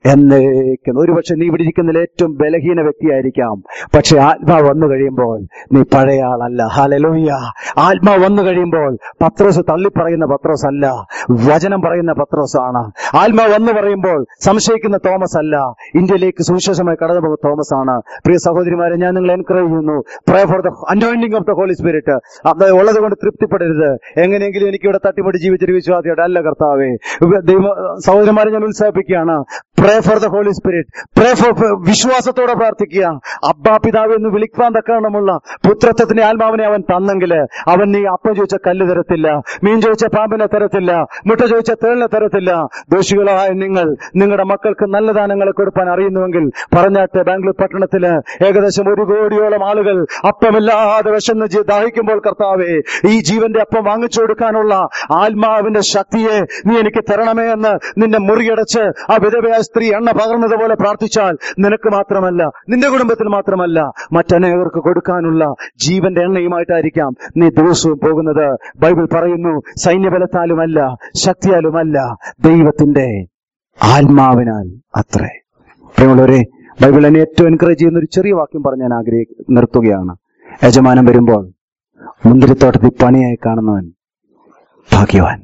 എന്നേക്കും ഒരുപക്ഷെ നീ ഇവിടെ ഇരിക്കുന്നതിൽ ഏറ്റവും ബലഹീന വ്യക്തിയായിരിക്കാം പക്ഷെ ആത്മാവ് വന്നു കഴിയുമ്പോൾ നീ പഴയ ആളല്ല ഹലലോയ്യ ആത്മാവ് വന്നു കഴിയുമ്പോൾ പത്രോസ് തള്ളിപ്പറയുന്ന പത്രോസ് അല്ല വചനം പറയുന്ന പത്രോസ് ആണ് ആത്മാവ് വന്നു പറയുമ്പോൾ സംശയിക്കുന്ന തോമസ് അല്ല ഇന്ത്യയിലേക്ക് സുവിശേഷമായി കടന്നു പോകുന്ന തോമസ് ആണ് പ്രിയ സഹോദരിമാരെ ഞാൻ നിങ്ങളെ എൻകറേജ് ചെയ്യുന്നു pray for the anointing of the Holy Spirit അത് ഉള്ളത് കൊണ്ട് തൃപ്തിപ്പെടരുത് എങ്ങനെയെങ്കിലും എനിക്ക് ഇവിടെ തട്ടിമുട്ടി ജീവിച്ചൊരു വിശ്വാസിയുടെ അല്ല കർത്താവേ ദൈവ സഹോദരന്മാരെ ഞാൻ ഉത്സാഹിപ്പിക്കുകയാണ് pray for the Holy Spirit pray for വിശ്വാസത്തോടെ പ്രാർത്ഥിക്കുക അബ്ബാ പിതാവ് എന്ന് വിളിക്കാൻ തക്കവണ്ണമുള്ള പുത്രത്വത്തിന്റെ ആത്മാവിനെ അവൻ തന്നെങ്കിൽ അവൻ നീ അപ്പം ചോദിച്ച കല്ല് തരത്തില്ല മീൻ ചോദിച്ച പാമ്പിനെ തരത്തില്ല മുട്ട ചോദിച്ച തേളിനെ തരത്തില്ല ദോഷികളായ നിങ്ങൾ നിങ്ങളുടെ മക്കൾക്ക് നല്ല ദാനങ്ങളെ കൊടുക്കാൻ അറിയുന്നുവെങ്കിൽ പറഞ്ഞാട്ട് ബാംഗ്ലൂർ പട്ടണത്തില് ഏകദേശം ഒരു കോടിയോളം ആളുകൾ അപ്പമില്ലാതെ വിശന്ന് ജി- ദാഹിക്കുമ്പോൾ കർത്താവേ ഈ ജീവന്റെ അപ്പം വാങ്ങിച്ചു കൊടുക്കാനുള്ള ആത്മാവിന്റെ ശക്തിയെ നീ എനിക്ക് തരണമേ എന്ന് നിന്നെ മുറിയടച്ച് ആ വിധവയായ സ്ത്രീ എണ്ണ പകർന്നതുപോലെ പ്രാർത്ഥിച്ചാൽ നിനക്ക് മാത്രമല്ല നിന്റെ കുടുംബത്തിൽ മാത്രമല്ല മറ്റനേകർക്ക് കൊടുക്കാനുള്ള ജീവന്റെ എണ്ണയുമായിട്ടായിരിക്കാം നീ ദിവസവും പോകുന്നത് ബൈബിൾ പറയുന്നു സൈന്യബലത്താലുമല്ല ശക്തിയാലുമല്ല ദൈവത്തിന്റെ ആത്മാവിനാൽ അത്രേ പ്രിയമുള്ളവരെ ബൈബിൾ എന്നെ ഏറ്റവും എൻകറേജ് ചെയ്യുന്ന ഒരു ചെറിയ വാക്യം പറഞ്ഞ് ഞാൻ ആഗ്രഹി നിർത്തുകയാണ് യജമാനം വരുമ്പോൾ മുന്തിരിത്തോട്ടത്തിൽ പണിയായി കാണുന്നവൻ ഭാഗ്യവാൻ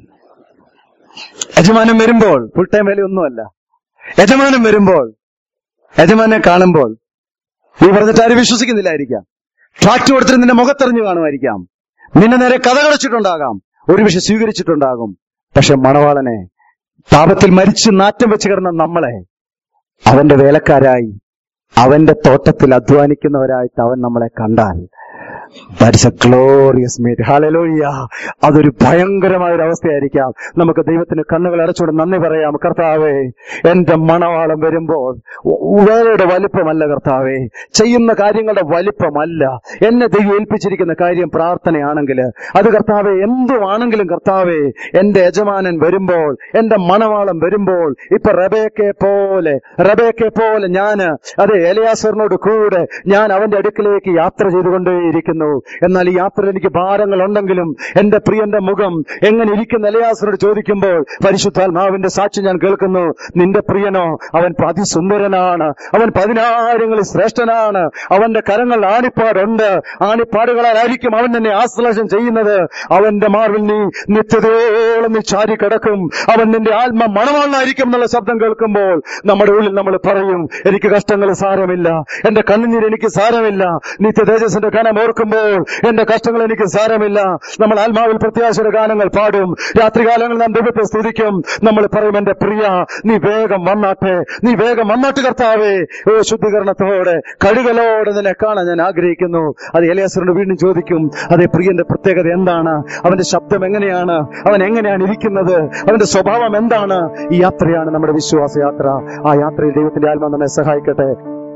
യജമാനം വരുമ്പോൾ ഫുൾ ടൈം വിലയൊന്നുമല്ല യജമാനം വരുമ്പോൾ യജമാനെ കാണുമ്പോൾ നീ പറഞ്ഞിട്ട് ആരും വിശ്വസിക്കുന്നില്ലായിരിക്കാം ട്രാക്ട് കൊടുത്തിട്ട് നിന്റെ മുഖത്തെറിഞ്ഞു കാണുമായിരിക്കാം നിന്നെ നേരെ കഥ കളിച്ചിട്ടുണ്ടാകാം ഒരു വിഷയം സ്വീകരിച്ചിട്ടുണ്ടാകും പക്ഷെ മണവാളനെ താപത്തിൽ മരിച്ച് നാറ്റം വെച്ച് കിടന്ന നമ്മളെ അവന്റെ വേലക്കാരായി അവന്റെ തോട്ടത്തിൽ അധ്വാനിക്കുന്നവരായിട്ട് അവൻ നമ്മളെ കണ്ടാൽ that's a glorious meet hallelujah അതൊരു ഭയങ്കരമായ ഒരു അവസ്ഥയായിരിക്കാം നമുക്ക് ദൈവത്തിന് കണ്ണുകൾ അടച്ചുകൊണ്ട് നന്ദി പറയാം കർത്താവേ എന്റെ മണവാളം വരുമ്പോൾ വേലയുടെ വലിപ്പമല്ല കർത്താവേ ചെയ്യുന്ന കാര്യങ്ങളുടെ വലിപ്പമല്ല എന്നെ ദൈവം ഏൽപ്പിച്ചിരിക്കുന്ന കാര്യം പ്രാർത്ഥനയാണെങ്കിൽ അത് കർത്താവെ എന്തുവാണെങ്കിലും കർത്താവെ എന്റെ യജമാനൻ വരുമ്പോൾ എന്റെ മണവാളം വരുമ്പോൾ ഇപ്പൊ റബേക്കെ പോലെ റബേക്കെ പോലെ ഞാന് അതെ എലയാസറിനോട് കൂടെ ഞാൻ അവന്റെ അടുക്കിലേക്ക് യാത്ര ചെയ്തുകൊണ്ടേയിരിക്കുന്നു എന്നാൽ ഈ യാത്രയിൽ എനിക്ക് ഭാരങ്ങൾ ഉണ്ടെങ്കിലും എന്റെ പ്രിയന്റെ മുഖം എങ്ങനെ ഇരിക്കുന്ന എലയാസറിനോട് ചോദിക്കുമ്പോൾ പരിശുദ്ധാത്മാവിന്റെ സാക്ഷി ഞാൻ കേൾക്കുന്നു നിന്റെ പ്രിയനോ അവൻ അതിസുന്ദരനാണ് അവൻ പതിനായിരങ്ങളിൽ ശ്രേഷ്ഠനാണ് അവന്റെ കരങ്ങൾ ആണിപ്പാടുണ്ട് ആണിപ്പാടുകളായിരിക്കും അവൻ തന്നെ ആശ്ലേഷം ചെയ്യുന്നത് അവന്റെ മാർവിൽ നീ നിത്യതയോളം നീ ചാരി കിടക്കും അവൻ നിന്റെ ആത്മ മണമാണായിരിക്കും എന്നുള്ള ശബ്ദം കേൾക്കുമ്പോൾ നമ്മുടെ ഉള്ളിൽ നമ്മൾ പറയും എനിക്ക് കഷ്ടങ്ങൾ സാരമില്ല എന്റെ കണ്ണുനീർ എനിക്ക് സാരമില്ല നിത്യ തേജസ്സിന്റെ കനം ഓർക്കുമ്പോൾ എന്റെ കഷ്ടങ്ങൾ എനിക്ക് സാരമില്ല നമ്മൾ ആത്മാവിൽ പ്രത്യാശയുടെ ഗാനങ്ങൾ പാടും രാത്രികാലങ്ങളിൽ നാം ദൈവത്തെ സ്തുതിക്കും നമ്മൾ പറയും എന്റെ പ്രിയ നീ വേഗം വന്നാട്ടെ നീ വേഗം വന്നാട്ട് കർത്താവേ ഓ ശുദ്ധീകരണത്തോടെ കഴുകലോടെ നിന്നെ കാണാൻ ഞാൻ ആഗ്രഹിക്കുന്നു അത് എലിയാസറിനോട് വീണ്ടും ചോദിക്കും അതേ പ്രിയന്റെ പ്രത്യേകത എന്താണ് അവന്റെ ശബ്ദം എങ്ങനെയാണ് അവൻ എങ്ങനെയാണ് ഇരിക്കുന്നത് അവന്റെ സ്വഭാവം എന്താണ് ഈ യാത്രയാണ് നമ്മുടെ വിശ്വാസ യാത്ര ആ യാത്രയിൽ ദൈവത്തിന്റെ ആത്മാ നമ്മെ സഹായിക്കട്ടെ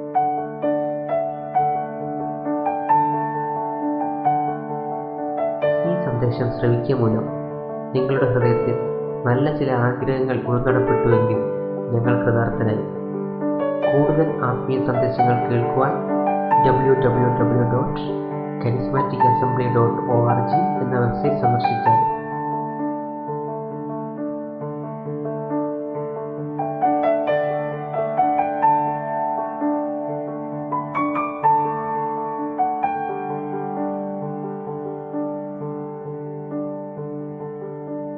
ഈ സന്ദേശം ശ്രവിക്കുക മൂലം നിങ്ങളുടെ ഹൃദയത്തിൽ നല്ല ചില ആഗ്രഹങ്ങൾ ഉൾക്കടപ്പെട്ടുവെങ്കിൽ ഞങ്ങൾ കൃതാർത്ഥനായി കൂടുതൽ ആത്മീയ സന്ദേശങ്ങൾ കേൾക്കുവാൻ W W W dot charismatic assembly dot O R G എന്ന വെബ്സൈറ്റ് സന്ദർശിച്ചാൽ